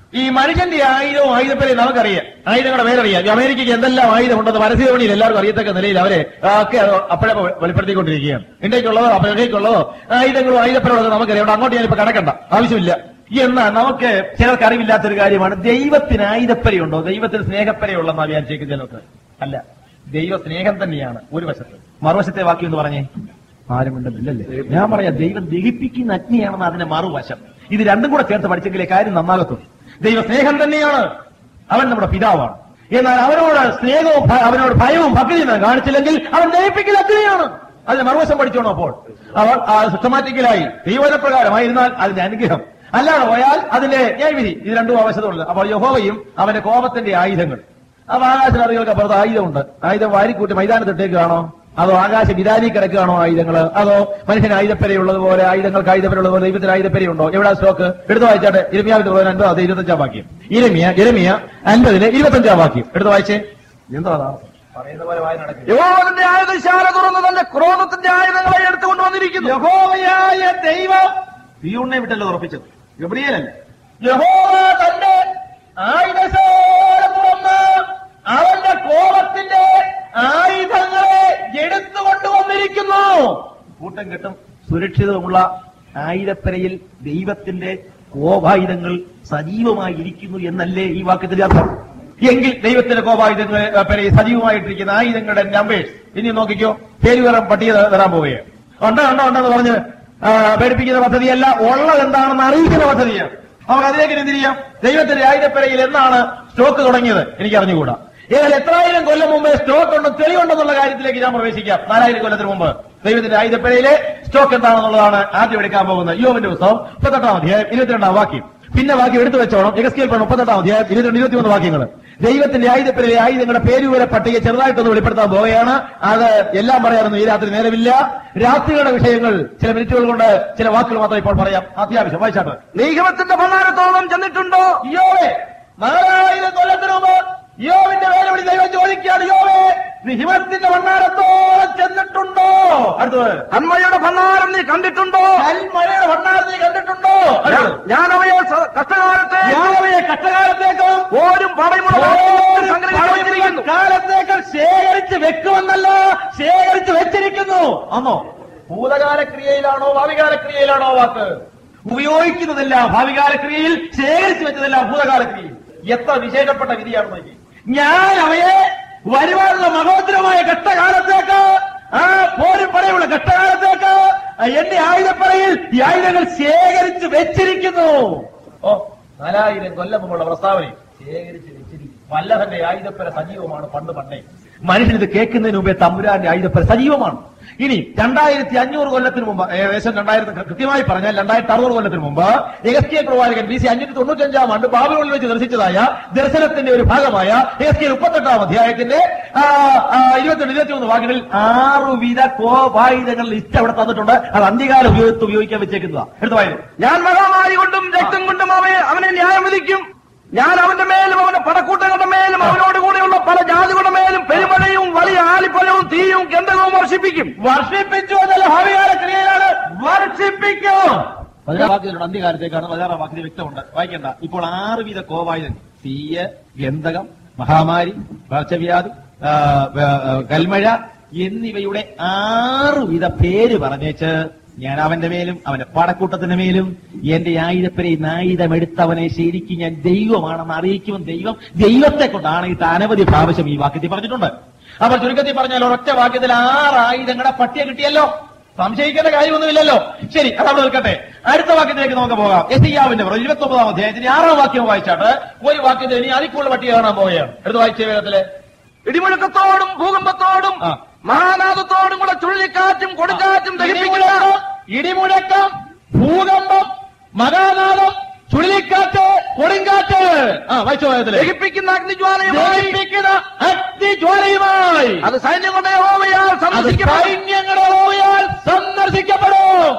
ഈ മനുഷ്യന്റെ ആയുധവും ആയുധപ്പേരെ നമുക്കറിയാം ആയുധങ്ങളുടെ പേരറിയാം ഈ അമേരിക്കയ്ക്ക് എന്തെല്ലാം ആയുധം ഉണ്ടെന്ന് പരസ്യവണിയിൽ എല്ലാവർക്കും അറിയത്തക്ക നിലയിൽ അവരെ ആ, ഒക്കെ അപ്പോഴേ വെളിപ്പെടുത്തിക്കൊണ്ടിരിക്കുകയാണ് ഇന്ത്യക്കുള്ളതോ അമേരിക്കയ്ക്കുള്ളതോ ആയുധങ്ങളും ആയുധപ്പേരുള്ളതോ നമുക്കറിയാം അതുകൊണ്ട് അങ്ങോട്ട് ഞാനിപ്പോ കണക്കണ്ട ആവശ്യമില്ല എന്നാൽ നമുക്ക് ചിലർക്ക് അറിവില്ലാത്തൊരു കാര്യമാണ് ദൈവത്തിന് ആയുധപ്പരയുണ്ടോ ദൈവത്തിന് സ്നേഹപ്പരയുള്ളെന്നാ വിചാരിച്ചേക്ക് ചിലർക്ക് അല്ല ദൈവ സ്നേഹം തന്നെയാണ് ഒരു വശത്ത് മറുവശത്തെ വാക്യം എന്ന് പറഞ്ഞേ ആരും ഉണ്ടെന്നില്ലല്ലേ ഞാൻ പറയാം ദൈവം ദഹിപ്പിക്കുന്ന അഗ്നിയാണെന്ന് അതിന്റെ മറുവശം ഇത് രണ്ടും കൂടെ ചേർത്ത് പഠിച്ചെങ്കിലേ കാര്യം നന്നാകത്തുള്ളൂ ദൈവ സ്നേഹം തന്നെയാണ് അവൻ നമ്മുടെ പിതാവാണ് എന്നാൽ അവനോട് സ്നേഹവും ഭ- അവനോട് ഭയവും ഭക്തിയും നാം കാണിച്ചില്ലെങ്കിൽ അവൻ ദഹിപ്പിക്കുന്ന അഗ്നിയാണ് അതിന്റെ മറുവശം പഠിച്ചോണം അപ്പോൾ അവർ സിസ്റ്റമാറ്റിക്കലായി ദൈവനപ്രകാരമായിരുന്നാൽ അതിന്റെ അനുഗ്രഹം അല്ലാതെ പോയാൽ അതിന്റെ ന്യായവിധി ഇത് രണ്ടും ആവശ്യമുള്ളത് അപ്പോൾ യഹോവയും അവന്റെ കോപത്തിന്റെ ആയുധങ്ങൾ അപ്പൊ ആകാശനദികൾക്ക് അപ്പുറത്ത് ആയുധമുണ്ട് ആയുധം വാരിക്കൂട്ടി മൈതാനത്തിട്ടേക്കാണോ അതോ ആകാശ വിധാനി കിടക്കുകയാണോ ആയുധങ്ങൾ അതോ മനുഷ്യന് ആയുധപ്പരയുള്ളത് പോലെ ആയുധങ്ങൾക്ക് ആയുധപ്പരയുള്ളത് പോലെ ദൈവത്തിന് ആയുധപ്പരയുണ്ടോ എവിടെ സ്റ്റോക്ക് എടുത്തു വായിച്ചാട്ടെ ഇരമിയാവിന്റെ പ്രധാനം അൻപത് അത് ഇരുപത്തഞ്ചാം വാക്യം ഇരമിയ ഇരമിയ അൻപതിലെ ഇരുപത്തഞ്ചാം വാക്യം എടുത്തു വായിച്ചേ എന്താ പറയുന്ന പോലെ വായന നടക്കില്ല യഹോവന്റെ ആയുധശാല തുറന്ന് തന്റെ ക്രോധത്തിന്റെ ആയുധങ്ങളെ എടുത്തുകൊണ്ട് വന്നിരിക്കുന്നു യഹോവയായ ദൈവം തീയുണ്ണെ വിട്ടല്ലോ ഉറപ്പിച്ചത് ഗബ്രിയലല്ല യഹോവ തന്റെ ആയുധശാല തുറന്ന് അവന്റെ കോപത്തിന്റെ ആയുധങ്ങളെ എടുത്തുകൊണ്ടുവന്നിരിക്കുന്നു കൂട്ടം കെട്ടും സുരക്ഷിതമുള്ള ആയുധപ്പരയിൽ ദൈവത്തിന്റെ കോപായുധങ്ങൾ സജീവമായി ഇരിക്കുന്നു എന്നല്ലേ ഈ വാക്യത്തിന്റെ അർത്ഥം എങ്കിൽ ദൈവത്തിന്റെ കോപായുധങ്ങൾ ഏ, പെരയിൽ സജീവമായിട്ടിരിക്കുന്ന ആയുധങ്ങളുടെ നമ്പേഴ്സ് ഇനി നോക്കിക്കോ പേരുവരം പട്ടിക തരാൻ പോവുകയാണ് ഉണ്ടോ ഉണ്ടോ ഉണ്ടെന്ന് പറഞ്ഞ് ആ, പേടിപ്പിക്കുന്ന പദ്ധതിയല്ല ഉള്ളത് എന്താണെന്ന് അറിയിക്കുന്ന പദ്ധതിയാണ് നമുക്ക് അതിലേക്ക് എന്ത് ചെയ്യാം ദൈവത്തിന്റെ ആയുധപ്പരയിൽ എന്നാണ് സ്റ്റോക്ക് തുടങ്ങിയത് എനിക്ക് അറിഞ്ഞുകൂടാ ഏതായാലും എത്രായിരം കൊല്ലം മുമ്പേ സ്റ്റോക്ക് ഉണ്ടെന്ന് തെളിവുണ്ടെന്നുള്ള കാര്യത്തിലേക്ക് ഞാൻ പ്രവേശിക്കാം നാലായിരം കൊല്ലത്തിന് മുമ്പ് ദൈവത്തിന്റെ ആയുധപ്പരയിലെ സ്റ്റോക്ക് എന്താണെന്നുള്ളതാണ് ആദ്യം എടുക്കാൻ പോകുന്നത് യോവിന്റെ പുസ്തകം മുപ്പത്തെട്ടാം അധ്യായം ഇരുപത്തിരണ്ടാം വാക്യം പിന്നെ വാക്യം എടുത്തു വെച്ചോണം എഗസ്കേൽ പണം മുപ്പത്തെട്ടാം അധ്യായം ഇരുപത്തിരണ്ട് ഇരുപത്തിമൂന്ന് വാക്യങ്ങൾ ദൈവത്തിന്റെ ആയുധപ്പരയിലെ ആയുധങ്ങളുടെ പേരുവരെ പട്ടിക ചെറുതായിട്ടൊന്ന് വെളിപ്പെടുത്താൻ പോവുകയാണ് അത് എല്ലാം പറയാനൊന്നും ഈ രാത്രി നേരമില്ല രാത്രികളുടെ വിഷയങ്ങൾ ചില മിനിറ്റുകൾ കൊണ്ട് ചില വാക്കുകൾ മാത്രം ഇപ്പോൾ പറയാം അത്യാവശ്യം വായിച്ചാട്ട് നീഗമത്തിന്റെ ഭണ്ഡാരത്തോളം ചെന്നിട്ടുണ്ടോ യോവേ നാലായിരം കൊല്ലത്തിന് മുമ്പ് യോവിന്റെ വേലവിളി ദൈവം ചോദിക്കുകയാണ് യോവേ നീ ഹിമത്തിന്റെ ഭണ്ണാരത്തോളം ചെന്നിട്ടുണ്ടോ അടുത്തത് അന്മയുടെ ഭണ്ഡാരം നീ കണ്ടിട്ടുണ്ടോ കൽമഴയുടെ ഭണ്ണാരം നീ കണ്ടിട്ടുണ്ടോ അടുത്തത് ഞാൻ അവയെ സ- കഷ്ടകാലത്തെ യാവയെ കഷ്ടകാലത്തേക്കും ഓരും പടയുമുള്ള സംഗ്രഹിച്ചു വച്ചിരിക്കുന്നു കാലത്തേക്കാൾ ശേഖരിച്ച് വെക്കുമെന്നല്ല ശേഖരിച്ച് വെച്ചിരിക്കുന്നു അമ്മോ ഭൂതകാല ക്രിയയിലാണോ ഭാവികാല ക്രിയയിലാണോ വാക്ക് ഉപയോഗിക്കുന്നതെല്ലാം ഭാവികാല ക്രിയയിൽ ശേഖരിച്ചു വെച്ചതെല്ലാം ഭൂതകാല ക്രിയയിൽ എത്ര വിശേഷപ്പെട്ട വിധിയാണ് നോക്കി ഞാൻ അവയെ വരുവാനുള്ള മഹോത്തരമായ ഘട്ടകാലത്തേക്ക് ആ പോരും പടയുള്ള ഘട്ടകാലത്തേക്ക് എന്റെ ആയുധപ്പറയിൽ ഈ ആയുധങ്ങൾ ശേഖരിച്ച് വെച്ചിരിക്കുന്നു ഓ നാലായിരം കൊല്ലം മുമ്പുള്ള പ്രസ്താവന ശേഖരിച്ച് വെച്ചിരിക്കുന്നു വല്ലഭന്റെ ആയുധപ്പര സജീവമാണ് പണ്ട് പണ്ടേ മനുഷ്യൻ ഇത് കേൾക്കുന്നതിന് മുമ്പേ തമ്പുരാന്റെ ആയുധപ്പര സജീവമാണ് ഇനി രണ്ടായിരത്തി അഞ്ഞൂറ് കൊല്ലത്തിന് മുമ്പ് ഏകദേശം രണ്ടായിരത്തി കൃത്യമായി പറഞ്ഞാൽ രണ്ടായിരത്തി അറുന്നൂറ് കൊല്ലത്തിന് മുമ്പ് എഗസ്കെ പ്രവാചകൻ ബി സി അഞ്ഞൂറ്റി തൊണ്ണൂറ്റഞ്ചാം ആണ്ട് ബാബിലോണിൽ വെച്ച് ദർശിച്ചതായ ദർശനത്തിന്റെ ഒരു ഭാഗമായ എഗസ്കെ മുപ്പത്തെട്ടാം അധ്യായത്തിന്റെ ആ, ആ, ഇരുപത്തിരണ്ട് ഇരുപത്തിമൂന്ന് വാക്കുകളിൽ ആറുവിധ കോപായുധങ്ങൾ ലിസ്റ്റ് അവിടെ തന്നിട്ടുണ്ട് അത് അന്ത്യകാല ഉപയോഗത്ത് ഉപയോഗിക്കാൻ വെച്ചേക്കുന്നതാ എടുത്തു വായന ഞാൻ മഹാമാരി കൊണ്ടും രക്തം കൊണ്ടും അവയെ അവനെ ന്യായം വിധിക്കും ഞാൻ അവന്റെ മേലും അവന്റെ പടക്കൂട്ടങ്ങളുടെ മേലും അവനോട് കൂടെയുള്ള പല ജാതികളുടെ മേലും പെരുമഴയും വലിയ ആലിപ്പഴവും തീയും ഗന്ധകവും വർഷിപ്പിക്കും വർഷിപ്പിച്ചു എന്നല്ല ഭാവികാല ക്രിയയിലാണ് വർഷിപ്പിക്കൂ പതിനാറ് വാക്കുകളുടെ അന്ത്യകാലത്തേക്കാണ് പതിനാറാം വാക്കിന് വ്യക്തമുണ്ട് വായിക്കണ്ട ഇപ്പോൾ ആറ് വിധ കോവായുധങ്ങൾ തീയ് ഗന്ധകം മഹാമാരി പകർച്ചവ്യാധി ആ, വ- ആ, കൽമഴ എന്നിവയുടെ ആറ് വിധ പേര് പറഞ്ഞേച്ച് ഞാൻ അവന്റെ മേലും അവന്റെ പടക്കൂട്ടത്തിന്റെ മേലും എന്റെ ആയുധപ്പരെ ആയുധമെടുത്തവനെ ശരിക്കും ഞാൻ ദൈവമാണെന്ന് അറിയിക്കുമെന്ന് ദൈവം ദൈവത്തെ കൊണ്ടാണ് ഇത് അനവധി പ്രാവശ്യം ഈ വാക്യത്തിൽ പറഞ്ഞിട്ടുണ്ട് അപ്പൊ ചുരുക്കത്തിൽ പറഞ്ഞാൽ ഒരൊറ്റ വാക്യത്തിൽ ആറ് ആയുധങ്ങളുടെ പട്ടിക കിട്ടിയല്ലോ സംശയിക്കേണ്ട കാര്യമൊന്നുമില്ലല്ലോ ശരി അത് അവിടെ നിൽക്കട്ടെ അടുത്ത വാക്യത്തിലേക്ക് നമുക്ക് പോകാം എസിയാവിന്റെ ഇരുപത്തി ഒമ്പതാം അധ്യായത്തിന് ആറാം വാക്യം വായിച്ചാട്ട് ഒരു വാക്യത്തിൽ ഇനി അതിക്കുള്ള പട്ടിക കാണാൻ പോവുകയാണ് എടുത്ത് വായിച്ച വേഗത്തില് ഇടിമുഴക്കത്തോടും ഭൂകമ്പത്തോടും ആ. മഹാനാദത്തോടും കൂടെ ചുഴലിക്കാറ്റും കൊടുങ്കാറ്റും ദഹിപ്പിക്കുന്ന ഇടിമുഴക്കം ഇടിമുഴക്കം ഭൂകമ്പം മകാനാദം ചുഴലിക്കാറ്റ് കൊടുങ്കാറ്റ് ആ വായിച്ചോ വേഗത്തില് ദഹിപ്പിക്കുന്ന അഗ്നിജ്വാലയുമായി ദഹിപ്പിക്കുന്ന അഗ്നിജ്വാലയുമായി അത് സൈന്യം കൊണ്ട് യഹോവയാൽ അത് സന്ദർശിക്കപ്പെടും സൈന്യങ്ങളുടെ ഓയാൽ സന്ദർശിക്കപ്പെടും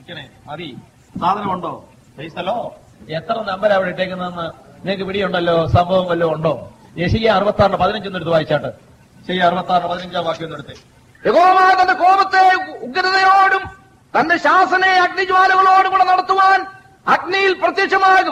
മതി സാധനമുണ്ടോ പൈസലോ എത്ര നമ്പർ അവിടെ ഇട്ടേക്കുന്നതെന്ന് നിങ്ങൾക്ക് പിടിയുണ്ടല്ലോ സംഭവം വല്ലതും ഉണ്ടോ യശിയ അറുപത്തി ആറിന് പതിനഞ്ചൊന്നും എടുത്ത് വായിച്ചാട്ട് ശരി അറുപത്തി ആറിന് പതിനഞ്ചാം വാക്യം ഒന്ന് എടുത്ത് യഹോവ തന്റെ കോപത്തെ ഉഗ്രതയോടും തന്റെ ശാസനയെ അഗ്നിജ്വാലകളോടും കൂടെ നടത്തുവാൻ അഗ്നിയിൽ പ്രത്യക്ഷമാകും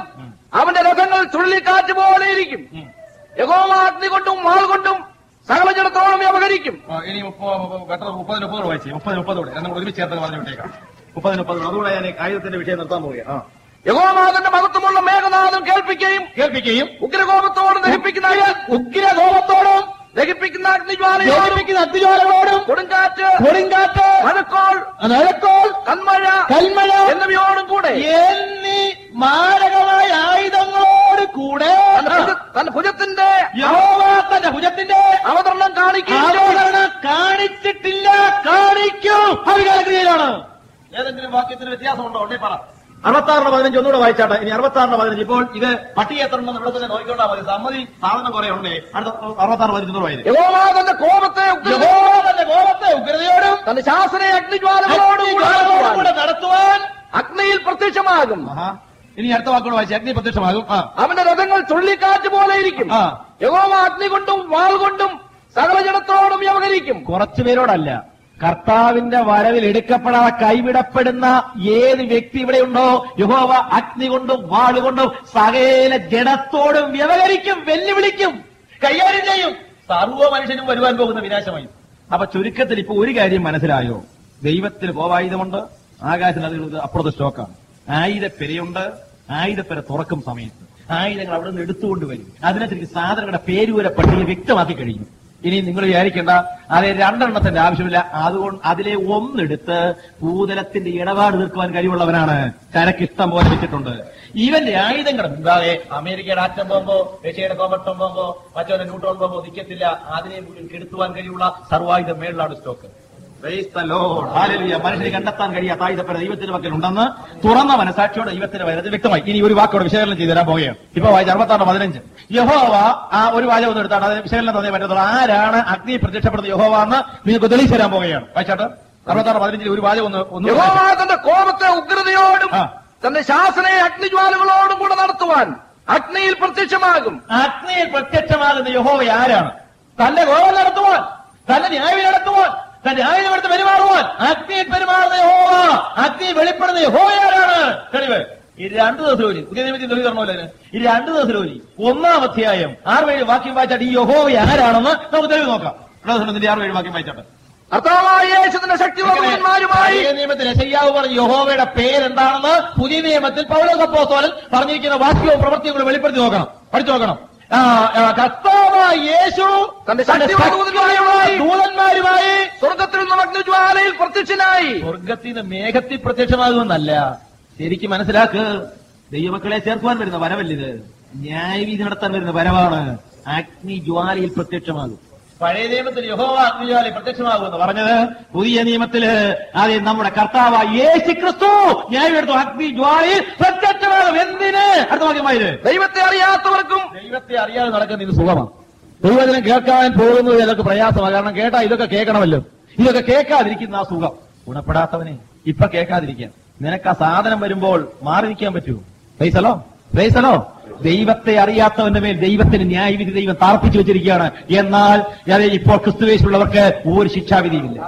അവന്റെ രഥങ്ങൾ ചുഴലിക്കാറ്റ് പോലെ ഇരിക്കും യഹോവ അഗ്നി കൊണ്ടും വാൾ കൊണ്ടും സകല ജനത്തോളം വ്യവഹരിക്കും ആ, ഇനി മുപ്പത് മുപ്പതിന് മുപ്പത് വായിച്ചേ മുപ്പത് മുപ്പതോടെ നമ്മൾ ഒരുമിച്ച് ചേർത്ത് പറഞ്ഞു വിട്ടേക്കാം മുപ്പതിന് മുപ്പത് അതുകൂടെ ഞാൻ ആയുധത്തിന്റെ വിഷയം നിർത്താൻ പോവുകയാണ് ആ. യഹോമാകന്റെ മഹത്വമുള്ള മേഘനാഥം കേൾപ്പിക്കുകയും കേൾപ്പിക്കുകയും ഉഗ്രകോപത്തോട് ദഹിപ്പിക്കുന്ന ഉഗ്രകോപത്തോടും ദഹിപ്പിക്കുന്ന അഗ്നിജ്വാലയോടും ദഹിപ്പിക്കുന്ന അഗ്നിജ്വാലകളോടും കൊടുങ്കാറ്റ് കൊടുങ്കാറ്റ് മഴക്കോൾ നിഴക്കോൾ കന്മഴ കൽമഴ എന്നിവയോടും കൂടെ എന്നീ മാരകമായ ആയുധങ്ങളോട് കൂടെ തന്റെ ഭുജ- തന്റെ ഭുജത്തിന്റെ യഹോവ തന്റെ ഭുജത്തിന്റെ അവതരണം കാണിക്കുകയും ആരോപണം കാണിച്ചിട്ടില്ല കാണിക്കും അവികാലക്രിയയിലാണ് ഏതെങ്കിലും വാക്യത്തിന് വ്യത്യാസമുണ്ടോ ഉണ്ടേ പറ അറുപത്താറിന് പതിനഞ്ച് ഒന്നുകൂടെ വായിച്ചാട്ടെ ഇനി അറുപത്താറിന് പതിനഞ്ച് ഇപ്പോൾ ഇത് പട്ടിക എത്ര ഉണ്ടെന്ന് ഇവിടെ തന്നെ നോക്കിക്കൊണ്ടാ മതി സമ്മതി സാധനം കുറെ ഉണ്ടേ അടുത്ത അറുപത്താറ് പതിനഞ്ച് ഒന്നുകൂടെ വായിച്ചു യഹോമാകന്റെ കോപത്തെ ഉഗ്രത- യഹോവ തന്റെ കോപത്തെ ഉഗ്രതയോടും തന്റെ ശാസനെ അഗ്നിജ്വാലകളോടും കൂടെ അഗ്നിജ്വാലകളോടും നടത്തുവാൻ കൂടെ നടത്തുവാൻ അഗ്നിയിൽ പ്രത്യക്ഷമാകും ആഹാ. ഇനി അടുത്ത വാക്കോട് വായിച്ചു അഗ്നി പ്രത്യക്ഷമാകും ആ അവന്റെ രഥങ്ങൾ ചുഴലിക്കാറ്റ് പോലെ ഇരിക്കും ആ. യഹോവ അഗ്നി കൊണ്ടും വാൾ കൊണ്ടും സകല ജനത്തോടും വ്യവഹരിക്കും കുറച്ചു പേരോടല്ല കർത്താവിന്റെ വരവിൽ എടുക്കപ്പെടാതെ കൈവിടപ്പെടുന്ന ഏത് വ്യക്തി ഇവിടെയുണ്ടോ യഹോവ അഗ്നി കൊണ്ടും വാളുകൊണ്ടും സകല ജനത്തോടും വ്യവഹരിക്കും വെല്ലുവിളിക്കും കൈകാര്യം ചെയ്യും സർവ്വ മനുഷ്യനും വരുവാൻ പോകുന്ന വിനാശമായി അപ്പൊ ചുരുക്കത്തിൽ ഇപ്പൊ ഒരു കാര്യം മനസ്സിലായോ ദൈവത്തിന് പോവായുധമുണ്ട് ആകാശനദികൾ അപ്പുറത്ത് സ്റ്റോക്കാണ് ആയുധപ്പെരയുണ്ട് ആയുധപ്പെര തുറക്കും സമയത്ത് ആയുധങ്ങൾ അവിടെ നിന്ന് എടുത്തുകൊണ്ട് വരും അതിനകത്ത് സാധനങ്ങളുടെ പേരുവരെ പട്ടിക വ്യക്തമാക്കി കഴിഞ്ഞു ഇനി നിങ്ങൾ വിചാരിക്കേണ്ട അതെ രണ്ടെണ്ണത്തിന്റെ ആവശ്യമില്ല അതുകൊണ്ട് അതിലെ ഒന്നെടുത്ത് ഭൂതലത്തിന്റെ ഇടപാട് തീർക്കുവാൻ കഴിവുള്ളവനാണ് ചരക്ക് ഇഷ്ടം പോലെ വെച്ചിട്ടുണ്ട് ഇവന്റെ ആയുധങ്ങൾ മുൻപാകെ അമേരിക്കയുടെ ആറ്റം ബോംബോ റഷ്യയുടെ കോമട്ടം ബോംബോ മറ്റവന്റെ ന്യൂട്രോൺ ബോംബോ നിൽക്കത്തില്ല അതിനെ മുഴുവൻ കെടുത്തുവാൻ കഴിവുള്ള സർവായുധം മേളിലാണ് stock Praise the Lord. Hallelujah. മനുഷ്യന് കണ്ടെത്താൻ കഴിയാത്ത ആയുധപ്പര ദൈവത്തിന്റെ പക്കൽ ഉണ്ടെന്ന് തുറന്ന മനസാക്ഷിയോടെ ദൈവത്തിന്റെ വരുന്നത് വ്യക്തമായി ഇനി ഒരു വാക്കോട് വിശകലനം ചെയ്തു തരാൻ പോവുകയാണ് ഇപ്പൊ വായിച്ച അറുപത്താറ് പതിനഞ്ച് യഹോവ ആ ഒരു വാചകം ഒന്ന് എടുത്താണ് അതിന് വിശകലനം തന്നെ പറ്റത്തുള്ളൂ ആരാണ് അഗ്നി പ്രത്യക്ഷപ്പെടുന്ന യഹോവ എന്ന് നിങ്ങൾക്ക് തെളിയിച്ചു തരാൻ പോവുകയാണ് വായിച്ചാട്ട് അറുപത്താറ് പതിനഞ്ചിൽ ഒരു വാചകം ഒന്ന് ഒന്ന് യഹോവ തന്റെ കോപത്തെ ഉഗ്രതയോടും ആ. തന്റെ ശാസനെ അഗ്നിജ്വാലകളോടും കൂടെ നടത്തുവാൻ അഗ്നിയിൽ പ്രത്യക്ഷമാകും അഗ്നിയിൽ പ്രത്യക്ഷമാകുന്ന യഹോവ ആരാണ് തന്റെ ഗോവ നടത്തുവാൻ തന്റെ ന്യായം നടത്തുവാൻ തന്റെ ന്യായം എടുത്ത് പെരുമാറുവാൻ അഗ്നിയിൽ പെരുമാറുന്ന യഹോവ അഗ്നി വെളിപ്പെടുന്ന യഹോവ ആരാണ് തെളിവ് ഈ രണ്ടു ദിവസം ജോലി പുതിയ നിയമത്തിൽ തെളിവ് തരണമല്ലോ ഇതിന് ഈ രണ്ടു ദിവസം ജോലി ഒന്നാം അധ്യായം ആറ് ഏഴ് വാക്യം വായിച്ചാട്ട് ഈ യഹോവ ആരാണെന്ന് നമുക്ക് തെളിവ് നോക്കാം രണ്ടാം ദിവസത്തിന്റെ ആറ് ഏഴ് വാക്യം വായിച്ചാട്ടെ കർത്താവായ യേശുവിന്റെ ശക്തിവാന്മാരുമായി പഴയ നിയമത്തിൽ യശയ്യാവ് പറഞ്ഞ യഹോവയുടെ പേരെന്താണെന്ന് പുതിയ നിയമത്തിൽ പൗലോസപ്പോസ്തലൻ പറഞ്ഞിരിക്കുന്ന വാക്യവും പ്രവൃത്തികളും വെളിപ്പെടുത്തി നോക്കണം പഠിച്ചു നോക്കണം ആ, ആ, കർത്താവായ യേശു തന്റെ തന്റെ ശക്തിവാദൂതന്മാരുമായി ദൂതന്മാരുമായി സ്വർഗത്തിൽ നിന്നും അഗ്നിജ്വാലയിൽ പ്രത്യക്ഷനായി സ്വർഗത്തിൽ നിന്ന് മേഘത്തിൽ പ്രത്യക്ഷമാകുമെന്നല്ല ശരിക്കും മനസ്സിലാക്ക് ദൈവമക്കളെ ചേർക്കുവാൻ വരുന്ന വരവല്ലിത് ന്യായവിധി നടത്താൻ വരുന്ന വരവാണ് അഗ്നി ജ്വാലയിൽ പ്രത്യക്ഷമാകും പഴയ നിയമത്തിൽ യഹോവ അഗ്നിജ്വാലയിൽ പ്രത്യക്ഷമാകുമെന്ന് പറഞ്ഞത് പുതിയ നിയമത്തില് ആദ്യം നമ്മുടെ കർത്താവ് യേശു ക്രിസ്തു ന്യായമെടുത്തു അഗ്നി ജ്വാലയിൽ പ്രത്യക്ഷമാകും എന്തിന് അടുത്ത വാക്യമായത് ദൈവത്തെ അറിയാത്തവർക്കും ദൈവത്തെ അറിയാതെ നടക്കുന്ന ഇത് സുഖമാണ് ദൈവജനം കേൾക്കാൻ പോകുന്നത് ചിലർക്ക് പ്രയാസമാണ് കാരണം കേട്ടാ ഇതൊക്കെ കേൾക്കണമല്ലോ ഇതൊക്കെ കേൾക്കാതിരിക്കുന്ന ആ സുഖം ഗുണപ്പെടാത്തവനെ ഇപ്പൊ കേൾക്കാതിരിക്കാൻ നിനക്ക് ആ സാധനം വരുമ്പോൾ മാറി നിൽക്കാൻ പറ്റുമോ പ്രൈസലോ പ്രൈസലോ ദൈവത്തെ അറിയാത്തവന്റെ മേൽ ദൈവത്തിന് ന്യായവിധി ദൈവം താർപ്പിച്ചു വെച്ചിരിക്കുകയാണ് എന്നാൽ അതെ ഇപ്പോൾ ക്രിസ്തുവേശുള്ളവർക്ക് ഒരു ശിക്ഷാവിധിയില്ല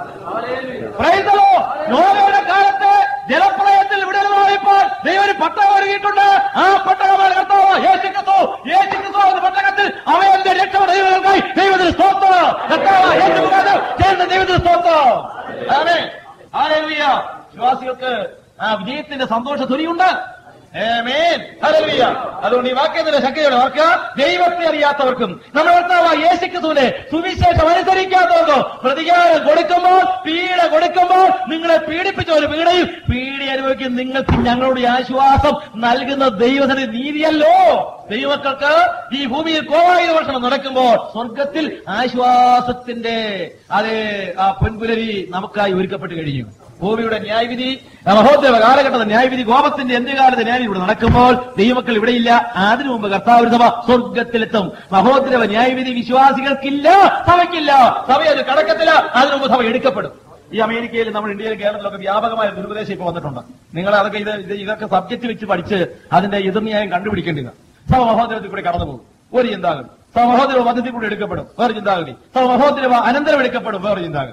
പ്രൈസലോ നോവയുടെ കാലത്ത് ജലപ്രളയത്തിൽ വിടലുമായപ്പോൾ ദൈവം ഒരു പട്ടകം ഒരുക്കിയിട്ടുണ്ട് ആ പട്ടകമാണ് കർത്താവ് യേശുക്രിസ്തു യേശുക്രിസ്തു എന്ന പട്ടകത്തിൽ അവന്റെ രക്ഷപ്പെട്ട ദൈവങ്ങൾക്കായി ദൈവത്തിന് സ്തോത്രം കർത്താവ് യേശു മുഖാന്തരം ചെയ്യുന്ന ദൈവത്തിന് സ്തോത്രം ആമേൻ. ഹല്ലേലൂയ. വിശ്വാസികൾക്ക് ആ വിജയത്തിന്റെ സന്തോഷ ധ്വനിയുണ്ട് ആമേൻ. ഹല്ലേലൂയ. അതുകൊണ്ട് ഈ വാക്യത്തിന്റെ ശക്തിയോടെ ഓർക്കുക ദൈവത്തെ അറിയാത്തവർക്കും നമ്മുടെ കർത്താവ് യേശുക്രിസ്തുവിനെ സുവിശേഷം അനുസരിക്കാത്തവർക്കും പ്രതികാരം കൊടുക്കുമ്പോൾ പീഡ കൊടുക്കുമ്പോൾ നിങ്ങളെ പീഡിപ്പിച്ച ഒരു പീഡയും പീഡ അനുഭവിക്കും നിങ്ങൾക്ക് ഞങ്ങളുടെ ആശ്വാസം നൽകുന്ന ദൈവത്തിന് നീതിയല്ലോ ദൈവമക്കൾക്ക് ഈ ഭൂമിയിൽ കോവായുധ വർഷണം നടക്കുമ്പോൾ സ്വർഗത്തിൽ ആശ്വാസത്തിന്റെ അതേ ആ പൊൻപുലരി നമുക്കായി ഒരുക്കപ്പെട്ട് കഴിഞ്ഞു ഭൂമിയുടെ ന്യായവിധി ആ മഹോദ്രവ കാലഘട്ടത്തിൽ ന്യായവിധി കോപത്തിന്റെ എന്ത്യകാലത്ത് ന്യായവിധി ഇവിടെ നടക്കുമ്പോൾ ദൈവമക്കൾ ഇവിടെയില്ല അതിനു മുമ്പ് കർത്താവ് സഭ സ്വർഗത്തിലെത്തും മഹോദ്രവ ന്യായവിധി വിശ്വാസികൾക്കില്ല സഭയ്ക്കില്ല സഭ അത് കടക്കത്തില്ല അതിനു മുമ്പ് സഭ എടുക്കപ്പെടും ഈ അമേരിക്കയിൽ നമ്മൾ ഇന്ത്യയിൽ കേരളത്തിലൊക്കെ വ്യാപകമായ ദുരുപദേശം ഇപ്പൊ വന്നിട്ടുണ്ട് നിങ്ങൾ അതൊക്കെ ഇത് ഇത് ഇതൊക്കെ സബ്ജക്ട് വെച്ച് പഠിച്ച് അതിന്റെ എതിർന്യായം കണ്ടുപിടിക്കേണ്ടത് സഭ മഹോദരത്തിൽ കൂടെ കടന്നു പോകും ഒരു ചിന്താഗതി സഭ മഹോദരവ മധ്യത്തിൽ കൂടെ എടുക്കപ്പെടും വേറെ ചിന്താഗതി സഭ മഹോദരവ അനന്തരം എടുക്കപ്പെടും വേറെ ചിന്താഗതി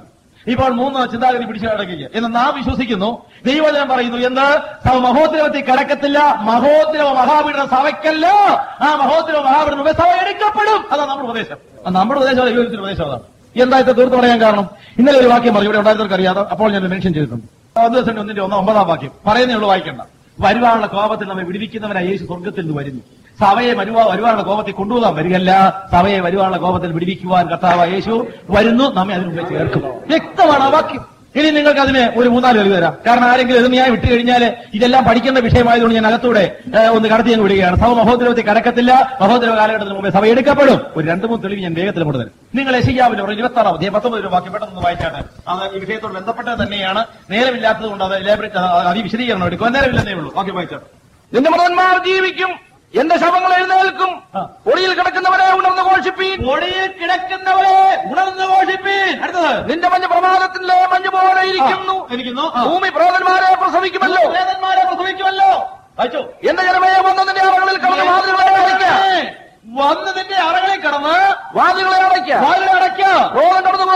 ഇപ്പോൾ മൂന്ന് ചിന്താഗതി പിടിച്ചു കിടക്കില്ല എന്ന് നാം വിശ്വസിക്കുന്നു ദൈവജനം പറയുന്നു എന്ത് സഭ മഹോദ്രവത്തിൽ കിടക്കത്തില്ല മഹോദ്രവ മഹാപീഠ സഭയ്ക്കല്ല ആ മഹോദ്രവ മഹാപീഠ മുമ്പേ സഭ എടുക്കപ്പെടും അതാണ് നമ്മുടെ ഉപദേശം അത് നമ്മുടെ ഉപദേശം ദൈവത്തിന്റെ ഉപദേശം അതാണ് എന്താ ഇത് തീർത്ത് പറയാൻ കാരണം ഇന്നലെ ഒരു വാക്യം പറഞ്ഞു ഇവിടെ ഉണ്ടായിരുന്നവർക്ക് അറിയാതെ അപ്പോൾ ഞാൻ മെൻഷൻ ചെയ്തിട്ടുണ്ട് ഒന്ന് ദിവസം ഒന്നിന്റെ ഒന്ന് ഒമ്പതാം വാക്യം പറയുന്നേ ഉള്ളൂ വായിക്കണ്ട വരുവാനുള്ള കോപത്തിൽ നമ്മെ വിടിവിക്കുന്നവനായ യേശു സ്വർഗത്തിൽ നിന്ന് വരുന്നു സഭയെ വരുവാ വരുവാനുള്ള കോപത്തിൽ കൊണ്ടുപോകാൻ വരികല്ല സഭയെ വരുവാനുള്ള കോപത്തിൽ വിടിവിക്കുവാൻ കർത്താവ് യേശു വരുന്നു നമ്മെ അതിനു മുമ്പേ ചേർക്കും വ്യക്തമാണ് ആ വാക്യം ഇനി നിങ്ങൾക്ക് അതിന് ഒരു മൂന്നാല് വരി തരാം കാരണം ആരെങ്കിലും ഇത് ഞാൻ വിട്ടു കഴിഞ്ഞാൽ ഇതെല്ലാം പഠിക്കേണ്ട വിഷയമായതുകൊണ്ട് ഞാൻ അകത്തൂടെ ഏ, ഒന്ന് കടത്തി ഞാൻ വിടുകയാണ് സഭ മഹോദ്രവത്തിൽ കടക്കത്തില്ല മഹോദ്രവ കാലഘട്ടത്തിന് മുമ്പേ സഭ എടുക്കപ്പെടും ഒരു രണ്ട് മൂന്ന് തെളിവ് ഞാൻ വേഗത്തിൽ കൊണ്ട് തരും നിങ്ങൾ എഷിയാവിൽ ഒരു ഇരുപത്തി ആറാം അധ്യായം പത്തൊമ്പത് ഒരു വാക്യം പെട്ടെന്ന് വായിച്ചാട്ടെ അത് ഈ വിഷയത്തോട് ബന്ധപ്പെട്ടത് തന്നെയാണ് നേരമില്ലാത്തത് കൊണ്ട് അത് ലേബറേറ്റ് അതിവിശദീകരണം എടുക്കും നേരമില്ലെന്നേ ഉള്ളൂ ഓക്കെ വായിച്ചാട്ടെ നിന്റെ മൃതന്മാർ ജീവിക്കും എന്റെ ശവങ്ങൾ എഴുന്നേൽക്കും ആ. ഒളിയിൽ കിടക്കുന്നവരെ ഉണർന്ന് ഘോഷിപ്പീൻ ഒളിയിൽ കിടക്കുന്നവരെ ഉണർന്ന് ഘോഷിപ്പീൻ അടുത്തത് നിന്റെ മഞ്ഞ് പ്രമാദത്തിലെ മഞ്ഞ് പോലെ ഇരിക്കുന്നു ആ, ഇരിക്കുന്നു ആ. ഭൂമി പ്രോതന്മാരെ പ്രസവിക്കുമല്ലോ വേദന്മാരെ പ്രസവിക്കുമല്ലോ വായിച്ചോ എന്റെ ജനമേ വന്നതിന്റെ അറകളിൽ കടന്ന് വാതിലുകളെ അടയ്ക്ക വന്നതിന്റെ അറകളിൽ കടന്ന് വാതിലുകളെ അടയ്ക്ക വാതിൽ അടയ്ക്ക ക്രോധം കടന്നു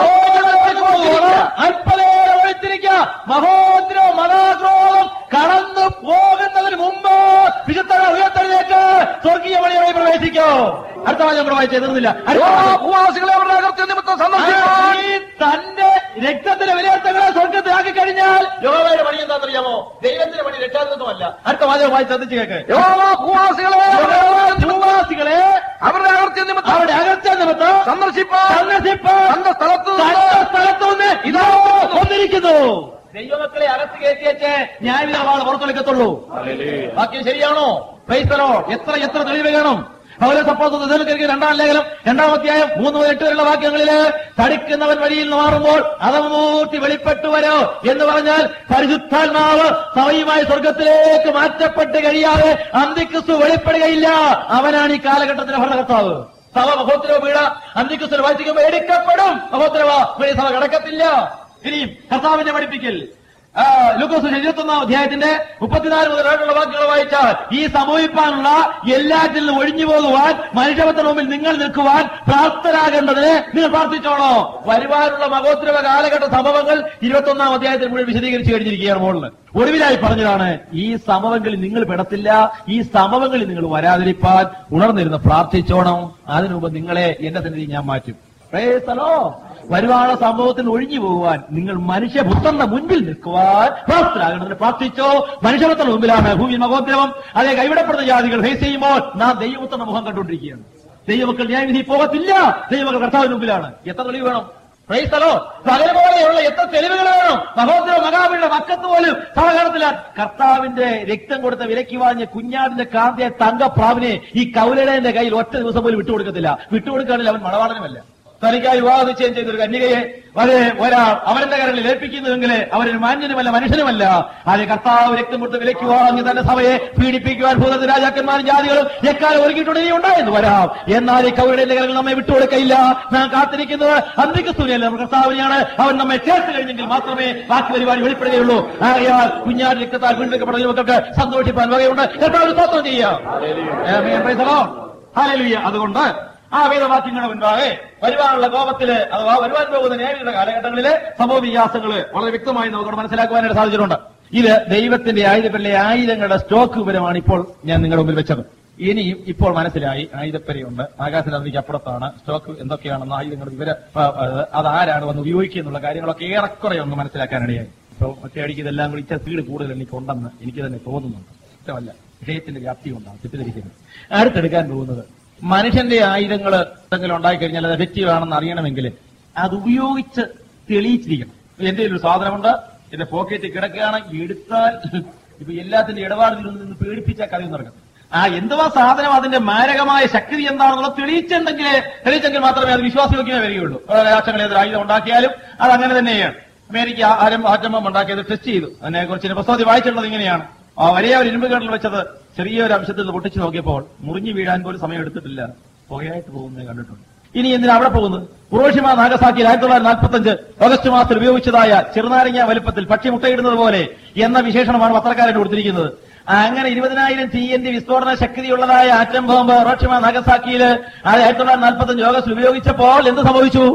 പോകുമ്പോൾ അല്പനേരം ഒഴിത്തിരിക്ക മഹോദ്രോ മനാക്രോധം കടന്നു പോകുന്നതിന് മുമ്പ് വിശുദ്ധ ഉയർത്തെഴുന്നേറ്റ് സ്വർഗീയ മണിയറയിൽ പ്രവേശിക്കോ അടുത്ത വാചകം കൂടെ വായിച്ചു എതിർന്നില്ല ഭൂവാസികളെ അവരുടെ അകർത്യ നിമിത്തം സന്ദർശിക്കാൻ ഈ തന്റെ രക്തത്തിലെ വിലയിരുത്തങ്ങളെ സ്വർഗത്തിലാക്കി കഴിഞ്ഞാൽ യോഗയുടെ പണി എന്താണെന്നറിയാമോ ദൈവത്തിന്റെ പണി രക്ഷാധിപത്വമല്ല അടുത്ത വാചകം വായിച്ച് ശ്രദ്ധിച്ചു കേക്ക് യഹോവ ഭൂവാസികളെ അവരുടെ അകർത്യ നിമിത്തം- ഭൂവാസികളെ അവരുടെ അകർത്യ നിമിത്തം അവരുടെ അകർച്ച നിമിത്തം സന്ദർശിപ്പാൻ സന്ദർശിപ്പാൻ തന്റെ സ്ഥലത്ത് തന്റെ നിന്ന് സ്ഥലത്തുനിന്ന് ഇതാ വന്നിരിക്കുന്നു ദൈവമക്കളെ അകത്ത് കയറ്റിയച്ച് ന്യായവിധമാണ് പുറത്തെടുക്കത്തുള്ളൂ വാക്യം ശരിയാണോ ക്രൈസ്തലോ എത്ര എത്ര തെളിവ് വേണം പൗല സപ്പോസ് രണ്ടാം ലേഖനം രണ്ടാം അധ്യായം മൂന്ന് മുതൽ എട്ട് വരെയുള്ള വാക്യങ്ങളില് തടിക്കുന്നവൻ വഴിയിൽ നിന്ന് മാറുമ്പോൾ അതമൂർത്തി വെളിപ്പെട്ടു വരോ എന്ന് പറഞ്ഞാൽ പരിശുദ്ധാത്മാവ് സഭയുമായി സ്വർഗത്തിലേക്ക് മാറ്റപ്പെട്ട് കഴിയാതെ അന്തിക്രിസ്തു വെളിപ്പെടുകയില്ല അവനാണ് ഈ കാലഘട്ടത്തിലെ ഭരണകർത്താവ് സഭ മഹോത്തരവ വീട അന്തിക്രിസ്തു വായിക്കുമ്പോൾ എടുക്കപ്പെടും മഹോത്തരവ വീട് സഭ കിടക്കത്തില്ല ഇനിയും കർത്താവിന്റെ പഠിപ്പിക്കൽ ആ, ലൂക്കോസ് എഴുപത്തൊന്നാം അധ്യായത്തിന്റെ മുപ്പത്തിനാല് മുതലായിട്ടുള്ള വാക്കുകൾ വായിച്ചാൽ ഈ സംഭവിപ്പാനുള്ള എല്ലാറ്റിൽ നിന്നും ഒഴിഞ്ഞു പോകുവാൻ മനുഷ്യപത്തിന് മുമ്പിൽ നിങ്ങൾ നിൽക്കുവാൻ പ്രാപ്തരാകേണ്ടതിന് നിങ്ങൾ പ്രാർത്ഥിച്ചോളോ വരുവാനുള്ള മഹോദ്രവ കാലഘട്ട സംഭവങ്ങൾ ഇരുപത്തൊന്നാം അധ്യായത്തിൽ മുഴുവൻ വിശദീകരിച്ചു കഴിഞ്ഞിരിക്കുകയാണ് മുകളിൽ ഒടുവിലായി പറഞ്ഞതാണ് ഈ സംഭവങ്ങളിൽ നിങ്ങൾ പെടത്തില്ല ഈ സംഭവങ്ങളിൽ നിങ്ങൾ വരാതിരിപ്പാൻ ഉണർന്നിരുന്ന് പ്രാർത്ഥിച്ചോണം അതിനു മുമ്പ് നിങ്ങളെ എന്റെ സന്നിധി ഞാൻ മാറ്റും Praise the Lord. വരുവാനുള്ള സംഭവത്തിൽ ഒഴിഞ്ഞു പോകുവാൻ നിങ്ങൾ മനുഷ്യപുത്രന്റെ മുൻപിൽ നിൽക്കുവാൻ പ്രാപ്തരാകണമെന്ന് പ്രാർത്ഥിച്ചോ മനുഷ്യപുത്രന്റെ മുമ്പിലാണ് ഭൂമി മഹോദ്രവം അതേ കൈവിടപ്പെടുന്ന ജാതികൾ ഫേസ് ചെയ്യുമ്പോൾ നാം ദൈവപുത്രന്റെ മുഖം കണ്ടുകൊണ്ടിരിക്കുകയാണ് ദൈവമക്കൾ ന്യായവിധി പോകത്തില്ല ദൈവമക്കൾ കർത്താവിന് മുമ്പിലാണ് എത്ര തെളിവ് വേണം പ്രൈസ്തലോ പകൽ പോലെയുള്ള എത്ര തെളിവുകൾ വേണം മഹോദര മകാവിയുടെ മക്കത്ത് പോലും സഹകരണത്തില കർത്താവിന്റെ രക്തം കൊടുത്ത വിലയ്ക്ക് വാങ്ങിയ കുഞ്ഞാടിന്റെ കാന്തിയ തങ്കപ്രാവിനെ ഈ കൗലടേന്റെ കയ്യിൽ ഒറ്റ ദിവസം പോലും വിട്ടുകൊടുക്കത്തില്ല വിട്ടുകൊടുക്കുകയാണെങ്കിൽ അവൻ മണവാളനുമല്ല തനിക്കായി വിവാഹ നിശ്ചയം ചെയ്ത ഒരു കന്യകയെ അത് ഒരാൾ അവരുടെ കരങ്ങളിൽ ഏൽപ്പിക്കുന്നുവെങ്കിൽ അവരൊരു മാന്യനുമല്ല മനുഷ്യനുമല്ല അത് കർത്താവ് രക്തം കൊടുത്ത് വിലയ്ക്ക് വാങ്ങി തന്റെ സഭയെ പീഡിപ്പിക്കുവാൻ ഭൂതത്തി രാജാക്കന്മാരും ജാതികളും എക്കാലം ഒരുക്കിയിട്ടുണ്ട് ഇനി ഉണ്ടായെന്ന് വരാം എന്നാൽ ഈ കൗരുടെ കരങ്ങൾ നമ്മെ വിട്ടുകൊടുക്കയില്ല നാം കാത്തിരിക്കുന്നത് അന്തികസ്തുനിയല്ല നമ്മുടെ കർത്താവിനെയാണ് അവൻ നമ്മെ ചേർത്ത് കഴിഞ്ഞെങ്കിൽ മാത്രമേ ബാക്കി പരിപാടി വെളിപ്പെടുകയുള്ളൂ ആകയാൽ കുഞ്ഞാട് രക്തത്താൽ വീണ്ടെടുക്കപ്പെട്ട യുവക്കൾക്ക് സന്തോഷിപ്പാൻ വകയുണ്ട് കർത്താവ് സ്തോത്രം ചെയ്യാം ഹാലലുയ്യ അതുകൊണ്ട് ആ വേദവാക്യങ്ങളുടെ മുൻപാകെ വരുവാനുള്ള കോപത്തില് അഥവാ വരുവാൻ പോകുന്ന ന്യായവിധിയുടെ കാലഘട്ടങ്ങളിലെ സംഭവ വികാസങ്ങള് വളരെ വ്യക്തമായി നമുക്കവിടെ മനസ്സിലാക്കുവാനായിട്ട് സാധിച്ചിട്ടുണ്ട് ഇത് ദൈവത്തിന്റെ ആയുധങ്ങളിലെ ആയുധങ്ങളുടെ സ്റ്റോക്ക് വിവരമാണ് ഇപ്പോൾ ഞാൻ നിങ്ങളുടെ മുമ്പിൽ വെച്ചത് ഇനിയും ഇപ്പോൾ മനസ്സിലായി ആയുധപ്പരയുണ്ട് ആകാശനദിക്ക് അപ്പുറത്താണ് സ്റ്റോക്ക് എന്തൊക്കെയാണെന്ന് ആയുധങ്ങളുടെ വിവര ആ, ആ, അത് ആരാണ് വന്ന് ഉപയോഗിക്കുക എന്നുള്ള കാര്യങ്ങളൊക്കെ ഏറെക്കുറെ ഒന്ന് മനസ്സിലാക്കാനിടയായി ഇപ്പോൾ ഒറ്റയടിക്ക് ഇതെല്ലാം കൂടി ഇച്ചിരി സ്പീഡ് കൂടുതൽ എനിക്കുണ്ടെന്ന് എനിക്ക് തന്നെ തോന്നുന്നുണ്ട് ഇഷ്ടമല്ല വിഷയത്തിന്റെ വ്യാപ്തി കൊണ്ടാണ് തെറ്റിദ്ധരിക്കുന്നത് അടുത്തെടുക്കാൻ പോകുന്നത് മനുഷ്യന്റെ ആയുധങ്ങൾ എന്തെങ്കിലും ഉണ്ടായിക്കഴിഞ്ഞാൽ അത് എഫക്റ്റീവ് ആണെന്ന് അറിയണമെങ്കിൽ അത് ഉപയോഗിച്ച് തെളിയിച്ചിരിക്കണം എന്റെ ഒരു സാധനമുണ്ട് എന്റെ പോക്കറ്റിൽ കിടക്കുകയാണ് എടുത്താൽ ഇപ്പൊ എല്ലാത്തിന്റെ ഇടപാടിൽ നിന്ന് പേടിപ്പിച്ച കഥ നടക്കും ആ എന്തുവാ സാധനം അതിന്റെ മാരകമായ ശക്തി എന്താണെന്നുള്ളത് തെളിയിച്ചിട്ടുണ്ടെങ്കിൽ തെളിയിച്ചെങ്കിൽ മാത്രമേ അത് വിശ്വാസയോഗ്യമേ വരികയുള്ളൂ രാഷ്ട്രങ്ങൾ ഏതൊരു ആയുധം ഉണ്ടാക്കിയാലും അത് അങ്ങനെ തന്നെയാണ് അമേരിക്ക ആരം ആറ്റമ്പം ഉണ്ടാക്കിയത് ടെസ്റ്റ് ചെയ്തു അതിനെ കുറിച്ച് പുസ്തകത്തിൽ വായിച്ചിട്ടുള്ളത് ഇങ്ങനെയാണ് ആ വലിയ ഒരു ഇരുമ്പ് കേട്ടിൽ വെച്ചത് ചെറിയൊരു അംശത്തിൽ നിന്ന് പൊട്ടിച്ചു നോക്കിയപ്പോൾ മുറിഞ്ഞു വീഴാൻ പോലും സമയം എടുത്തിട്ടില്ല പുകയായിട്ട് പോകുന്നത് കണ്ടിട്ടുണ്ട് ഇനി എന്തിനാ അവിടെ പോകുന്നത് ഉറോഷിമ നാഗസാക്കിയിൽ ആയിരത്തി തൊള്ളായിരത്തി നാൽപ്പത്തഞ്ച് ഓഗസ്റ്റ് മാസത്തിൽ ഉപയോഗിച്ചതായ ചെറുനാരങ്ങ വലുപ്പത്തിൽ പക്ഷി മുട്ടയിടുന്നത് പോലെ എന്ന വിശേഷണമാണ് പത്രക്കാരൻ കൊടുത്തിരിക്കുന്നത് അങ്ങനെ ഇരുപതിനായിരം ടി എൻ ഡി വിസ്ഫോടന ശക്തിയുള്ളതായ ആറ്റം ബോംബ് റോഷിമ നാഗസാക്കിയിൽ ആയിരത്തി തൊള്ളായിരത്തി നാൽപ്പത്തഞ്ച് ഓഗസ്റ്റ് ഉപയോഗിച്ചപ്പോൾ എന്ത് സംഭവിച്ചു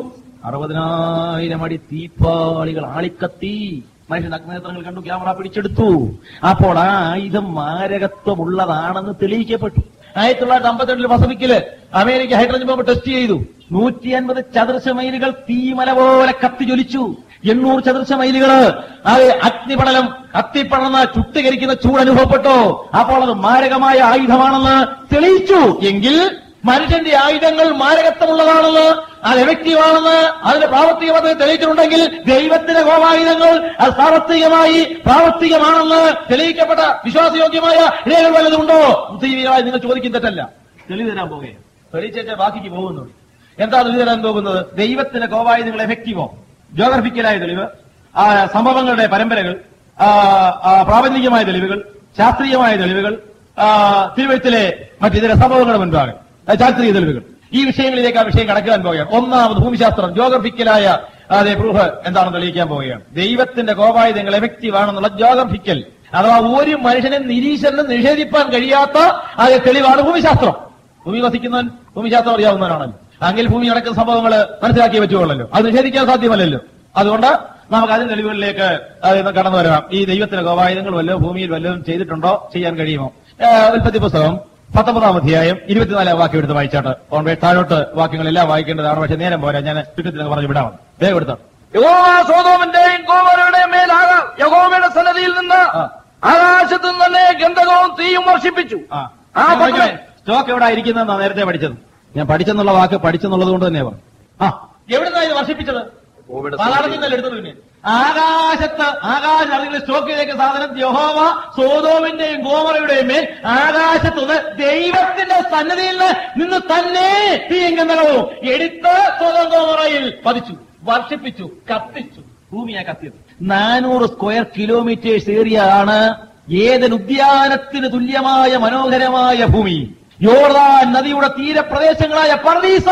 അറുപതിനായിരം അടി തീപ്പാളികൾ ആളിക്കത്തി മനുഷ്യൻ അഗ്നേത്രങ്ങൾ കണ്ടു ക്യാമറ പിടിച്ചെടുത്തു അപ്പോൾ ആ ആയുധം മാരകത്വമുള്ളതാണെന്ന് തെളിയിക്കപ്പെട്ടു ആയിരത്തി തൊള്ളായിരത്തി അമ്പത്തെട്ടിൽ പസഫിക്കില് അമേരിക്ക ഹൈഡ്രജൻ ബോംബ് ടെസ്റ്റ് ചെയ്തു നൂറ്റി അൻപത് ചതുരശ്ര മൈലുകൾ തീമല പോലെ കത്തി ജ്വലിച്ചു എണ്ണൂറ് ചതുരശ്ര മൈലുകള് അത് അഗ്നിപടലം കത്തിപ്പടർന്ന് ചുട്ടുകരിക്കുന്ന ചൂട് അനുഭവപ്പെട്ടോ അപ്പോൾ അത് മാരകമായ ആയുധമാണെന്ന് തെളിയിച്ചു എങ്കിൽ മനുഷ്യന്റെ ആയുധങ്ങൾ മാരകത്വമുള്ളതാണെന്ന് അത് എഫക്റ്റീവാണെന്ന് അതിന്റെ പ്രാവർത്തികത തെളിയിച്ചിട്ടുണ്ടെങ്കിൽ ദൈവത്തിന്റെ കോപായുധങ്ങൾ അത് സാർവത്രികമായി പ്രാവർത്തികമാണെന്ന് തെളിയിക്കപ്പെട്ട വിശ്വാസയോഗ്യമായ രേഖകൾ വല്ലതുണ്ടോ ബുദ്ധിജീവികളായി നിങ്ങൾ ചോദിക്കും തെറ്റല്ല തെളിവ് തരാൻ പോവുകയാണ് തെളിയിച്ചേച്ച ബാക്കിക്ക് പോകുന്നു എന്താ തെളിവ് തരാൻ പോകുന്നത് ദൈവത്തിന്റെ കോപായുധങ്ങൾ എഫക്റ്റീവോ ജോഗ്രഫിക്കലായ തെളിവ് ആ സംഭവങ്ങളുടെ പരമ്പരകൾ ആ, ആ, പ്രാബന്ധികമായ തെളിവുകൾ ശാസ്ത്രീയമായ തെളിവുകൾ ആ, തിരുവഴുത്തിലെ മറ്റിതര സംഭവങ്ങളുടെ മുൻപാകെ ആ, ചാരിത്രിക തെളിവുകൾ ഈ വിഷയങ്ങളിലേക്ക് ആ വിഷയം കടക്കാൻ പോവുകയാണ് ഒന്നാമത് ഭൂമിശാസ്ത്രം ജോഗ്രഫിക്കലായ അതെ പ്രൂഫ് എന്താണെന്ന് തെളിയിക്കാൻ പോവുകയാണ് ദൈവത്തിന്റെ കോപായുധങ്ങൾ എഫക്റ്റീവ് ആണെന്നുള്ള ജോഗ്രഫിക്കൽ അഥവാ ഒരു മനുഷ്യനെ നിരീശ്വരന് നിഷേധിപ്പാൻ കഴിയാത്ത അത് തെളിവാണ് ഭൂമിശാസ്ത്രം ഭൂമി വസിക്കുന്നവൻ ഭൂമിശാസ്ത്രം അറിയാവുന്നവനാണല്ലോ എങ്കിൽ ഭൂമി നടക്കുന്ന സംഭവങ്ങൾ മനസ്സിലാക്കിയേ പറ്റുള്ളല്ലോ അത് നിഷേധിക്കാൻ സാധ്യമല്ലല്ലോ അതുകൊണ്ട് നമുക്ക് അതിന്റെ തെളിവുകളിലേക്ക് അത് ഇന്ന് കടന്നു വരാം ഈ ദൈവത്തിന്റെ ഗോപായുധങ്ങൾ വല്ലതും ഭൂമിയിൽ വല്ലതും ചെയ്തിട്ടുണ്ടോ ചെയ്യാൻ കഴിയുമോ ഏഹ് ഉൽപ്പത്തി പുസ്തകം പത്തൊമ്പതാം അധ്യായം ഇരുപത്തിനാലാം വാക്യം എടുത്ത് വായിച്ചാട്ട് ഓൺവേ താഴോട്ട് വാക്യങ്ങളെല്ലാം വായിക്കേണ്ടതാണ് പക്ഷെ നേരം പോരാ ഞാൻ ചുറ്റത്തിലൊക്കെ പറഞ്ഞു വിടാം വേഗം എടുത്തോ യഹോവ സോതോമിന്റെയും ഗോമരയുടെയും മേൽ ആകാ- യഹോവയുടെ സന്നദ്ധിയിൽ നിന്ന് ആ. ആകാശത്തു നിന്ന് തന്നെ ഗന്ധകവും തീയും വർഷിപ്പിച്ചു ആ ആ, നോക്കിക്കേ. സ്റ്റോക്ക് എവിടെ ഇരിക്കുന്നതെന്നാ നേരത്തെ പഠിച്ചത് ഞാൻ പഠിച്ചെന്നുള്ള വാക്ക് പഠിച്ചെന്നുള്ളത് കൊണ്ട് തന്നെ പറഞ്ഞു ആ എവിടുന്നാ ഇത് വർഷിപ്പിച്ചത് പാതാളത്തിൽ നിന്നല്ല എടുത്തത് പിന്നെ ആകാശത്ത് ആകാശ അറിയുന്ന സ്റ്റോക്ക് ചെയ്തേക്കുന്ന സാധനം യഹോവ സോതോമിന്റെയും ഗോമറയുടെയും മേൽ ആകാശത്തുനിന്ന് ദൈവത്തിന്റെ സന്നദ്ധിയിൽ നിന്ന് തന്നെ തീയും ഗന്ധകവും എടുത്ത് സ്വതം ഗോമറയിൽ പതിച്ചു വർഷിപ്പിച്ചു കത്തിച്ചു ഭൂമിയാ കത്തിയത് നാനൂറ് സ്ക്വയർ കിലോമീറ്റേഴ്സ് ഏരിയ ആണ് ഏതൻ ഉദ്യാനത്തിന് തുല്യമായ മനോഹരമായ ഭൂമി യോർദാൻ നദിയുടെ തീരപ്രദേശങ്ങളായ പർദീസ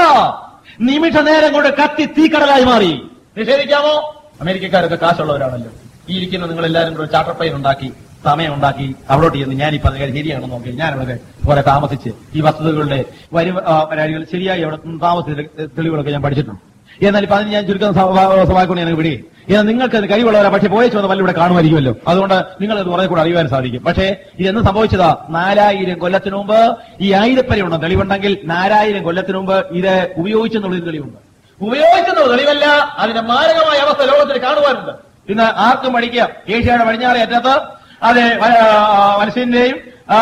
നിമിഷ നേരം കൊണ്ട് കത്തി തീക്കടലായി മാറി നിഷേധിക്കാമോ അമേരിക്കക്കാരൊക്കെ കാശുള്ളവരാണല്ലോ ഈ ഇരിക്കുന്ന നിങ്ങൾ എല്ലാവരും കൂടെ ചാർട്ടർ പ്ലെയിൻ ഉണ്ടാക്കി സമയം ഉണ്ടാക്കി അവിടോട്ട് ചെന്ന് ഞാനിപ്പോ അത് ശരിയാണെന്ന് നോക്കി ഞാനവിടെ കുറെ താമസിച്ച് ഈ വസ്തുതകളുടെ വരും പരാതികൾ ശരിയായി അവിടെ താമസിച്ച തെളിവുകളൊക്കെ ഞാൻ പഠിച്ചിട്ടുണ്ട് എന്നാൽ ഇപ്പൊ അതിന് ഞാൻ ചുരുക്കം സ്വഭാവക്കൊണ്ട് ഞാൻ വിടുകയും എന്നാൽ നിങ്ങൾക്ക് അത് കഴിവുള്ളവരാ പക്ഷെ പോയച്ചു വന്ന വല്ല ഇവിടെ കാണുമായിരിക്കുമല്ലോ അതുകൊണ്ട് നിങ്ങൾ അത് കുറെ കൂടെ അറിയുവാൻ സാധിക്കും പക്ഷേ ഇതെന്ന് സംഭവിച്ചതാ നാലായിരം കൊല്ലത്തിനു മുമ്പ് ഈ ആയിരപ്പരയുണ്ട് തെളിവുണ്ടെങ്കിൽ നാലായിരം കൊല്ലത്തിനു മുമ്പ് ഇത് ഉപയോഗിച്ചെന്നുള്ളതിന് തെളിവുണ്ട് ഉപയോഗിച്ചെന്നുള്ള തെളിവല്ല അതിന്റെ മാരകമായ അവസ്ഥ ലോകത്തിൽ കാണുവാനുണ്ട് ഇന്ന് ആർക്കും പഠിക്കാം ഏഷ്യയുടെ പടിഞ്ഞാറേ അറ്റത്ത് അത് മത്സ്യന്റെയും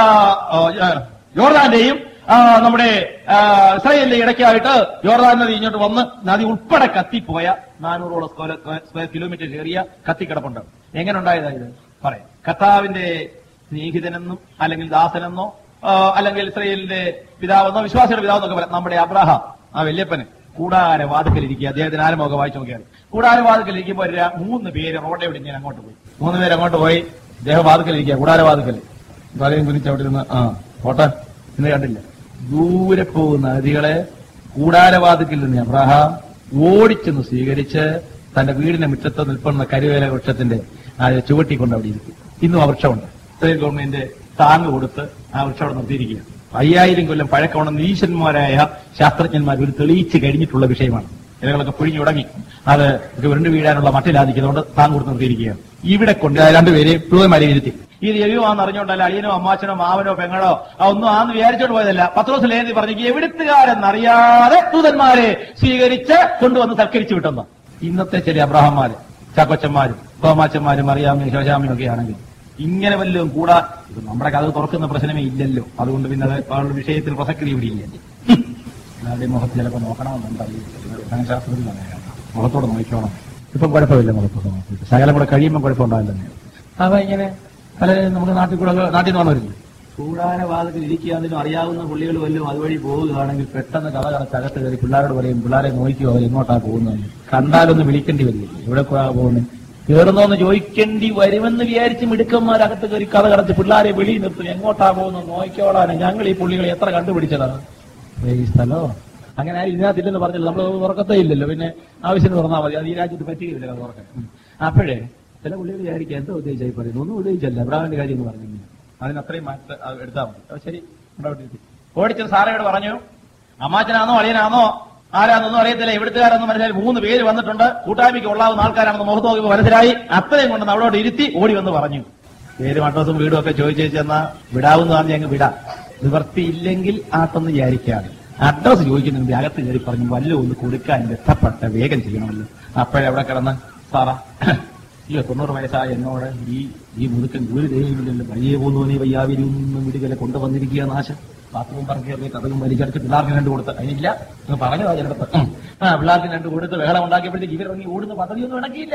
യോർദാന്റെയും ആ, നമ്മുടെ ആ, ഇസ്രായേലിന്റെ ഇടയ്ക്കായിട്ട് യോർദാൻ നദി ഇങ്ങോട്ട് വന്ന് നദി ഉൾപ്പെടെ കത്തിപ്പോയ നാനൂറോളം സ്ക്വയർ സ്ക്വയർ കിലോമീറ്റർ ഏറിയ കത്തിക്കിടപ്പുണ്ട് എങ്ങനെ ഉണ്ടായതാ ഇത് പറയാം കർത്താവിന്റെ സ്നേഹിതനെന്നും അല്ലെങ്കിൽ ദാസനെന്നോ ആ, അല്ലെങ്കിൽ ഇസ്രായേലിന്റെ പിതാവെന്നോ വിശ്വാസിയുടെ പിതാവെന്നൊക്കെ പറയാം നമ്മുടെ അബ്രഹാം ആ വല്യപ്പന് കൂടാര വാതുക്കലിരിക്കുക അദ്ദേഹത്തിന് ആരമൊക്കെ വായിച്ചു നോക്കിയാൽ കൂടാര വാതുക്കലിരിക്കുമ്പോൾ ഒരു ര- മൂന്ന് പേര് റോഡെ വിട്ട് ഞാൻ അങ്ങോട്ട് പോയി മൂന്ന് പേര് അങ്ങോട്ട് പോയി അദ്ദേഹം വാതുക്കലിരിക്കുക കൂടാര വാതുക്കൽ വലയും കുനിച്ച് അവിടെ ഇരുന്ന് ആ പോട്ടെ ഇന്ന് കണ്ടില്ല ദൂരെ പോകുന്ന നദികളെ കൂടാരവാതിക്കിൽ നിന്ന് അബ്രഹാം ഓടിച്ചെന്ന് സ്വീകരിച്ച് തന്റെ വീടിന്റെ മുറ്റത്ത് നിൽക്കുന്ന കരുവേല വൃക്ഷത്തിന്റെ ആ ചുവട്ടിക്കൊണ്ട് അവിടെ ഇരിക്കും ഇന്നും ആ വൃക്ഷമുണ്ട് ഇസ്രയേൽ ഗവൺമെന്റ് താങ്ങ് കൊടുത്ത് ആ വൃക്ഷം അവിടെ നിർത്തിയിരിക്കുക അയ്യായിരം കൊല്ലം പഴക്കമുള്ള നീശന്മാരായ ശാസ്ത്രജ്ഞന്മാർ ഒരു തെളിയിച്ച് കഴിഞ്ഞിട്ടുള്ള വിഷയമാണ് ഇലകളൊക്കെ പിഴിഞ്ഞുടങ്ങി അത് ഇത് ഉരുണ്ട് വീഴാനുള്ള മട്ടിലാദിക്കുന്നതുകൊണ്ട് താങ്ങ് കൊടുത്ത് നിർത്തിയിരിക്കുകയാണ് ഇവിടെ കൊണ്ട് രണ്ടുപേരെ പ്ലൂവന്മാരെ ഇരുത്തി ഇത് എരിവാന്ന് അറിഞ്ഞോണ്ടല്ല അളിയനോ അമ്മാച്ചനോ മാവനോ പെങ്ങളോ ആ ഒന്നും ആന്ന് വിചാരിച്ചോണ്ട് പോയതല്ല പത്രോസ് ലേന്തി പറഞ്ഞു എവിടുത്തുകാരെന്നറിയാതെ ദൂതന്മാരെ സ്വീകരിച്ച് കൊണ്ടുവന്ന് സൽക്കരിച്ചു വിട്ടെന്ന് ഇന്നത്തെ ചില അബ്രഹന്മാര് ചാക്കോച്ചന്മാരും തോമാച്ചന്മാരും അറിയാമയും ശോശാമയും ഒക്കെ ആണെങ്കിൽ ഇങ്ങനെ വല്ലതും കൂടാ ഇത് നമ്മുടെ കഥ തുറക്കുന്ന പ്രശ്നമേ ഇല്ലല്ലോ അതുകൊണ്ട് പിന്നെ അത് ആ ഒരു വിഷയത്തിൽ പ്രസക്തി ഇവിടെ ഇല്ല എല്ലാവരുടെയും മുഖത്ത് ചിലപ്പോൾ നോക്കണമെന്നുണ്ടാവും ശാസ്ത്രത്തിൽ അങ്ങനെയാണ് മുഖത്തോട് നോക്കിക്കോണം ഇപ്പം കുഴപ്പമില്ല മുഖത്തോട് നോക്കിയിട്ട് ശകലം കൂടെ കഴിയുമ്പോൾ കുഴപ്പമുണ്ടാവില്ലെന്നേ അപ്പൊ ഇങ്ങനെ പലരും നമുക്ക് നാട്ടിൽ കൂടെ നാട്ടിൽ നിന്ന് വന്നിരുന്നു കൂടാരവാദത്തിൽ ഇരിക്കാതിനും അറിയാവുന്ന പുള്ളികൾ വല്ലതും അതുവഴി പോവുകയാണെങ്കിൽ പെട്ടെന്ന് കഥ കടച്ച് അകത്ത് കയറി പിള്ളേരോട് പറയും പിള്ളേരെ നോക്കിയോ അവർ എങ്ങോട്ടാ പോകുന്നത് കണ്ടാലൊന്ന് വിളിക്കേണ്ടി വരില്ല ഇവിടെ പോകുന്നത് കയറുന്നോന്ന് ചോദിക്കേണ്ടി വരുമെന്ന് വിചാരിച്ച് മിടുക്കന്മാരകത്ത് കയറി കഥ കടച്ച് പിള്ളേരെ വെളി നിർത്തും എങ്ങോട്ടാ പോകുന്നത് നോക്കിയോളാണ് ഞങ്ങൾ ഈ പുള്ളികളെ എത്ര കണ്ടുപിടിച്ചതാണ് ഈ സ്ഥലോ അങ്ങനെ ആരും ഇതിനകത്തില്ലെന്ന് പറഞ്ഞില്ല നമ്മൾ തുറക്കത്തേ ഇല്ലല്ലോ പിന്നെ ആവശ്യത്തിന് തുറന്നാൽ മതി അത് ഈ രാജ്യത്ത് പറ്റുകയില്ല അത് തുറക്കാൻ ഉം. അപ്പോഴേ ചില പുള്ളികൾ വിചാരിക്കുക എന്തോ ഉദ്ദേശിച്ചായി പറയുന്നു ഒന്നും ഉദ്ദേശിച്ചല്ല ഇബ്രാഹിന്റെ കാര്യം എന്ന് പറഞ്ഞു അതിന് അത്രയും മാറ്റം അത് എടുത്താൽ മതി അപ്പൊ ശരി ഇവിടെ വിട്ടിരുത്തി. ഓടിച്ചത് സാറയോട് പറഞ്ഞു അമ്മാച്ചനാണോ അളിയനാണോ ആരാന്നൊന്നും അറിയത്തില്ല ഇവിടുത്തുകാരെന്ന് മനസ്സിലായി മൂന്ന് പേര് വന്നിട്ടുണ്ട് കൂട്ടായ്മയ്ക്ക് ഉള്ളാവുന്ന ആൾക്കാരാണെന്ന് മുഖത്ത് നോക്കി മനസ്സിലായി അത്രയും കൊണ്ട് അവളോട് ഇരുത്തി ഓടി വന്ന് പറഞ്ഞു പേരും അഡ്രസ്സും വീടും ഒക്കെ ചോദിച്ചു ചെന്നാ വിടാവുന്ന പറഞ്ഞ് ഞങ്ങൾ വിടാം നിവർത്തിയില്ലെങ്കിൽ ആട്ടെന്ന് വിചാരിക്കാതെ അഡ്രസ് ചോദിക്കുന്നതിന് അകത്ത് കയറി പറഞ്ഞു വല്ല ഒന്ന് കൊടുക്കാൻ ബന്ധപ്പെട്ട വേഗം ചെയ്യണമല്ലോ അപ്പോഴവിടെ കിടന്ന് സാറാ അയ്യോ തൊണ്ണൂറ് വയസ്സായ എന്നോട് ഈ ഈ മുതുക്കൻ ഒരു ദൈവമില്ലല്ലോ വയ്യേ പോകുന്നവനെ വയ്യാവിരുന്നും വീടുകളെ കൊണ്ടുവന്നിരിക്കുക നാശം ബാത്റൂം പറക്കി കഥകും വലിച്ചടച്ച് പിള്ളേർക്ക് രണ്ട് കൊടുത്ത് അതിനില്ല നിങ്ങൾ പറഞ്ഞതാ ചിലപ്പോ ഉം. ആ പിള്ളേർക്ക് രണ്ട് കൊടുത്ത് വേളം ഉണ്ടാക്കിയപ്പോഴത്തേക്ക് ഇവരിറങ്ങി ഓടുന്ന പദ്ധതിയൊന്നും ഇണക്കിയില്ല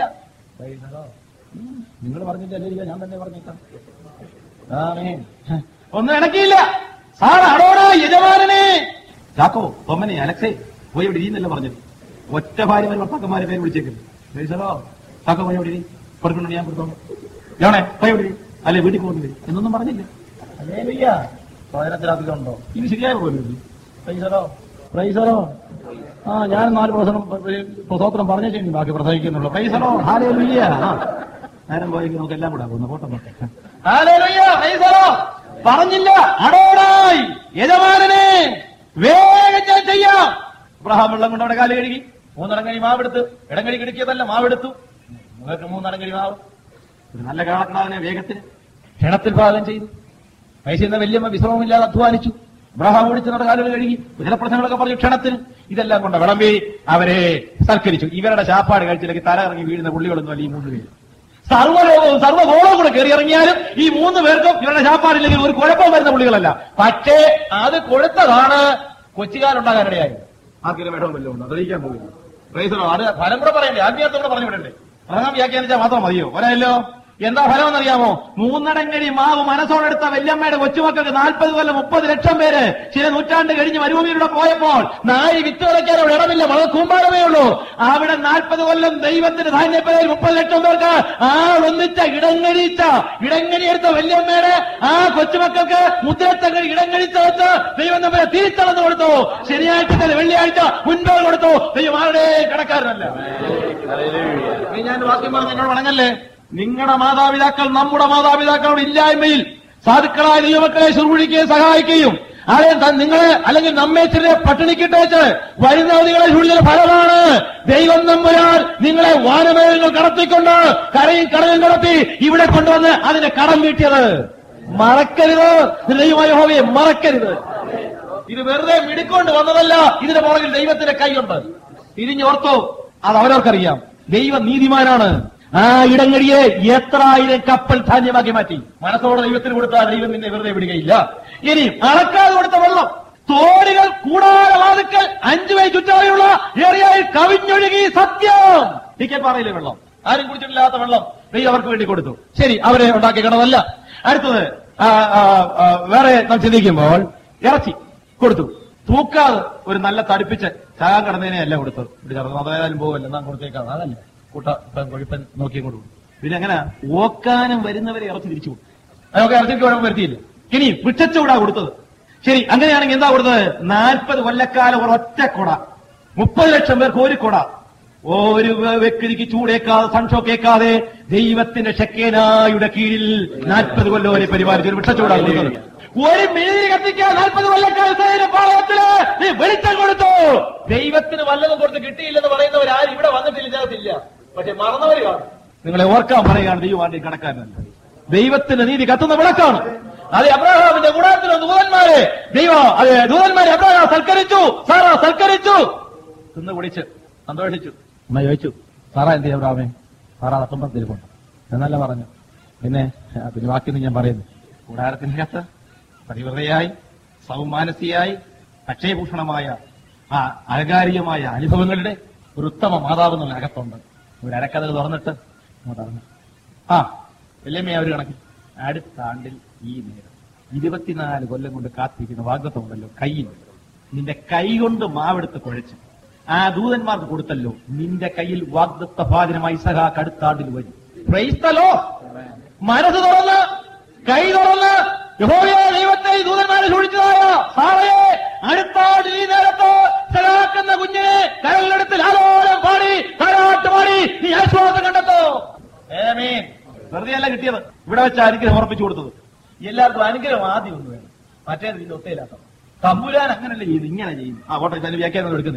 നിങ്ങൾ പറഞ്ഞില്ല ഞാൻ തന്നെ പറഞ്ഞേക്കാം ആമേൻ. ഒന്നും ഇണക്കിയില്ല സാർ അടോടാ യജമാനനെ ചാക്കോ തൊമ്മനെ അലക്സേ പോയി ഇവിടെ ഇരിന്നല്ല പറഞ്ഞത് ഒറ്റ ഭാര്യമാർ ഭർത്താക്കന്മാരെ പേര് വിളിച്ചേക്കുന്നു ചോദിച്ചാലോ ചാക്കോ പോയി ഇവിടെ ഇരി. കൊടുക്കണോ ഞാൻ കൊടുത്തോളാം ജോണേ പോയി ഇവിടെ ഇരി. അല്ലെ വീട്ടിൽ പോകുന്നില്ലേ എന്നൊന്നും പറഞ്ഞില്ല അല്ലേ വയ്യ പ്രയോജനത്തിലാക്കിയിട്ടുണ്ടോ ഇത് ശരിയായ പോലും പ്രൈസറോ പ്രൈസറോ ആ ഞാൻ നാല് പ്രസനം പ്രസോത്രം പറഞ്ഞ ചെയ്യും ബാക്കി പ്രസംഗിക്കുന്നുള്ളൂ പ്രൈസറോ ഹാലേ ലുയ്യ നേരം പോയെങ്കിൽ നമുക്ക് എല്ലാം കൂടെ പോകുന്നു ഫോട്ടോ പ്രൈസറോ പറഞ്ഞില്ല അടോടായി യജമാനനെ വേഗം ഞാൻ ചെയ്യാം അബ്രഹാം വെള്ളം കൊണ്ട് അവിടെ കാല് കഴുകി മൂന്നടങ്ങഴി മാവെടുത്ത് ഇടങ്ങഴി കിടക്കിയതല്ല മാവെടുത്തു നിങ്ങൾക്ക് മൂന്നടങ്ങഴി മാവ് ഒരു നല്ല കാളക്കിടാവിനെ വേഗത്തിന് ക്ഷണത്തിൽ പാകം ചെയ്തു പൈസ എന്ന വല്യമ്മ വിശ്രമമില്ലാതെ അധ്വാനിച്ചു അബ്രഹാം ഓടിച്ചെന്ന കാലുകൾ കഴുകി ചില പ്രശ്നങ്ങളൊക്കെ പറഞ്ഞു ക്ഷണത്തിന് ഇതെല്ലാം കൊണ്ട് വിളമ്പി അവരെ സൽക്കരിച്ചു ഇവരുടെ ശാപ്പാട് കഴിച്ചില്ലെങ്കിൽ തല ഇറങ്ങി വീഴുന്ന പുള്ളികളൊന്നും അല്ല ഈ മൂന്ന് പേര് സർവ്വലോകവും സർവ്വഗോളവും കൂടെ കയറി ഇറങ്ങിയാലും ഈ മൂന്ന് പേർക്കും ഇവരുടെ ശാപ്പാടില്ലെങ്കിൽ ഒരു കുഴപ്പം വരുന്ന പുള്ളികളല്ല പക്ഷേ അത് കൊടുത്തതാണ് കൊച്ചുകാരുണ്ടാകാനിടയായത് ആർക്കൊരു വേഷവും വല്ലതും ഉണ്ടോ തെളിയിക്കാൻ പോകില്ല പ്രൈസറോ അത് ഫലം കൂടെ പറയണ്ടേ ആത്മീയത്തോടെ പറഞ്ഞു വിടണ്ടേ പ്രധാനം വ്യാഖ്യാനിച്ചാൽ മാത്രം മതിയോ ഒരല്ലോ എന്താ ഫലം എന്നറിയാമോ മൂന്നടങ്ങഴി മാവ് മനസ്സോടെടുത്ത വല്യമ്മയുടെ കൊച്ചുമക്കൾക്ക് നാൽപ്പത് കൊല്ലം മുപ്പത് ലക്ഷം പേര് ചില നൂറ്റാണ്ട് കഴിഞ്ഞ് മരുഭൂമിയിലൂടെ പോയപ്പോൾ നായി വിത്ത് വിതയ്ക്കാൻ അവിടെ ഇടമില്ല വളരെ കൂമ്പാരമേ ഉള്ളൂ അവിടെ നാൽപ്പത് കൊല്ലം ദൈവത്തിന്റെ ധാന്യപ്പേരിൽ മുപ്പത് ലക്ഷം പേർക്ക് ആ ഒന്നിച്ച ഇടങ്ങഴിച്ച ഇടങ്ങഴിയെടുത്ത വല്യമ്മയുടെ ആ കൊച്ചുമക്കൾക്ക് മുദ്രത്തങ്ങൾ ഇടങ്ങഴിച്ച വെച്ച് ദൈവം നമ്മളെ തിരിച്ചളന്ന് കൊടുത്തു ശനിയാഴ്ച മുതൽ വെള്ളിയാഴ്ച മുൻപേ കൊടുത്തു ദൈവം ആരുടെ കടക്കാരനല്ല ഇനി ഞാൻ വാക്യം പറഞ്ഞ് എന്നോട് വണങ്ങല്ലേ നിങ്ങളുടെ മാതാപിതാക്കൾ നമ്മുടെ മാതാപിതാക്കളുടെ ഇല്ലായ്മയിൽ സാധുക്കളായ ദൈവമക്കളെ ശുശ്രൂഷിക്കുകയും സഹായിക്കുകയും ആരെ നിങ്ങളെ അല്ലെങ്കിൽ നമ്മെ ചെറിയ പട്ടിണിക്കിട്ടേച്ച് വരുന്ന അവധികളെ ചൂടിയ ഫലമാണ് ദൈവം നമ്പുരാൻ നിങ്ങളെ വാനമേഘങ്ങൾ കടത്തിക്കൊണ്ട് കരയും കടലും കടത്തി ഇവിടെ കൊണ്ടുവന്ന് അതിന്റെ കടം വീട്ടിയത് മറക്കരുത് ദൈവമായ ഹോവയെ മറക്കരുത് ഇത് വെറുതെ മിടുക്കൊണ്ട് വന്നതല്ല ഇതിന്റെ പുറകിൽ ദൈവത്തിന്റെ കൈയുണ്ട് തിരിഞ്ഞോർത്തോ അത് അവരവർക്കറിയാം ദൈവം നീതിമാനാണ് ആ ഇടങ്ങടിയെ എത്ര ആയിരം കപ്പൽ ധാന്യമാക്കി മാറ്റി മനസ്സോടെ ദൈവത്തിന് കൊടുത്താൽ ദൈവം നിന്നെ വെറുതെ വിടുകയില്ല ഇനി അളക്കാതെ കൊടുത്ത വെള്ളം തോടുകൾ കൂടാതെ വാതുക്കൽ അഞ്ചു വൈ ചുറ്റാതെയുള്ള ഏറിയായി കവിഞ്ഞൊഴുകി സത്യം ടിക്കെ പാറയിലെ വെള്ളം ആരും കുടിച്ചിട്ടില്ലാത്ത വെള്ളം ദൈവം അവർക്ക് വേണ്ടി കൊടുത്തു ശരി അവരെ ഉണ്ടാക്കി കിടന്നല്ല അടുത്തത് ആ, ആ, ആ, വേറെ നാം ചിന്തിക്കുമ്പോൾ ഇറച്ചി കൊടുത്തു തൂക്കാതെ ഒരു നല്ല തടിപ്പിച്ച് ചാകാൻ കിടന്നതിനെ അല്ല കൊടുത്തത് ഇവിടെ ചേർന്ന് അതായാലും പോകുമല്ലോ എന്നാ കൊടുത്തേക്കാണ് അതല്ല കൂട്ട ഇപ്പം കൊഴുപ്പൻ നോക്കി കൊണ്ട് പോകും പിന്നെ അങ്ങനെ ഓക്കാനും വരുന്നവരെ ഇറച്ചി തിരിച്ചു കൊടുത്തു അതൊക്കെ ഇറച്ചിക്ക് കുഴപ്പം വരുത്തിയില്ല ഇനി വൃക്ഷച്ചൂടാ കൊടുത്തത് ശരി അങ്ങനെയാണെങ്കിൽ എന്താ കൊടുത്തത് നാൽപ്പത് കൊല്ലക്കാലം ഒരൊറ്റ കൊട മുപ്പത് ലക്ഷം പേർക്ക് ഒരു കൊട ഒരു വ- വ്യക്തിക്ക് ചൂടേക്കാതെ സൺഷോ കേൾക്കാതെ ദൈവത്തിന്റെ ഷക്കേനായുടെ കീഴിൽ നാൽപ്പത് കൊല്ലം വരെ പരിപാലിച്ചു ഒരു വൃക്ഷച്ചൂടാ കൊടുത്തത് ഒരു മെഴുതി കത്തിക്കാൻ നാൽപ്പത് കൊല്ലക്കാലത്തേന് പാളയത്തില് നീ വെളിച്ചം കൊടുത്തു ദൈവത്തിന് വല്ലതും കൊടുത്ത് കിട്ടിയില്ലെന്ന് പറയുന്നവർ ആരും ഇവിടെ വന്നിട്ടില്ല ഇതിനകത്തില്ല പക്ഷെ മറന്നവര് കാണും നിങ്ങളെ ഓർക്കാൻ പറയുകയാണ് ദൈവമാണ്ടി കണക്കാരനല്ല ദൈവത്തിന്റെ നീതി കത്തുന്ന വിളക്കാണ് അതെ അബ്രഹാമിന്റെ ഗുണത്തിലെ ദൂതന്മാരെ ദൈവം അതെ ദൂതന്മാരെ അബ്രഹാം സൽക്കരിച്ചു സാറാ സൽക്കരിച്ചു തിന്ന് കുടിച്ച് സന്തോഷിച്ചു അമ്മ ചോദിച്ചു സാറാ എന്ത് ചെയ്യും അബ്രഹാമേ സാറാ തത്തുമ്പത്തിരിപ്പുണ്ട് എന്നല്ല പറഞ്ഞു പിന്നെ ആ, പിന്നെ ബാക്കിയൊന്നും ഞാൻ പറയുന്നു കൂടാരത്തിനകത്ത് പരിവൃതയായി സൗമാനസിയായി അക്ഷയഭൂഷണമായ ആ അലങ്കാരികമായ അനുഭവങ്ങളുടെ ഒരു ഉത്തമ മാതാവ് എന്നുള്ള അകത്തുണ്ട് ഒരു അരക്കഥകൾ തുറന്നിട്ട് അങ്ങോട്ട് ഇറങ്ങി. ആ വല്യമ്മയെ അവർ കണക്കി അടുത്ത ആണ്ടിൽ ഈ നേരം ഇരുപത്തിനാല് കൊല്ലം കൊണ്ട് കാത്തിരിക്കുന്ന വാഗ്ദത്വമുണ്ടല്ലോ കയ്യിൽ നിന്റെ കൈ കൊണ്ട് മാവെടുത്ത് കുഴച്ച് ആ ദൂതന്മാർക്ക് കൊടുത്തല്ലോ നിന്റെ കയ്യിൽ വാഗ്ദത്ത ഭാജനമായി സഹാ കടുത്താണ്ടിൽ വരും ക്രൈസ്തലോ മനസ്സ് തുറന്ന് കൈ തുറന്ന് യഹോവയായ ദൈവത്തെ ഈ ദൂതന്മാരെ സൂക്ഷിച്ചതായ സാറയെ അടുത്താണ്ട് ഈ നേരത്ത് സഹാക്കുന്ന കുഞ്ഞിനെ കരലിലെടുത്ത് ലാലോലം പാടി താരാട്ട് പാടി നീ ആശ്വാസം കണ്ടെത്തോ ഏമീൻ വെറുതെ അല്ല കിട്ടിയത് ഇവിടെ വെച്ച് അനുഗ്രഹം ഉറപ്പിച്ചു കൊടുത്തത് എല്ലാവർക്കും അനുഗ്രഹം ആദ്യം ഒന്ന് വേണം മറ്റേത് ഇതിന്റെ ഒത്തയില്ലാത്ത തമ്പുരാൻ അങ്ങനല്ല ചെയ്യുന്നത് ഇങ്ങനെ ചെയ്യും ആ കോട്ടെ തന്നെ വ്യാഖ്യാനം എടുക്കുന്നത്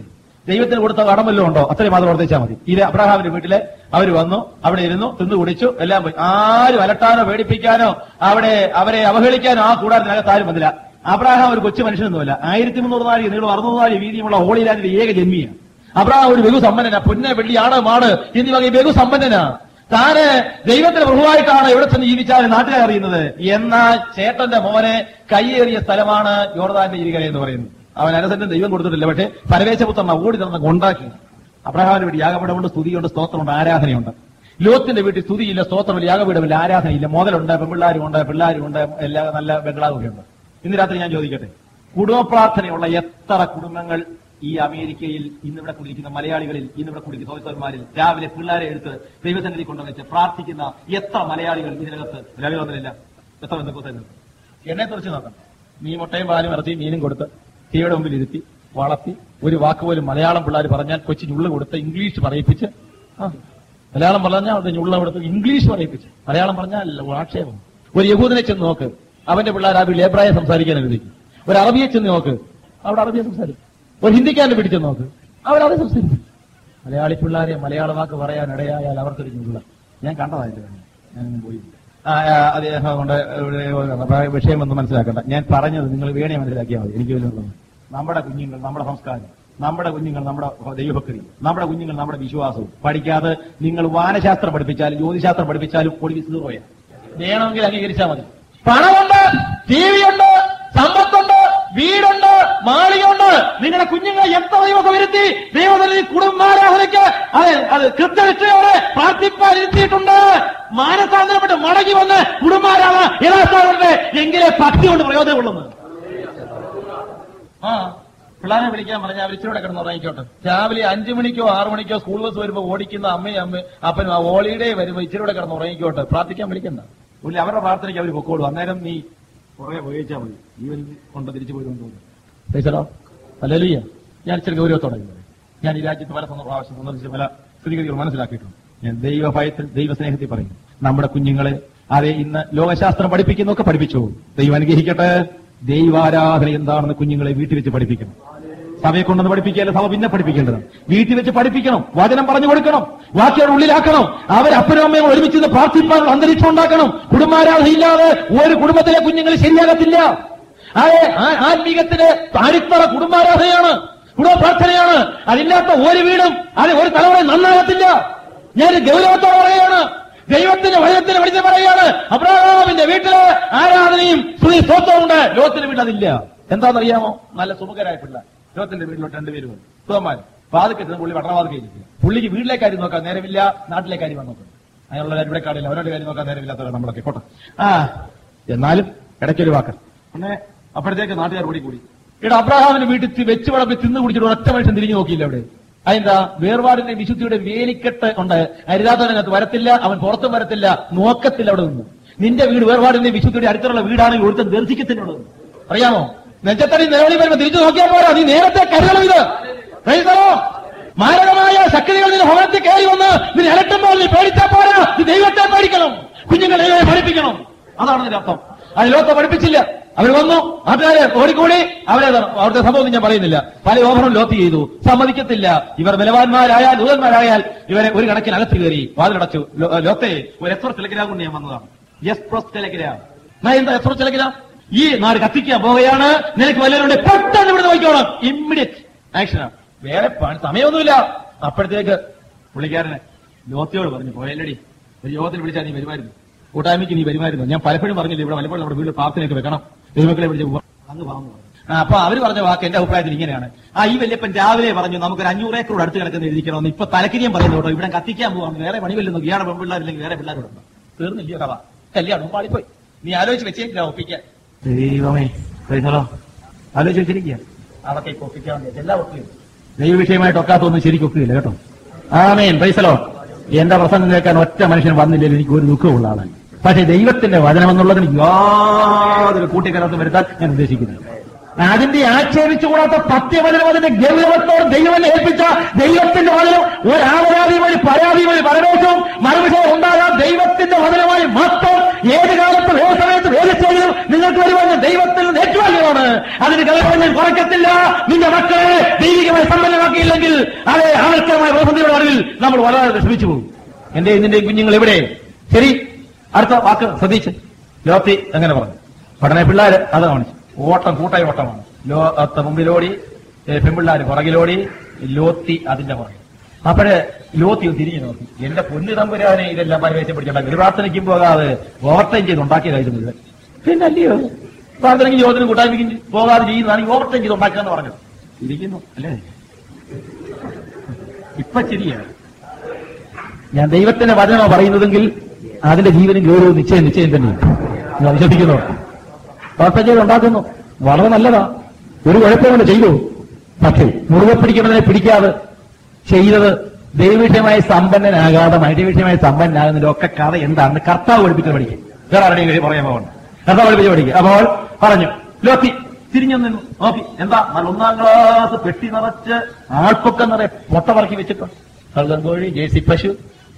ദൈവത്തിന് കൊടുത്ത കടം വല്ലതും ഉണ്ടോ അത്രയും മാത്രം ഓർത്തിച്ചാൽ മതി ഇത് അബ്രഹാമിന്റെ വീട്ടില് അവർ വന്നു അവിടെ ഇരുന്നു തിന്നു കുടിച്ചു എല്ലാം പോയി ആരും അലട്ടാനോ പേടിപ്പിക്കാനോ അവിടെ അവരെ അവഹേളിക്കാനോ ആ കൂടാരത്തിനകത്ത് ആരും വന്നില്ല അബ്രഹാം ഒരു കൊച്ചു മനുഷ്യനൊന്നുമല്ല ആയിരത്തി മുന്നൂറ് നാല് നീളം അറുന്നൂറ് നാല് വീതിയുമുള്ള ഹോളിലാൻഡിന്റെ ഏക ജന്മിയാണ് അബ്രഹാം ഒരു ബഹു സമ്പന്നനാ പൊന്നെ വെള്ളി ആട് മാട് എന്നീ വകை ബഹു സമ്പന്നനാ താന് ദൈവത്തിന് പ്രഭുവായിട്ടാണ് എവിടെ ചെന്ന് ജീവിച്ചാലും നാട്ടുകാർ അറിയുന്നത് എന്നാൽ ചേട്ടന്റെ മോനെ കൈയേറിയ സ്ഥലമാണ് യോർദാന്റെ ഇരികര എന്ന് പറയുന്നത് അവൻ അനസന്റെ ദൈവം കൊടുത്തിട്ടില്ല പക്ഷേ പരവേശപുത്രനെ ഓടി തന്നെ കൊണ്ടാക്കി അബ്രഹാമിന് വേണ്ടി യാഗപീഠമുണ്ട് സ്തുതിയുണ്ട് സ്തോത്രമുണ്ട് ആരാധനയുണ്ട് ലോത്തിന്റെ വീട്ടിൽ സ്തുതിയില്ല സ്തോത്രമില്ല യാഗപീഠമില്ല ആരാധനയില്ല മുതലുണ്ട് പെൺപിള്ളാരുമുണ്ട് പിള്ളാരുമുണ്ട് എല്ലാ നല്ല ബംഗ്ലാവൊക്കെ ഉണ്ട് ഇന്ന് രാത്രി ഞാൻ ചോദിക്കട്ടെ കുടുംബ പ്രാർത്ഥനയുള്ള എത്ര കുടുംബങ്ങൾ ഈ അമേരിക്കയിൽ ഇന്നിവിടെ കുടിക്കുന്ന മലയാളികളിൽ ഇന്നിവിടെ കുടിക്കുന്ന സഹോദരന്മാരിൽ രാവിലെ പിള്ളേരെ എടുത്ത് ദൈവസന്നിധി കൊണ്ടുവച്ച് പ്രാർത്ഥിക്കുന്ന എത്ര മലയാളികൾ ഇതിനകത്ത് മലയാളി വന്നില്ല എത്ര ബന്ധുക്കോസം എന്നെ കുറിച്ച് നോക്കാം നീ മുട്ടയും പാലും ഇറച്ചി മീനും കൊടുത്ത് തീയുടെ മുമ്പിൽ ഇരുത്തി വളർത്തി ഒരു വാക്ക് പോലും മലയാളം പിള്ളേർ പറഞ്ഞാൽ കൊച്ചു ഞുള്ളു കൊടുത്ത് ഇംഗ്ലീഷ് പറയിപ്പിച്ച് ആ, മലയാളം പറഞ്ഞാൽ അവിടെ ഞുള്ള കൊടുത്ത് ഇംഗ്ലീഷ് പറയിപ്പിച്ച് മലയാളം പറഞ്ഞാൽ ആക്ഷേപം ഒരു യഹൂദനെ ചെന്ന് നോക്ക് അവന്റെ പിള്ളേർ ആ ലേബ്രായ സംസാരിക്കാൻ അനുവദിക്കും ഒരു അറബിയെ ചെന്ന് നോക്ക് അവിടെ അറബിയെ സംസാരിക്കും ഒരു ഹിന്ദിക്കാരനെ പിടിച്ചു നോക്ക് അവരത് സംസാരിക്കും മലയാളി പിള്ളേരെ മലയാള വാക്ക് പറയാൻ ഇടയായാൽ അവർക്കൊരു ഞുള്ള ഞാൻ കണ്ടതായിട്ട് ഞാനൊന്നും പോയി ആ, ആ, അദ്ദേഹം കൊണ്ട് ഇവിടെ ഒരു വിഷയം ഒന്ന് മനസ്സിലാക്കണ്ട ഞാൻ പറഞ്ഞത് നിങ്ങൾ വേണേ മനസ്സിലാക്കിയാൽ മതി എനിക്ക് വലിയ നിർബന്ധം. നമ്മുടെ കുഞ്ഞുങ്ങൾ നമ്മുടെ സംസ്കാരം നമ്മുടെ കുഞ്ഞുങ്ങൾ നമ്മുടെ ദൈവഭക്തി നമ്മുടെ കുഞ്ഞുങ്ങൾ നമ്മുടെ വിശ്വാസവും പഠിക്കാതെ നിങ്ങൾ വാനശാസ്ത്രം പഠിപ്പിച്ചാലും ജ്യോതിശാസ്ത്രം പഠിപ്പിച്ചാലും പൊടി സീറോയാ വേണമെങ്കിൽ അംഗീകരിച്ചാൽ മതി പണമുണ്ട് ടി ഉണ്ട് സമ്പത്തുണ്ട് വീടുണ്ട് മാളികയുണ്ട് നിങ്ങളുടെ കുഞ്ഞുങ്ങളെ എത്ര ദൈവമൊക്കെ വരുത്തി ദൈവത്തിൽ കുടുംബാരാധനയ്ക്ക് അത് അത് കൃത്യനിഷ്ഠയോടെ പ്രാർത്ഥിപ്പാൻ ഇരുത്തിയിട്ടുണ്ട് മാനസാന്തരപ്പെട്ട് മടങ്ങി വന്ന് കുടുംബാരാധന യഥാസ്ഥാനമുണ്ട് എങ്കിലേ ഭക്തി കൊണ്ട് പ്രയോജനമുള്ളത് ആ പിള്ളേരെ വിളിക്കാൻ പറഞ്ഞാൽ അവർ ഇച്ചിരി കിടന്ന് ഉറങ്ങിക്കോട്ടെ രാവിലെ അഞ്ചു മണിക്കോ ആറു മണിക്കോ സ്കൂൾ ബസ് വരുമ്പോ ഓടിക്കുന്ന അമ്മയും അമ്മ അപ്പനും ആ ഹോളിഡേ വരുമ്പോ ഇച്ചിരി കൂടെ കിടന്ന് ഉറങ്ങിക്കോട്ടെ പ്രാർത്ഥിക്കാൻ വിളിക്കണ്ട പുള്ളി അവരുടെ പ്രാർത്ഥനയ്ക്ക് അവർ പൊക്കോളൂ അന്നേരം നീ പുറകെ ഉപയോഗിച്ചാൽ മതി ജീവൻ കൊണ്ട് തിരിച്ചു പോയി തോന്നുന്നു അല്ലല്ലോ ഞാൻ ഇച്ചിരി ഗൗരവത്തോടെ ഇത് പറയും. ഞാൻ ഈ രാജ്യത്ത് പല സന്ദർഭ പ്രാവശ്യം സന്ദർശിച്ച പല സ്ഥിതിഗതികൾ മനസ്സിലാക്കിയിട്ടുണ്ട് ഞാൻ ദൈവഭയത്തിൽ ദൈവസ്നേഹത്തിൽ പറയും നമ്മുടെ കുഞ്ഞുങ്ങളെ അതെ ഇന്ന് ലോകശാസ്ത്രം പഠിപ്പിക്കുന്നൊക്കെ പഠിപ്പിച്ചു ദൈവം അനുഗ്രഹിക്കട്ടെ ദൈവാരാധന എന്താണെന്ന് കുഞ്ഞുങ്ങളെ വീട്ടിൽ വെച്ച് പഠിപ്പിക്കണം സഭയെ കൊണ്ടൊന്ന് പഠിപ്പിക്കുകയല്ല സഭ പിന്നെ പഠിപ്പിക്കേണ്ടത് വീട്ടിൽ വെച്ച് പഠിപ്പിക്കണം വചനം പറഞ്ഞു കൊടുക്കണം വാക്യയുടെ ഉള്ളിലാക്കണം അവർ അപ്പനും അമ്മയും ഒരുമിച്ച് നിന്ന് പ്രാർത്ഥിപ്പാനുള്ള അന്തരീക്ഷം ഉണ്ടാക്കണം കുടുംബാരാധന ഇല്ലാതെ ഒരു കുടുംബത്തിലെ കുഞ്ഞുങ്ങൾ ശരിയാകത്തില്ല അതെ ആ- ആത്മീകത്തിന് അടിത്തറ കുടുംബാരാധനയാണ് കുടുംബ പ്രാർത്ഥനയാണ് അതില്ലാത്ത ഒരു വീടും അത് ഒരു തലമുറ നന്നാകത്തില്ല ഞാൻ ഗൗരവത്തോടെ പറയുകയാണ് ദൈവത്തിന്റെ വചനത്തിന് പഠിച്ച് പറയുകയാണ് അബ്രാഹാമിന്റെ വീട്ടില് ആരാധനയും സ്തുതി സ്തോത്രമുണ്ട് ലോകത്തിന്റെ വീട്ടിൽ അതില്ല എന്താണെന്നറിയാമോ നല്ല സുമുഖരായ പിള്ള ലോകത്തിന്റെ വീട്ടിലോട്ട് രണ്ടുപേരും വന്നു സുഖമാൻ വാതിക്കെത്തുന്ന പുള്ളി വടവാതിക്കയിലില്ല പുള്ളിക്ക് വീട്ടിലെ കാര്യം നോക്കാൻ നേരമില്ല നാട്ടിലെ കാര്യം നോക്കണം അതിനുള്ള കാര്യം ഇവിടെ കാണില്ല അവരുടെ കാര്യം നോക്കാൻ നേരമില്ലാത്തവരാണ് നമ്മളൊക്കെ കോട്ടെ ആ എന്നാലും ഇടയ്ക്കൊരു വാക്ക് പിന്നെ അപ്പോഴത്തേക്ക് നാട്ടുകാർ കൂടി കൂടി ഇവിടെ അബ്രഹാമിന്റെ വീട്ടിൽ തി- വെച്ച് വിളമ്പി തിന്നു കുടിച്ചിട്ട് ഒറ്റ മനുഷ്യൻ തിരിഞ്ഞു നോക്കിയില്ല അവിടെ അതെന്താ വേർപാടിന്റെ വിശുദ്ധിയുടെ വേലിക്കെട്ട് ഉണ്ട് അരിതാത്തവനകത്ത് വരത്തില്ല അവൻ പുറത്തും വരത്തില്ല നോക്കത്തില്ല അവിടെ നിന്ന് നിന്റെ വീട് വേർപാടിന്റെ വിശുദ്ധിയുടെ അടുത്തുള്ള വീടാണെങ്കിൽ ഒരുത്തൻ ദർശിക്കത്തിനുള്ളത് അറിയാമോ നെഞ്ചത്തടി നിലവിളി വരുമ്പോ തിരിച്ചു നോക്കിയാൽ പോരാ നീ നേരത്തെ കരുതണം ഇത് Praise the Lord. മാരകമായ ശക്തികൾ നിന്റെ ഭവനത്തിൽ കയറി വന്ന് നീ അലട്ടുമ്പോൾ നീ പേടിച്ചാൽ പോരാ നീ ദൈവത്തെ പേടിക്കണം കുഞ്ഞുങ്ങളെ ദൈവത്തെ പഠിപ്പിക്കണം അതാണ് ഇതിന്റെ അർത്ഥം അത് ലോകത്തെ പഠിപ്പിച്ചില്ല അവർ വന്നു നാട്ടുകാരെ ഓടിക്കൂടി അവരെ അവിടുത്തെ സംഭവം ഞാൻ പറയുന്നില്ല പല ഓഫറും ലോത്ത് ചെയ്തു സമ്മതിക്കത്തില്ല ഇവർ ബലവാന്മാരായാൽ ദൂതന്മാരായാൽ ഇവരെ ഒരു കണക്കിന് അകത്ത് കയറി വാതിലടച്ചു ലോ- ലോത്തെ ഒരു എക്സ്പ്രസ് ടെലിഗ്രാം കൊണ്ട് ഞാൻ വന്നതാണ് എക്സ്പ്രസ് ടെലിഗ്രാം ഞാൻ എന്താ എക്സ്പ്രസ് ടെലിഗ്രാം ഈ നാട് കത്തിക്കാൻ പോവുകയാണ് നിനക്ക് വല്ലവരുണ്ട് പെട്ടെന്ന് ഇവിടെ നോക്കിക്കോണം ഇമ്മീഡിയറ്റ് ആക്ഷനാണ് വേറെ പണി സമയമൊന്നുമില്ല അപ്പോഴത്തേക്ക് പുള്ളിക്കാരന് ലോത്തിയോട് പറഞ്ഞു പോയല്ലടി ഒരു യോഗത്തിൽ വിളിച്ചാൽ നീ വരുമായിരുന്നു കൂട്ടായ്മയ്ക്ക് നീ വരുമായിരുന്നു ഞാൻ പലപ്പോഴും പറഞ്ഞില്ല ഇവിടെ പലപ്പോഴും നമ്മുടെ വീട്ടിൽ പ്രാർത്ഥനയൊക്കെ വെക്കണം ദൈവമക്കളെ വിളിച്ച് പോ- അങ്ങ് വാങ്ങുന്നു ആ, അപ്പൊ അവര് പറഞ്ഞ വാക്ക് എന്റെ അഭിപ്രായത്തിൽ ഇങ്ങനെയാണ് ആ ഈ വല്യപ്പൻ രാവിലെ പറഞ്ഞു നമുക്കൊരു അഞ്ഞൂറ് ഏക്കറോട് അടുത്ത് കിടക്കുന്ന എഴുതിക്കണമെന്ന് ഇപ്പൊ തലക്കിരിയും പറയുന്നു കേട്ടോ ഇവിടെ കത്തിക്കാൻ പോവാണ് വേറെ പണി വല്ലുന്നു ഇയാളെ പെൺപിള്ളാരില്ലെങ്കിൽ വേറെ പിള്ളേരുണ്ട് തീർന്നില്ലയോ കഥ കല്യാണം പാളിപ്പോയി നീ ആലോചിച്ച് വെച്ചേക്കില്ല ഒപ്പിക്കാൻ ദൈവമേ ഹലോ ആലോചിച്ച് വെച്ചിരിക്കുക അതൊക്കെ ഇപ്പൊ ഒപ്പിക്കാൻ വേണ്ടി എല്ലാം ഒപ്പിക്കും ദൈവവിഷയമായിട്ട് ഒക്കാത്തൊന്നും ശരിക്കും ഒക്കുകയില്ല കേട്ടോ ആമേൻ പൈസലോ എന്റെ പ്രസംഗം കേൾക്കാൻ ഒറ്റ മനുഷ്യൻ വന്നില്ലെങ്കിൽ എനിക്ക് ഒരു ദുഃഖമുള്ള ആളാണ് പക്ഷെ ദൈവത്തിന്റെ വചനം എന്നുള്ളതിന് യാതൊരു കൂട്ടിക്കലർത്തും വരുത്താൻ ഞാൻ ഉദ്ദേശിക്കുന്നില്ല അതിന്റെ ആക്ഷേപിച്ചുകൂടാത്ത സത്യവചനം അതിന്റെ ഗൗരവത്തോട് ദൈവം ഏൽപ്പിച്ച ദൈവത്തിന്റെ വചനം ഒരാപരാധി വഴി പരാതി വഴി പരവേശവും മറുവിഷയം ഉണ്ടാകാൻ ദൈവത്തിന്റെ വചനമായി മാത്രം ഏത് കാലത്ത് ഏത് സമയത്ത് ഏത് സ്റ്റേജിലും നിങ്ങൾക്ക് വരുവാൻ ദൈവത്തിൽ നിന്ന് ഏറ്റുവാങ്ങിയതാണ് അതിന് കലകം ഞാൻ കുറയ്ക്കത്തില്ല നിന്റെ മക്കളെ ദൈവികമായി സമ്പന്നമാക്കിയില്ലെങ്കിൽ അതെ ആവശ്യമായ പ്രതിസന്ധിയുടെ അറിവിൽ നമ്മൾ വളരെ ശ്രമിച്ചു പോകും എന്റെ നിന്റെ കുഞ്ഞുങ്ങൾ എവിടെ ശരി അടുത്ത വാക്ക് ശ്രദ്ധിച്ച് ലോത്തി എങ്ങനെ പറഞ്ഞു പഠന പിള്ളേര് അത് കാണിച്ചു ഓട്ടം കൂട്ടായ ഓട്ടമാണ് ലോത്ത മുമ്പിലോടി ഏ, പെൺപിള്ളാര് പുറകിലോടി ലോത്തി അതിന്റെ പുറകെ അപ്പോഴ് ലോത്തി ഒന്ന് തിരിഞ്ഞു നോക്കി എന്റെ പൊന്നു തമ്പുരാനെ ഇതെല്ലാം പരിവേശം പിടിച്ചിട്ടുണ്ടാക്കി ഒരു പ്രാർത്ഥനയ്ക്കും പോകാതെ ഓവർടൈം ചെയ്ത് ഉണ്ടാക്കിയ കാര്യം മുഴുവൻ പിന്നെ അല്ലയോ പ്രാർത്ഥനയ്ക്ക് യോജന കൂട്ടായ്മയ്ക്കും പോകാതെ ചെയ്യുന്നതാണ് ഓവർടൈം ചെയ്ത് ഉണ്ടാക്കുക എന്ന് പറഞ്ഞു ഇരിക്കുന്നു അല്ലേ ഇപ്പൊ ശരിയാണ് ഞാൻ ദൈവത്തിന്റെ വചനമാണ് പറയുന്നതെങ്കിൽ അതിന്റെ ജീവനും ഗൗരവവും നിശ്ചയം നിശ്ചയം തന്നെയാണ് ഞാൻ വിശ്വസിക്കുന്നു പ്രാർത്ഥന ചെയ്ത് ഉണ്ടാക്കുന്നു വളരെ നല്ലതാ ഒരു കുഴപ്പമില്ല ചെയ്തു പക്ഷേ മുറുകെ പിടിക്കുന്നതിനെ പിടിക്കാതെ ചെയ്തത് ദൈവവിഷയമായ സമ്പന്നനാകാതെ മനുഷ്യവിഷയമായ സമ്പന്നനാകുന്നതിന്റെ ഒക്കെ കഥ എന്താണെന്ന് കർത്താവ് പഠിപ്പിച്ച് പഠിക്കും വേറെ ആരുടെയും കാര്യം പറയാൻ പോകണം കർത്താവ് പഠിപ്പിച്ച് പഠിക്കും അപ്പോൾ പറഞ്ഞു ലോത്തി തിരിഞ്ഞു നിന്നു നോക്കി എന്താ നല്ല ഒന്നാം ക്ലാസ് പെട്ടി നിറച്ച് ആൾപ്പൊക്കം നിറയെ പൊട്ട പറക്കി വെച്ചിട്ടുണ്ട് കഴുകൻ കോഴി ജേഴ്സി പശു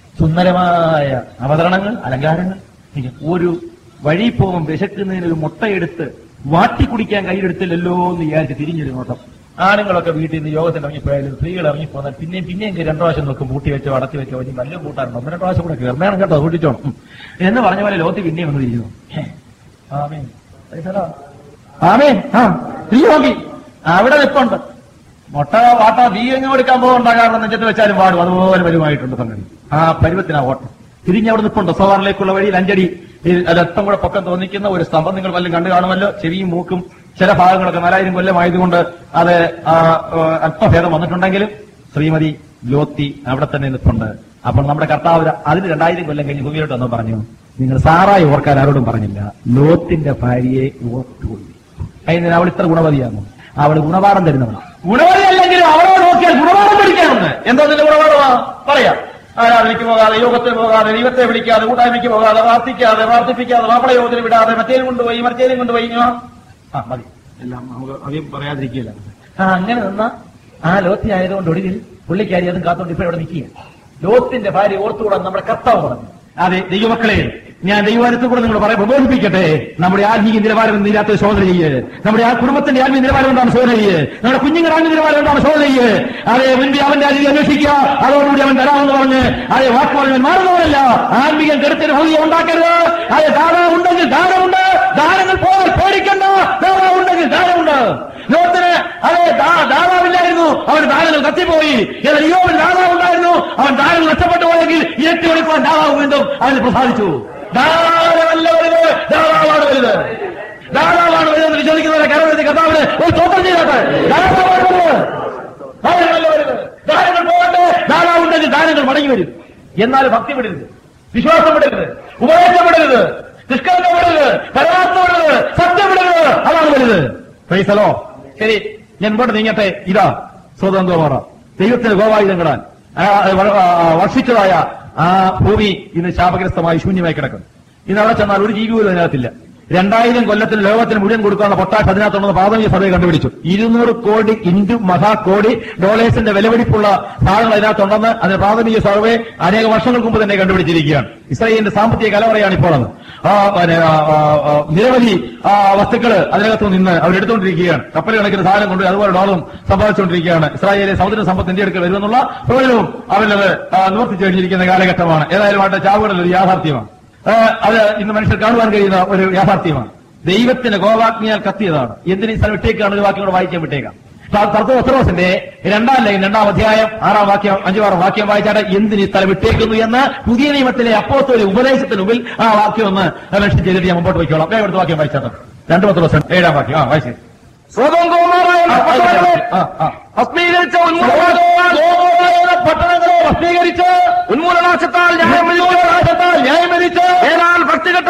സുന്ദരമായ അവതരണങ്ങൾ അലങ്കാരങ്ങൾ ഇങ്ങനെ ഒരു വഴി പോകും വിശക്കുന്നതിന് ഒരു മുട്ടയെടുത്ത് വാട്ടി കുടിക്കാൻ കയ്യിലെടുത്തില്ലല്ലോ എന്ന് വിചാരിച്ച് തിരിഞ്ഞൊരു നോട്ടം ആണുങ്ങളൊക്കെ വീട്ടിൽ നിന്ന് യോഗത്തിന് ഇറങ്ങിപ്പോയാലും സ്ത്രീകൾ ഇറങ്ങിപ്പോന്നാൽ പിന്നെയും പിന്നെയും കയറി രണ്ടു പ്രാവശ്യം നോക്കും പൂട്ടി വെച്ചോ അടച്ചു വെച്ചോ ഇനി വല്ലതും കൂട്ടാറുണ്ട് ഒന്ന് രണ്ട് പ്രാവശ്യം കൂടെ കയറും വേണം കേട്ടോ കൂട്ടിച്ചോണം ഉം. എന്ന് പറഞ്ഞ പോലെ ലോകത്ത് പിന്നെയും ഒന്ന് തിരിഞ്ഞു ഹേ. ആമേൻ. Praise the Lord. ആമേൻ ആ തിരിഞ്ഞു നോക്കി അവിടെ നിൽപ്പുണ്ട് മുട്ട വാട്ട വീങ്ങ കൊടുക്കാൻ പോകണ്ട കാരണം നെഞ്ചത്ത് വെച്ചാലും പാടും അതുപോലെ വലുമായിട്ടുണ്ട് സംഗതി ആ പരുവത്തിനാ ഓട്ടം തിരിഞ്ഞവിടെ നിൽപ്പുണ്ട് സോവാറിലേക്കുള്ള വഴിയിൽ അഞ്ചടി ഈ രക്തം കൂടെ പൊക്കം തോന്നിക്കുന്ന ഒരു സ്തംഭം നിങ്ങൾ വല്ലതും കണ്ടു കാണുമല്ലോ ചെവിയും മൂക്കും ചില ഭാഗങ്ങളൊക്കെ നാലായിരം കൊല്ലമായതുകൊണ്ട് അത് ആ, ആ, അല്പഭേദം വന്നിട്ടുണ്ടെങ്കിലും ശ്രീമതി ലോത്തി അവിടെ തന്നെ നിൽപ്പുണ്ട് അപ്പോൾ നമ്മുടെ കർത്താവ് അതിന് രണ്ടായിരം കൊല്ലം കഴിഞ്ഞ് ഭൂമിയിലോട്ട് വന്ന് പറഞ്ഞു നിങ്ങൾ സാറായി ഓർക്കാൻ ആരോടും പറഞ്ഞില്ല ലോത്തിന്റെ ഭാര്യയെ ഓർത്തുകൊള്ളി അതിന് അവൾ ഇത്ര ഗുണവതിയാകും അവൾ ഗുണപാഠം തരുന്നവളാണ് ഗുണവതി അല്ലെങ്കിൽ അവളെ നോക്കിയാൽ ഗുണപാഠം പഠിക്കാനുണ്ട് എന്താ നിന്റെ ഗുണപാഠമാ പറയാം ആരാധനയ്ക്ക് പോകാതെ യോഗത്തിന് പോകാതെ ദൈവത്തെ വിളിക്കാതെ കൂട്ടായ്മയ്ക്ക് പോകാതെ പ്രാർത്ഥിക്കാതെ പ്രാർത്ഥിപ്പിക്കാതെ മാപ്പിള യോഗത്തിന് വിടാതെ മറ്റേലും കൊണ്ടുപോയി മറ്റേലും കൊണ്ടുപോയി ഇങ്ങോ. ആ മതി എല്ലാം നമുക്ക് അധികം പറയാതിരിക്കില്ല ആ അങ്ങനെ നിന്ന ആ ലോത്തി ആയതുകൊണ്ട് ഒടുവിൽ പുള്ളിക്കാരി അതും കാത്തോണ്ട് ഇപ്പോൾ ഇവിടെ നിൽക്കുക ലോത്തിന്റെ ഭാര്യ ഓർത്തുകൂടാൻ നമ്മുടെ കർത്താവ് പറഞ്ഞു അതെ ദൈവമക്കളെ ഞാൻ ദൈവവാരത്തിൽ കൂടെ നിങ്ങൾ പറയാൻ പ്രബോധിപ്പിക്കട്ടെ നമ്മുടെ ആത്മീയ നിലവാരം ഇല്ലാത്ത ശോധന ചെയ്യ് നമ്മുടെ ആ കുടുംബത്തിന്റെ ആത്മീയ നിലവാരം കൊണ്ടാണ് ശോധന ചെയ്യ് നമ്മുടെ കുഞ്ഞുങ്ങളുടെ ആത്മീയ നിലവാരം കൊണ്ടാണ് ശോധന ചെയ്യ് അതെ മുൻപ് അവന്റെ അതിഥി അന്വേഷിക്കുക അതോടുകൂടി അവൻ തരാമെന്ന് പറഞ്ഞ് അതെ വാക്ക് പറഞ്ഞവൻ മാറുന്നവരല്ല ആത്മീയം കെടുത്തിന് ഭൗതികം ഉണ്ടാക്കരുത് അതെ ദാനം ഉണ്ടെങ്കിൽ ദാനമുണ്ട് ദാനങ്ങൾ പോയാൽ പേടിക്കണ്ട ദാനം ഉണ്ടെങ്കിൽ ദാനമുണ്ട് ലോകത്തിന് അതെ ദാ- ദാതാവില്ലായിരുന്നു അവൻ ദാനങ്ങൾ കത്തിപ്പോയി എന്നാൽ യോബിന് ദാതാവ് ഉണ്ടായിരുന്നു അവൻ ദാനങ്ങൾ നഷ്ടപ്പെട്ടു പോയെങ്കിൽ ഇരട്ടി മണിക്കൂർ ദാതാവ് വീണ്ടും അവന് പ്രസാദിച്ചു ദാനമല്ല വലുത് ദാതാവാണ് വലുത് ദാതാവാണ് വലുതെന്ന് വിശ്വസിക്കുന്നവരെ കരവെടുത്ത് കർത്താവിന് ഒരു തോത്രം ചെയ്തോട്ടെ ദാതാവാണ് വലുത് ദാനമല്ല വലുത് ദാനങ്ങൾ പോകട്ടെ ദാതാവ് ഉണ്ടെങ്കിൽ ദാനങ്ങൾ മടങ്ങി വരും എന്നാൽ ഭക്തി വിടരുത് വിശ്വാസം വിടരുത് ഉപദേശം വിടരുത് നിഷ്കരണം വിടരുത് പരമാത്മ വിടരുത് സത്യം വിടരുത് അതാണ് വലുത് പൈസലോ ശരി ഞാൻ ഇങ്ങോട്ട് നീങ്ങട്ടെ ഇതാ സ്വതന്ത്രമാറ ദൈവത്തിന് ഗോവായുധങ്ങളാൽ ആ, വ- ആ, വർഷിച്ചതായ ആ ഭൂമി ഇന്ന് ശാപഗ്രസ്തമായി ശൂന്യമായി കിടക്കുന്നു ഇന്ന് അവിടെ ചെന്നാൽ ഒരു ജീവി പോലും അതിനകത്തില്ല രണ്ടായിരം കൊല്ലത്തിൽ ലോകത്തിന് മുഴുവൻ കൊടുക്കാനുള്ള പൊട്ടാഷ് അതിനകത്തുണ്ടെന്ന് പ്രാഥമിക സർവേ കണ്ടുപിടിച്ചു ഇരുന്നൂറ് കോടി ഇന്റു മഹാകോടി ഡോളേഴ്സിന്റെ വിലപിടിപ്പുള്ള സാധനങ്ങൾ അതിനകത്തുണ്ടെന്ന് അതിന് പ്രാഥമിക സർവേ അനേക വർഷങ്ങൾക്ക് മുമ്പ് തന്നെ കണ്ടുപിടിച്ചിരിക്കുകയാണ് ഇസ്രായേലിന്റെ സാമ്പത്തിക കലവറയാണ് ഇപ്പോൾ അത് ആ, പിന്നെ, ആ, ആ, ആ, നിരവധി ആ, വസ്തുക്കൾ അതിനകത്ത് നിന്ന് അവരെടുത്തുകൊണ്ടിരിക്കുകയാണ് കപ്പൽ കണക്കിന് സാധനം കൊണ്ട് അതുപോലെ ഡോളറും സമ്പാദിച്ചുകൊണ്ടിരിക്കുകയാണ് ഇസ്രായേലിലെ സമുദ്ര സമ്പത്ത് ഇന്ത്യ എടുക്കൽ വരുമെന്നുള്ള പ്രയോജനവും അവരത് നിവർത്തിച്ചു കഴിഞ്ഞിരിക്കുന്ന കാലഘട്ടമാണ് ഏതായാലും അവരുടെ ചാവുകളിൽ ഒരു യാഥാർത്ഥ്യമാണ് ആ, അത് ഇന്ന് മനുഷ്യർ കാണുവാൻ കഴിയുന്ന ഒരു യാഥാർത്ഥ്യമാണ് ദൈവത്തിന് ഗോവാഗ്നിയാൽ കത്തിയതാണ് എന്തിന് ഈ സ്ഥലം വിട്ടേക്കാണ് ഒരു വാക്യം കൂടെ വായിക്കാൻ വിട്ടേക്കാം തർത്തോസിന്റെ രണ്ടാം ലൈൻ രണ്ടാം അധ്യായം ആറാം വാക്യം അഞ്ചാറും വാക്യം വായിച്ചാട്ട് എന്തിന് ഈ സ്ഥലം വിട്ടേക്കുന്നു എന്ന് പുതിയ നിയമത്തിലെ അപ്പോസ്തോലെ ഉപദേശത്തിന് മുമ്പിൽ ആ വാക്യം ഒന്ന് മെൻഷൻ ചെയ്തിട്ട് ഞാൻ മുമ്പോട്ട് പോയിക്കോളാം വേഗം എടുത്ത് വാക്യം വായിച്ചാട്ടെ രണ്ട് പത്ത് ദിവസം ഏഴാം വാക്യം ആ വായിച്ചു സ്വതം ഗോമോറായ പട്ടണങ്ങളെ ആ ആ ഭസ്മീകരിച്ച ഉന്മൂലനാശ- ഗോമോറായ പട്ടണങ്ങളെ ഭസ്മീകരിച്ച് ഉന്മൂലനാശത്താൽ ന്യായം വിധിച്ച ന്യായത്താൽ ന്യായമരിച്ച് മേലാൽ ഭക്തികെട്ട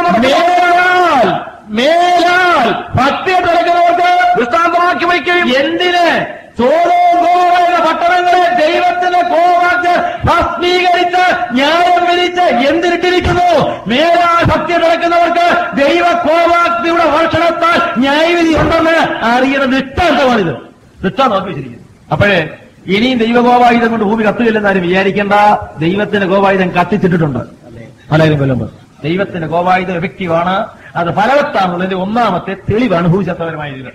മേലാൽ മേലാൽ ഭക്തി തുടങ്ങുന്നവർക്ക് ദൃഷ്ടാന്തമാക്കി വയ്ക്കുകയും എന്തിന് ചോദോഗോറ പട്ടണങ്ങളെ ദൈവത്തിന് കോവാച്ച് ഭസ്മീകരിച്ച് ന്യായം വിധിച്ച് എന്തിനിട്ടിരിക്കുന്നു മേലാൽ ഭക്തി നടക്കുന്നവർക്ക് ദൈവ കോവാഗ്നിയുടെ ഭക്ഷണത്താൽ ന്യായവിധി ഉണ്ടെന്ന് അറിയുന്ന ദൃഷ്ടാന്തമാണിത് ദൃഷ്ടാന്തം നോക്കി വെച്ചിരിക്കുന്നു അപ്പോഴേ ഇനിയും ദൈവകോവായുധം കൊണ്ട് ഭൂമി കത്തുകയില്ലെന്ന് ആരും വിചാരിക്കേണ്ട ദൈവത്തിന് കോവായുധം കത്തിച്ചിട്ടിട്ടുണ്ട് പലരും കൊല്ലുമ്പോൾ ദൈവത്തിന്റെ കോവായുധം എഫക്റ്റീവാണ് അത് ഫലവത്താണെന്നുള്ളതിന്റെ ഒന്നാമത്തെ തെളിവാണ് ഭൂശാസ്ത്രപരമായ ഇതിൽ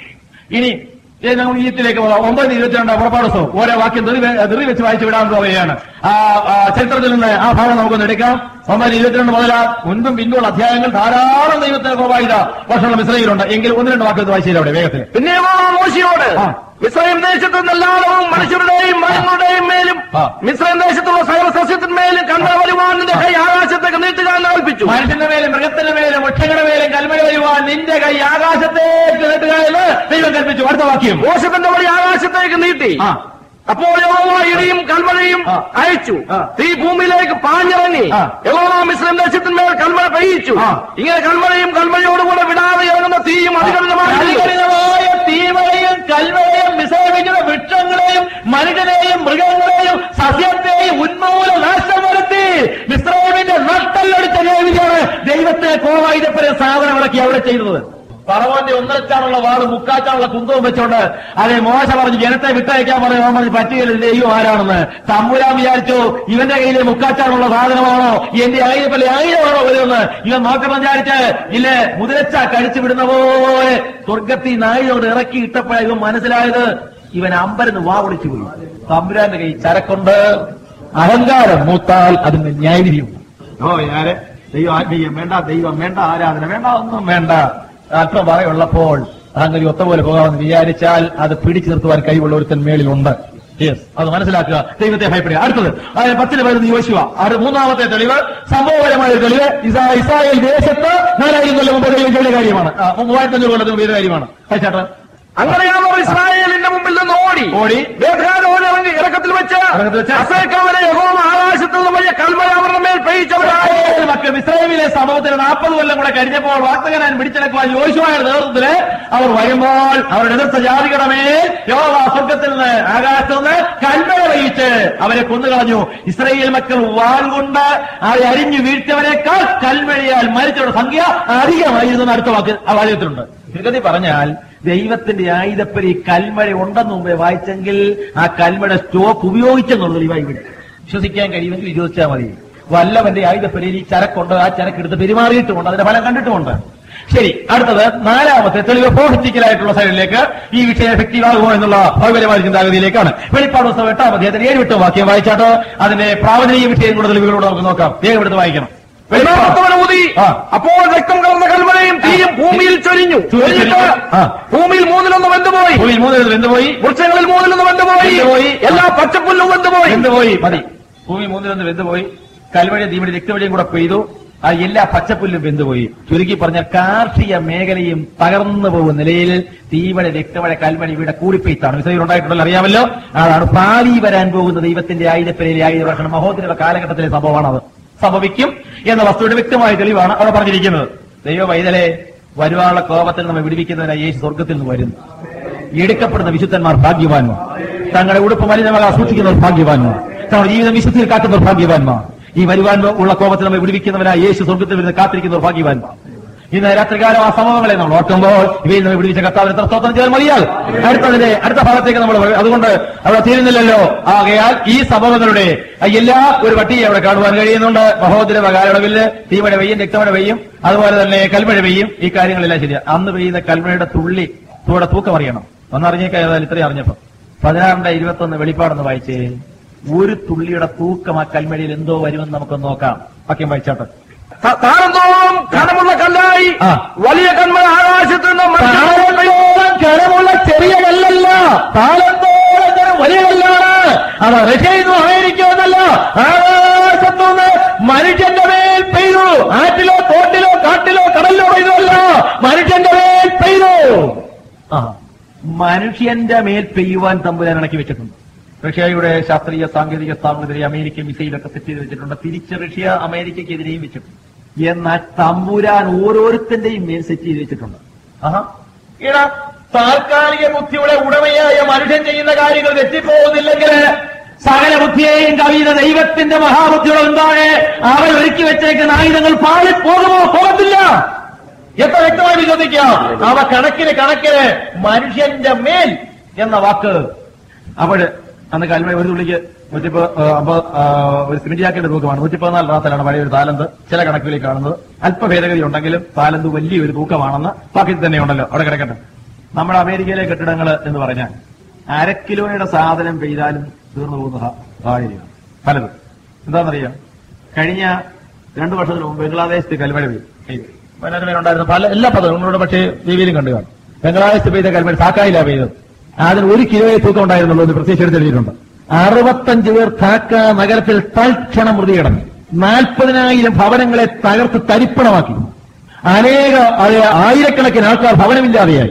ഇനി ഇനി നമ്മൾ ഈജിപ്തിലേക്ക് പോകാം ഒമ്പത് ഇരുപത്തിരണ്ട് പുറപ്പാട് ദിവസവും ഓരോ വാക്യം തെറി വെ- തെറി വെച്ച് വായിച്ചു വിടാൻ പോവുകയാണ് ആ ആ, ചരിത്രത്തിൽ നിന്ന് ആ ഭാഗം നമുക്കൊന്ന് എടുക്കാം ഒമ്പത് ഇരുപത്തിരണ്ട് മുതൽ ആ മുൻപും പിന്നുമുള്ള അധ്യായങ്ങൾ ധാരാളം ദൈവത്തിന് പ്രവാഹിത വർഷങ്ങൾ മിശ്രയിലുണ്ട് എങ്കിൽ ഒന്ന് രണ്ട് വാക്യം വായിച്ചില്ല അവിടെ വേഗത്തിൽ പിന്നെ യഹോവ മോശയോട് ആ. മിസ്രൈം ദേശത്ത് എല്ലാവരും മനുഷ്യരുടെയും മരങ്ങളുടെയും മേലും ആ. മിസ്രൈം ദേശത്തുള്ള സകല സസ്യത്തിന്മേലും കണ്ട വരുവാൻ നിന്റെ കൈ ആകാശത്തേക്ക് നീട്ടുക എന്ന് കൽപ്പിച്ചു മനുഷ്യന്റെ മേലും മൃഗത്തിന്റെ മേലും വൃക്ഷങ്ങളുടെ മേലും കൽമഴ വരുവാൻ നിന്റെ കൈ ആകാശത്തേക്ക് നീട്ടുക എന്ന് ദൈവം കൽപ്പിച്ചു അടുത്ത വാക്യം മോശത്തിന്റെ വഴി ആകാശത്തേക്ക് നീട്ടി ആ അപ്പോൾ യഹോവ ഇടിയും കൽമഴയും ആ. അയച്ചു ആ. തീ ഭൂമിയിലേക്ക് പാഞ്ഞിറങ്ങി ആ. യഹോവ മിസ്ലിം ദേശത്തിന്മേൽ കൽമഴ പെയ്യിച്ചു ആ. ഇങ്ങനെ കൽമഴയും കൽമഴയോടുകൂടെ വിടാതെ ഇറങ്ങുന്ന തീയും അധികമായി കലികലിതമായ തീമഴയും കൽമഴയും വിസർജിക്കുന്ന വൃക്ഷങ്ങളെയും മനുഷ്യനെയും മൃഗങ്ങളെയും സസ്യത്തെയും ഉന്മൂല നാശം വരുത്തി മിശ്രമിന്റെ നട്ടല്ലടിച്ച ലേവിയാണ് ദൈവത്തെ കോവായുധപ്പരെ സാധനം ഇളക്കി അവിടെ ചെയ്തത് പറവന്റെ ഒന്നരച്ചാണുള്ള വാട് മുക്കാച്ചാണുള്ള കുന്തവും വെച്ചോണ്ട് അതെ മോശ പറഞ്ഞു ജനത്തെ വിട്ടയക്കാൻ പറഞ്ഞു അവൻ പറഞ്ഞു പറ്റുകയില്ല ദൈവം ആരാണെന്ന് തമ്പുരാൻ വിചാരിച്ചു ഇവന്റെ കയ്യിൽ മുക്കാച്ചാണുള്ള സാധനമാണോ എന്റെ ആയുധപ്പള്ളി ആയുധമാണോ വരുമെന്ന് ഇവൻ നോക്കണം വിചാരിച്ച് ഇല്ലേ മുതിരച്ച കഴിച്ചു വിടുന്ന പോലെ സ്വർഗത്തിൽ നായിയോട് ഇറക്കി ഇട്ടപ്പോഴാണ് ഇവൻ മനസ്സിലായത് ഇവൻ അമ്പരന്ന് വാ ഒളിച്ചു പോയി തമ്പുരാന്റെ കൈ ചരക്കൊണ്ട് അഹങ്കാരം മൂത്താൽ അതിന് ന്യായവിധിയും ഓ ഞാന് ദൈവം ആത്മീയം വേണ്ട ദൈവം വേണ്ട ആരാധന വേണ്ട ഒന്നും വേണ്ട അല്പം പറയുള്ളപ്പോൾ അങ്ങനെ ഒത്ത പോലെ പോകാമെന്ന് വിചാരിച്ചാൽ അത് പിടിച്ചു നിർത്തുവാൻ കഴിവുള്ള ഒരുത്തൻ മേളിലുണ്ട് Yes, അത് മനസ്സിലാക്കുക ദൈവത്തെ ഭയപ്പെടുക അടുത്തത് അതായത് പത്തിന് വരുന്ന യോശുവ അത് മൂന്നാമത്തെ തെളിവ് സംഭവപരമായ ഒരു തെളിവ് ഇസാ ഇസ്രായേൽ ദേശത്ത് നാലായിരം കൊല്ലം മുമ്പ് ദൈവം ചെയ്ത കാര്യമാണ് ആ, മൂവായിരത്തി അഞ്ഞൂറ് കൊല്ലത്തിന് മുമ്പ് ചെയ്ത കാര്യമാണ് ചേട്ടാ അങ്ങനെയാണ് അവർ ഇസ്രായേലിന്റെ മുമ്പിൽ നിന്ന് ഓടി ഓടി ബേത്ഹാനോട് ഇറങ്ങി ഇറക്കത്തിൽ വെച്ച് ഇറക്കത്തിൽ വെച്ച് അസേക്കവരെ യഹോവ ആകാശത്തിൽ നിന്ന് വലിയ കൽമഴ അവരുടെ മേൽ പെയ്യിച്ചവരായി ഇസ്രായേൽ മക്കൾ ഇസ്രായേലിലെ സംഭവത്തിന് നാൽപ്പത് കൊല്ലം കൂടെ കഴിഞ്ഞപ്പോൾ വാർത്തകനാൻ പിടിച്ചെടുക്കുവാൻ യോശുവായുടെ നേതൃത്വത്തില് അവർ വരുമ്പോൾ അവരുടെ എതിർത്ത ജാതികളുടെ മേൽ യോവ സ്വർഗത്തിൽ നിന്ന് ആകാശത്ത് നിന്ന് കൽമഴ പെയ്യിച്ച് അവരെ കൊന്നുകളഞ്ഞു ഇസ്രായേൽ മക്കൾ വാൾ കൊണ്ട് അവരെ അരിഞ്ഞു വീഴ്ത്തിയവരെക്കാൾ കൽമഴയാൽ മരിച്ചവരുടെ സംഖ്യ അധികമായിരുന്നു എന്ന് അടുത്ത വാക്ക് ആ വാചകത്തിലുണ്ട് ചുരുക്കത്തിൽ പറഞ്ഞാൽ ദൈവത്തിന്റെ ആയുധപ്പരി കൽമഴ ഉണ്ടെന്ന് മുമ്പേ വായിച്ചെങ്കിൽ ആ കൽമഴ സ്റ്റോക്ക് ഉപയോഗിച്ചെന്നുള്ളത് തെളിവായി ഇവിടെ വിശ്വസിക്കാൻ കഴിയുമെങ്കിൽ വിശ്വസിച്ചാൽ മതി വല്ലവന്റെ ആയുധപ്പരിയിൽ ഈ ചരക്കുണ്ട് ആ ചരക്കെടുത്ത് പെരുമാറിയിട്ടുമുണ്ട് അതിന്റെ ഫലം കണ്ടിട്ടുമുണ്ട് ശരി അടുത്തത് നാലാമത്തെ തെളിവ് പ്രോഹിറ്റിക്കലായിട്ടുള്ള സൈഡിലേക്ക് ഈ വിഷയം എഫക്റ്റീവ് ആകുമോ എന്നുള്ള ഭൗകര്യമായ ചിന്താഗതിയിലേക്കാണ് വെളിപ്പാട് പുസ്തകം എട്ടാം അധ്യായത്തിന് ഏഴ് വിട്ട് വാക്യം വായിച്ചാട്ടോ അതിന്റെ പ്രാവചനിക വിഷയം കൂടെ തെളിവുകളോട് നമുക്ക് നോക്കാം വേഗം എടുത്ത് വായിക്കണം വെളിപ്പാട് ഒന്നാമത്തവൻ ഊതി ആ. അപ്പോൾ രക്തം കലർന്ന കൽമഴയും തീയും ഭൂമിയിൽ ചൊരിഞ്ഞു ചൊരിഞ്ഞിട്ട് ആ. ഭൂമിയിൽ മൂന്നിലൊന്ന് വെന്തുപോയി ഭൂമിയിൽ മൂന്നിൽ വെന്തുപോയി വൃക്ഷങ്ങളിൽ മൂന്നിലൊന്ന് വെന്തുപോയി വെന്തുപോയി. എല്ലാ പച്ചപ്പുല്ലും വെന്തുപോയി വെന്തുപോയി മതി ഭൂമി മൂന്നിലൊന്ന് വെന്തുപോയി കൽവഴി തീവഴി രക്തവഴിയും കൂടെ പെയ്തു ആ എല്ലാ പച്ചപ്പുല്ലും വെന്തുപോയി ചുരുക്കി പറഞ്ഞ കാർഷിക മേഖലയും തകർന്നു പോകുന്ന നിലയിൽ തീവഴ രക്തമഴ കൽമഴ ഇവിടെ കൂടിപ്പെയ്ത്താണ് വിസയിൽ ഉണ്ടായിട്ടുണ്ടല്ലോ അറിയാമല്ലോ അതാണ് ഭാവി വരാൻ പോകുന്ന ദൈവത്തിന്റെ ആയുധപ്പരയിലെ ആയുധ വർഷണം മഹോദരയുടെ കാലഘട്ടത്തിലെ സംഭവമാണത് സംഭവിക്കും എന്ന വസ്തുവിന്റെ വ്യക്തമായ തെളിവാണ് അവിടെ പറഞ്ഞിരിക്കുന്നത് ദൈവ വൈതലെ വരുവാനുള്ള കോപത്തിൽ നമ്മെ വിടിവിക്കുന്നതിനായി യേശു സ്വർഗത്തിൽ നിന്ന് വരുന്നു എടുക്കപ്പെടുന്ന വിശുദ്ധന്മാർ ഭാഗ്യവാന്മാർ തങ്ങളുടെ ഉടുപ്പ് മലിനമാകാൻ സൂക്ഷിക്കുന്നവർ ഭാഗ്യവാന്മാർ തങ്ങളുടെ ജീവിതം വിശുദ്ധിയിൽ കാക്കുന്നവർ ഭാഗ്യവാന്മാർ ഈ വരുവാൻ ഉള്ള കോപത്തിൽ നമ്മെ വിടിവിക്കുന്നവരായ യേശു സ്വർഗത്തിൽ വരുന്ന കാത്തിരിക്കുന്നവർ ഭാഗ്യവാന്മാർ ഇന്ന് രാത്രികാലം ആ സംഭവങ്ങളെ നമ്മൾ ഓർക്കുമ്പോൾ ഇവയിൽ നിന്ന് വിടുവിച്ച കർത്താവിനെ സ്തോത്രം ചെയ്യാൻ മതിയാൽ അടുത്തതിന്റെ അടുത്ത ഭാഗത്തേക്ക് നമ്മൾ വരും. അതുകൊണ്ട് അവിടെ തീരുന്നില്ലല്ലോ ആകയാൽ ഈ സംഭവങ്ങളുടെ എല്ലാ ഒരു പട്ടിയെ അവിടെ കാണുവാൻ കഴിയുന്നുണ്ട് മഹോദര കാലയളവില് തീമഴ പെയ്യും രക്തമഴ പെയ്യും അതുപോലെ തന്നെ കൽമഴ പെയ്യും ഈ കാര്യങ്ങളെല്ലാം ശരിയാ അന്ന് പെയ്യുന്ന കൽമഴയുടെ തുള്ളി തൂടെ തൂക്കം അറിയണം ഒന്നറിഞ്ഞേക്കാ ഏതായാലും ഇത്രയും അറിഞ്ഞപ്പോ പതിനാറിന്റെ ഇരുപത്തൊന്ന് വെളിപ്പാടൊന്ന് വായിച്ചേ ഒരു തുള്ളിയുടെ തൂക്കം ആ കൽമഴയിൽ എന്തോ വരുമെന്ന് നമുക്കൊന്ന് നോക്കാം വാക്യം വായിച്ചാട്ടെ ത- താരന്തോളം ഘനമുള്ള കല്ലായി ആ. വലിയ കന്മഴ ആകാശത്ത് നിന്ന് മനുഷ്യരുടെ മേൽ താളത്തോളം കനമുള്ള ചെറിയ കല്ലല്ല താളത്തോളം കനം വലിയ കല്ലാണ് അത് റഷ്യയിൽ നിന്നും അമേരിക്ക എന്നല്ല ആകാശത്തുനിന്ന് മനുഷ്യന്റെ മേൽ പെയ്തു ആറ്റിലോ തോട്ടിലോ കാട്ടിലോ കടലിലോ പെയ്തല്ല മനുഷ്യന്റെ മേൽ പെയ്തു ആ മനുഷ്യന്റെ മേൽ പെയ്യുവാൻ തമ്പുരാൻ ഇണക്കി വെച്ചിട്ടുണ്ട് റഷ്യയുടെ ശാസ്ത്രീയ സാങ്കേതിക സ്ഥാപനത്തിലെ അമേരിക്ക മിസൈലൊക്കെ സെറ്റ് ചെയ്ത് വെച്ചിട്ടുണ്ട് തിരിച്ച് റഷ്യ അമേരിക്കയ്ക്കെതിരെയും വെച്ചിട്ടുണ്ട് എന്നാൽ തമ്പുരാൻ ഓരോരുത്തന്റെയും മേൽ സെറ്റ് ചെയ്ത് വെച്ചിട്ടുണ്ട് ആഹാ ഇടാ താൽക്കാലിക ബുദ്ധിയുടെ ഉടമയായ മനുഷ്യൻ ചെയ്യുന്ന കാര്യങ്ങൾ തെറ്റിപ്പോകുന്നില്ലെങ്കിൽ സകല ബുദ്ധിയെയും കവിയുന്ന ദൈവത്തിന്റെ മഹാബുദ്ധിയുടെ എന്താണ് അവൻ ഒരുക്കി വെച്ചേക്കുന്ന ആയുധങ്ങൾ പാളിപ്പോകുമോ പോകത്തില്ല എത്ര വ്യക്തമായി വിശ്വസിക്കാം അവ കണക്കിന് കണക്കിന് മനുഷ്യന്റെ മേൽ എന്ന വാക്ക് അവള് അന്ന് കൽമഴ ഒരു തുള്ളിക്ക് നൂറ്റിപ്പോ അമ്പത് ഒരു സിമെന്റ് ജാക്കിന്റെ തൂക്കമാണ് നൂറ്റി പതിനാല് റാത്തലാണ് പഴയ ഒരു താലന്ത് ചില കണക്കുകളിൽ കാണുന്നത് അല്പ ഭേദഗതി ഉണ്ടെങ്കിലും താലന്ത് വലിയൊരു തൂക്കമാണെന്ന് വാക്യത്തിൽ തന്നെ ഉണ്ടല്ലോ അവിടെ കിടക്കട്ടെ നമ്മുടെ അമേരിക്കയിലെ കെട്ടിടങ്ങൾ എന്ന് പറഞ്ഞാൽ അര കിലോയുടെ സാധനം പെയ്താലും തീർന്നു പോകുന്ന സാ- സാഹചര്യമാണ് പലതും എന്താണെന്നറിയാം കഴിഞ്ഞ രണ്ടു വർഷത്തിന് മുമ്പ് ബംഗ്ലാദേശത്ത് കൽമഴ പെയ്തു ഉണ്ടായിരുന്ന പല എല്ലാ പദവും നിങ്ങളുടെ പക്ഷേ ടിവിയിലും കണ്ടു കാണും ബംഗ്ലാദേശത്ത് പെയ്ത കൽമഴ സാക്കായില്ല പെയ്തത് അതിന് ഒരു കിലോയെ തൂക്കം ഉണ്ടായിരുന്നുള്ളൂ എന്ന് പ്രത്യേകിച്ച് എടുത്തെഴുതിയിട്ടുണ്ട് അറുപത്തഞ്ച് പേർ ധാക്ക നഗരത്തിൽ തൽക്ഷണം മൃതി കിടന്നു നാൽപ്പതിനായിരം ഭവനങ്ങളെ തകർത്ത് തരിപ്പണമാക്കി അനേക അത് ആയിരക്കണക്കിന് ആൾക്കാർ ഭവനമില്ലാതെയായി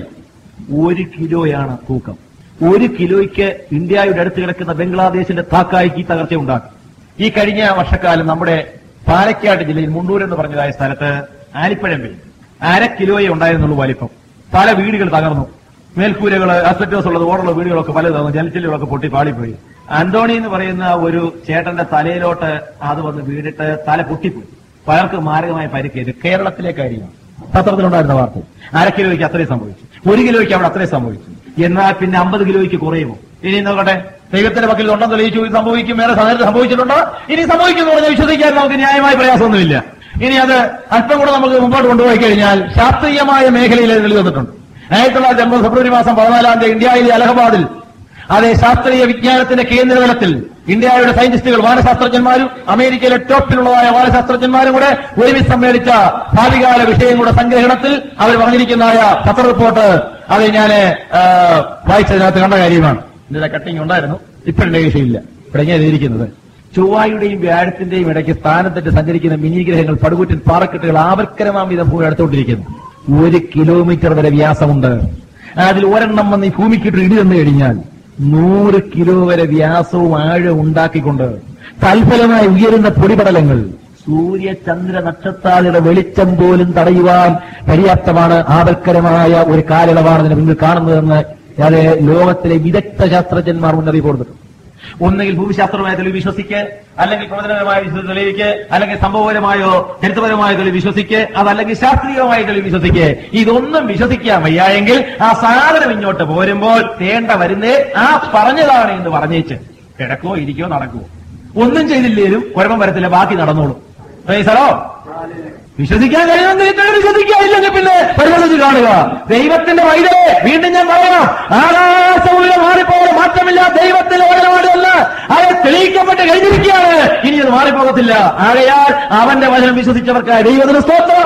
ഒരു കിലോയാണ് തൂക്കം ഒരു കിലോയ്ക്ക് ഇന്ത്യയുടെ അടുത്ത് കിടക്കുന്ന ബംഗ്ലാദേശിന്റെ താക്കായ്ക്ക് ഈ തകർച്ച ഉണ്ടാക്കി ഈ കഴിഞ്ഞ വർഷക്കാലം നമ്മുടെ പാലക്കാട് ജില്ലയിൽ മുണ്ടൂർ എന്ന് പറഞ്ഞതായ സ്ഥലത്ത് ആലിപ്പഴം പെയ്യും അര കിലോയെ ഉണ്ടായിരുന്നുള്ളൂ വലിപ്പം പല വീടുകൾ തകർന്നു മേൽക്കൂരകൾ അസ്പെറ്റോസ് ഉള്ളത് ഓടുള്ള വീടുകളൊക്കെ പല തകർന്നു ജലച്ചില്ലുകളൊക്കെ പൊട്ടി പാളിപ്പോയി അന്തോണി എന്ന് പറയുന്ന ഒരു ചേട്ടന്റെ തലയിലോട്ട് അത് വന്ന് വീണിട്ട് തല പൊട്ടിപ്പോയി പലർക്ക് മാരകമായ പരിക്കേറ്റ് കേരളത്തിലെ കാര്യമാണ് പത്രത്തിലുണ്ടായിരുന്ന വാർത്ത അര കിലോയ്ക്ക് അത്രയും സംഭവിച്ചു ഒരു കിലോയ്ക്ക് അവിടെ അത്രയും സംഭവിച്ചു എന്നാൽ പിന്നെ അമ്പത് കിലോയ്ക്ക് കുറയുമോ ഇനി നോക്കട്ടെ ദൈവത്തിന്റെ പക്കൽ ഉണ്ടെന്ന് തെളിയിച്ചു ഇത് സംഭവിക്കും വേറെ നേരത്തെ സംഭവിച്ചിട്ടുണ്ടോ ഇനി സംഭവിക്കുന്നു പറഞ്ഞാൽ വിശ്വസിക്കാൻ നമുക്ക് ന്യായമായ പ്രയാസമൊന്നുമില്ല ഇനി അത് അല്പം കൂടെ നമുക്ക് മുമ്പോട്ട് കൊണ്ടുപോയി കഴിഞ്ഞാൽ ശാസ്ത്രീയമായ മേഖലയിൽ ഇത് തെളിവ് വന്നിട്ടുണ്ട് ആയിരത്തി തൊള്ളായിരത്തി അമ്പത് ഫെബ്രുവരി മാസം പതിനാലാം തീയതി ഇന്ത്യയിലെ അലഹബാദിൽ അതേ ശാസ്ത്രീയ വിജ്ഞാനത്തിന്റെ കേന്ദ്രതലത്തിൽ ഇന്ത്യയുടെ സയന്റിസ്റ്റുകൾ വാനശാസ്ത്രജ്ഞന്മാരും അമേരിക്കയിലെ ടോപ്പിലുള്ളതായ വാനശാസ്ത്രജ്ഞന്മാരും കൂടെ ഒരുമിച്ച് സമ്മേളിച്ച ഭാവികാല വിഷയങ്ങളുടെ സംഗ്രഹണത്തിൽ അവർ പറഞ്ഞിരിക്കുന്നതായ പത്ര റിപ്പോർട്ട് അത് ഞാൻ വായിച്ചതിനകത്ത് കണ്ട കാര്യമാണ് ഇതിന്റെ കട്ടിങ് ഉണ്ടായിരുന്നു ഇപ്പോഴെന്റെ വിഷയമില്ല ഇവിടെ ഇങ്ങനെ എഴുതിയിരിക്കുന്നത് ചൊവ്വായുടെയും വ്യാഴത്തിന്റെയും ഇടയ്ക്ക് സ്ഥാനത്തെറ്റ് സഞ്ചരിക്കുന്ന മിനിഗ്രഹങ്ങൾ പടുകൂറ്റൻ പാറക്കെട്ടുകൾ ആവർക്കരമാം വിധം ഭൂമി അടുത്തോണ്ടിരിക്കുന്നു ഒരു കിലോമീറ്റർ വരെ വ്യാസമുണ്ട് അതിൽ ഒരെണ്ണം വന്ന് ഈ ഭൂമിക്കിട്ട് ഇടി തന്നു കഴിഞ്ഞാൽ നൂറ് കിലോ വരെ വ്യാസവും ആഴവും ഉണ്ടാക്കിക്കൊണ്ട് തൽഫലമായി ഉയരുന്ന പൊടിപടലങ്ങൾ സൂര്യ ചന്ദ്ര നക്ഷത്രാദിയുടെ വെളിച്ചം പോലും തടയുവാൻ പര്യാപ്തമാണ് ആപൽക്കരമായ ഒരു കാലയളവാണ് ഇതിന് മുന്നിൽ കാണുന്നതെന്ന് അത് ലോകത്തിലെ വിദഗ്ധ ശാസ്ത്രജ്ഞന്മാർ മുന്നറിയിപ്പ് കൊടുത്തിട്ടുണ്ട് ഒന്നുകിൽ ഭൂമിശാസ്ത്രമായ തെളിവ് വിശ്വസിക്ക് അല്ലെങ്കിൽ പ്രവചനപരമായ വിശ്വ- തെളിവിക്ക് അല്ലെങ്കിൽ സംഭവപരമായോ ചരിത്രപരമായ തെളിവ് വിശ്വസിക്ക് അതല്ലെങ്കിൽ ശാസ്ത്രീയമായ തെളിവ് വിശ്വസിക്ക് ഇതൊന്നും വിശ്വസിക്കാൻ വയ്യ എങ്കിൽ ആ സാധനം ഇങ്ങോട്ട് പോരുമ്പോൾ തേണ്ട വരുന്നേ ആ പറഞ്ഞതാണ് എന്ന് പറഞ്ഞേച്ച് കിടക്കോ ഇരിക്കോ നടക്കുവോ ഒന്നും ചെയ്തില്ലേലും കുഴപ്പം വരത്തില്ല ബാക്കി നടന്നോളും സലോ വിശ്വസിക്കാൻ കഴിയുമെങ്കിൽ ഇത്രയും വിശ്വസിക്കുക ഇല്ലെങ്കിൽ പിന്നെ പരിഗണിച്ച് കാണുക ദൈവത്തിന്റെ വൈദ്യരെ വീണ്ടും ഞാൻ പറയാം ആകാശമുള്ള മാറിപ്പോകൽ മാറ്റമില്ല ദൈവത്തിന്റെ വചനമാണല്ല അത് തെളിയിക്കപ്പെട്ട് കഴിഞ്ഞിരിക്കുകയാണ് ഇനി അത് മാറിപ്പോകത്തില്ല ആകയാൽ അവന്റെ വചനം വിശ്വസിച്ചവർക്കായി ദൈവത്തിന് സ്തോത്രം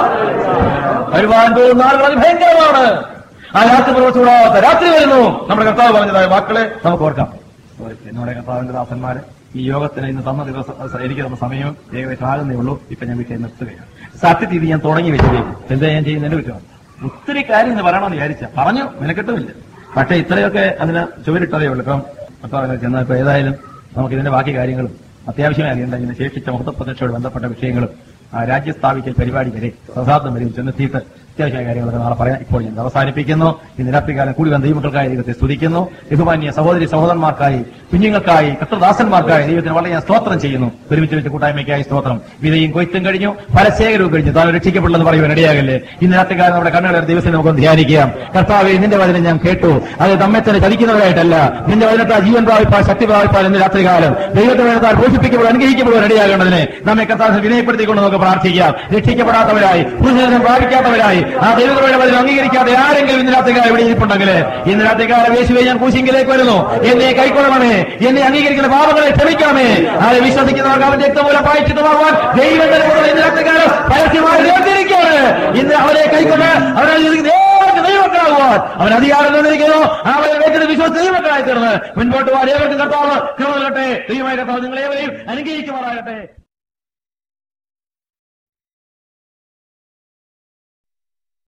വരുവാൻ പോകുന്ന ആളുകൾ ഭയങ്കരമാണ് ആ രാത്രി പ്രവർത്തിക്കൂടാത്ത രാത്രി വരുന്നു നമ്മുടെ കർത്താവ് പറഞ്ഞതായ വാക്കുകളെ നമുക്ക് ഓർക്കാം നമ്മുടെ കർത്താവിന്റെ ദാസന്മാര് ഈ യോഗത്തിന് ഇന്ന് തന്ന ദിവസം എനിക്ക് തന്ന സമയം ഏകദേശം ആകുന്നേ ഉള്ളൂ ഇപ്പൊ ഞാൻ വീട്ടിൽ നിർത്തുകയാണ് സത്യത്തിൽ ഇത് ഞാൻ തുടങ്ങി വെച്ചതേക്കും എന്താ ഞാൻ ചെയ്യുന്നതിന്റെ കുറ്റമാണ് ഒത്തിരി കാര്യം ഇന്ന് പറയണമെന്ന് വിചാരിച്ച പറഞ്ഞു മെനക്കെട്ടുമില്ല പക്ഷെ ഇത്രയൊക്കെ അതിന് ചുവരിട്ടതേ ഉള്ളൂ ഇപ്പം കർത്താവിനെ ചെന്നാൽ ഇപ്പൊ ഏതായാലും നമുക്ക് ഇതിന്റെ ബാക്കി കാര്യങ്ങളും അത്യാവശ്യമായി അറിയേണ്ട ഇതിന് ശേഷിച്ച മഹത്വപ്രതിഷ്ഠയോട് ബന്ധപ്പെട്ട വിഷയങ്ങളും ആ രാജ്യ സ്ഥാപിക്കൽ പരിപാടി വരെ സൗഹാർദ്ദം വരെയും ചെന്നെത്തിയിട്ട് അത്യാവശ്യമായ കാര്യങ്ങളൊക്കെ നാളെ പറയാം ഇപ്പോൾ ഞാൻ അവസാനിപ്പിക്കുന്നു ഇന്ന് രാത്രികാലം കൂടി വന്ന ദൈവങ്ങൾക്കായി ദൈവത്തെ സ്തുതിക്കുന്നു ബഹുമാന്യ സഹോദരി സഹോദരന്മാർക്കായി കുഞ്ഞുങ്ങൾക്കായി കർത്തദാസന്മാർക്കായി ദൈവത്തിന് വളരെ ഞാൻ സ്തോത്രം ചെയ്യുന്നു ഒരുമിച്ച് വെച്ച കൂട്ടായ്മയ്ക്കായി സ്തോത്രം വിതയും കൊയ്ത്തും കഴിഞ്ഞു ഫലശേഖരവും കഴിഞ്ഞു താൻ രക്ഷിക്കപ്പെടുന്നത് പറയുവാൻ ഇടയാകല്ലേ ഇന്ന് രാത്രികാലം നമ്മുടെ കണ്ണുകളെ ദിവസം നമുക്കൊന്ന് ധ്യാനിക്കാം കർത്താവെ നിന്റെ വചനം ഞാൻ കേട്ടു അത് നമ്മെ തന്നെ ചതിക്കുന്നവരായിട്ടല്ല നിന്റെ വചനത്താൽ ജീവൻ പ്രാപിപ്പാൽ ശക്തി പ്രാപിപ്പാൽ ഇന്ന് രാത്രികാലം ദൈവത്തെ വചനത്താൽ പോഷിപ്പിക്കപ്പെടും അനുഗ്രഹിക്കപ്പെടുവാൻ ഇടയാകേണ്ടതിന് നമ്മെ കർത്താവിനെ വിനയപ്പെടുത്തിക്കൊണ്ട് നമുക്ക് പ്രാർത്ഥിക്കാം രക്ഷിക്കപ്പെടാത്തവരായി പുരുഷനം പ്രാപിക്കാത്തവരായി ആ ദൈവങ്ങളുടെ വചനം അംഗീകരിക്കാതെ ആരെങ്കിലും ഇന്ന് രാത്രികാലം ഇവിടെ ഇരിപ്പുണ്ടെങ്കിൽ ഇന്ന് രാത്രികാലം യേശുവെ ഞാൻ കൂശിങ്കിലേക്ക് വരുന്നു എന്നെ കൈക്കൊള്ളണമേ എന്നെ അംഗീകരിക്കുന്ന പാപങ്ങളെ ക്ഷമിക്കണമേ ആരെ വിശ്വസിക്കുന്നവർക്ക് അവന്റെ രക്തമൂലം പായിച്ചിട്ടുമാകുവാൻ ദൈവം നൽകുന്നത് ഇന്ന് രാത്രികാലം പരസ്യമായി വേർതിരിക്കുകയാണ് ഇന്ന് അവരെ കൈക്കൊണ്ട് അവരെ ദൈവത്തിന് ദൈവമക്കളാകുവാൻ അവൻ അധികാരം തന്നിരിക്കുന്നു അവരെ വേണ്ടത് വിശ്വസിച്ച് ദൈവമക്കളായി തീർന്ന് മുൻപോട്ട് പോകാൻ ഏവർക്കും കർത്താവ് കൃപ നൽകട്ടെ ദൈവമായ കർത്താവ് നിങ്ങളേവരെയും അനുഗ്രഹിക്കുമാറാകട്ടെ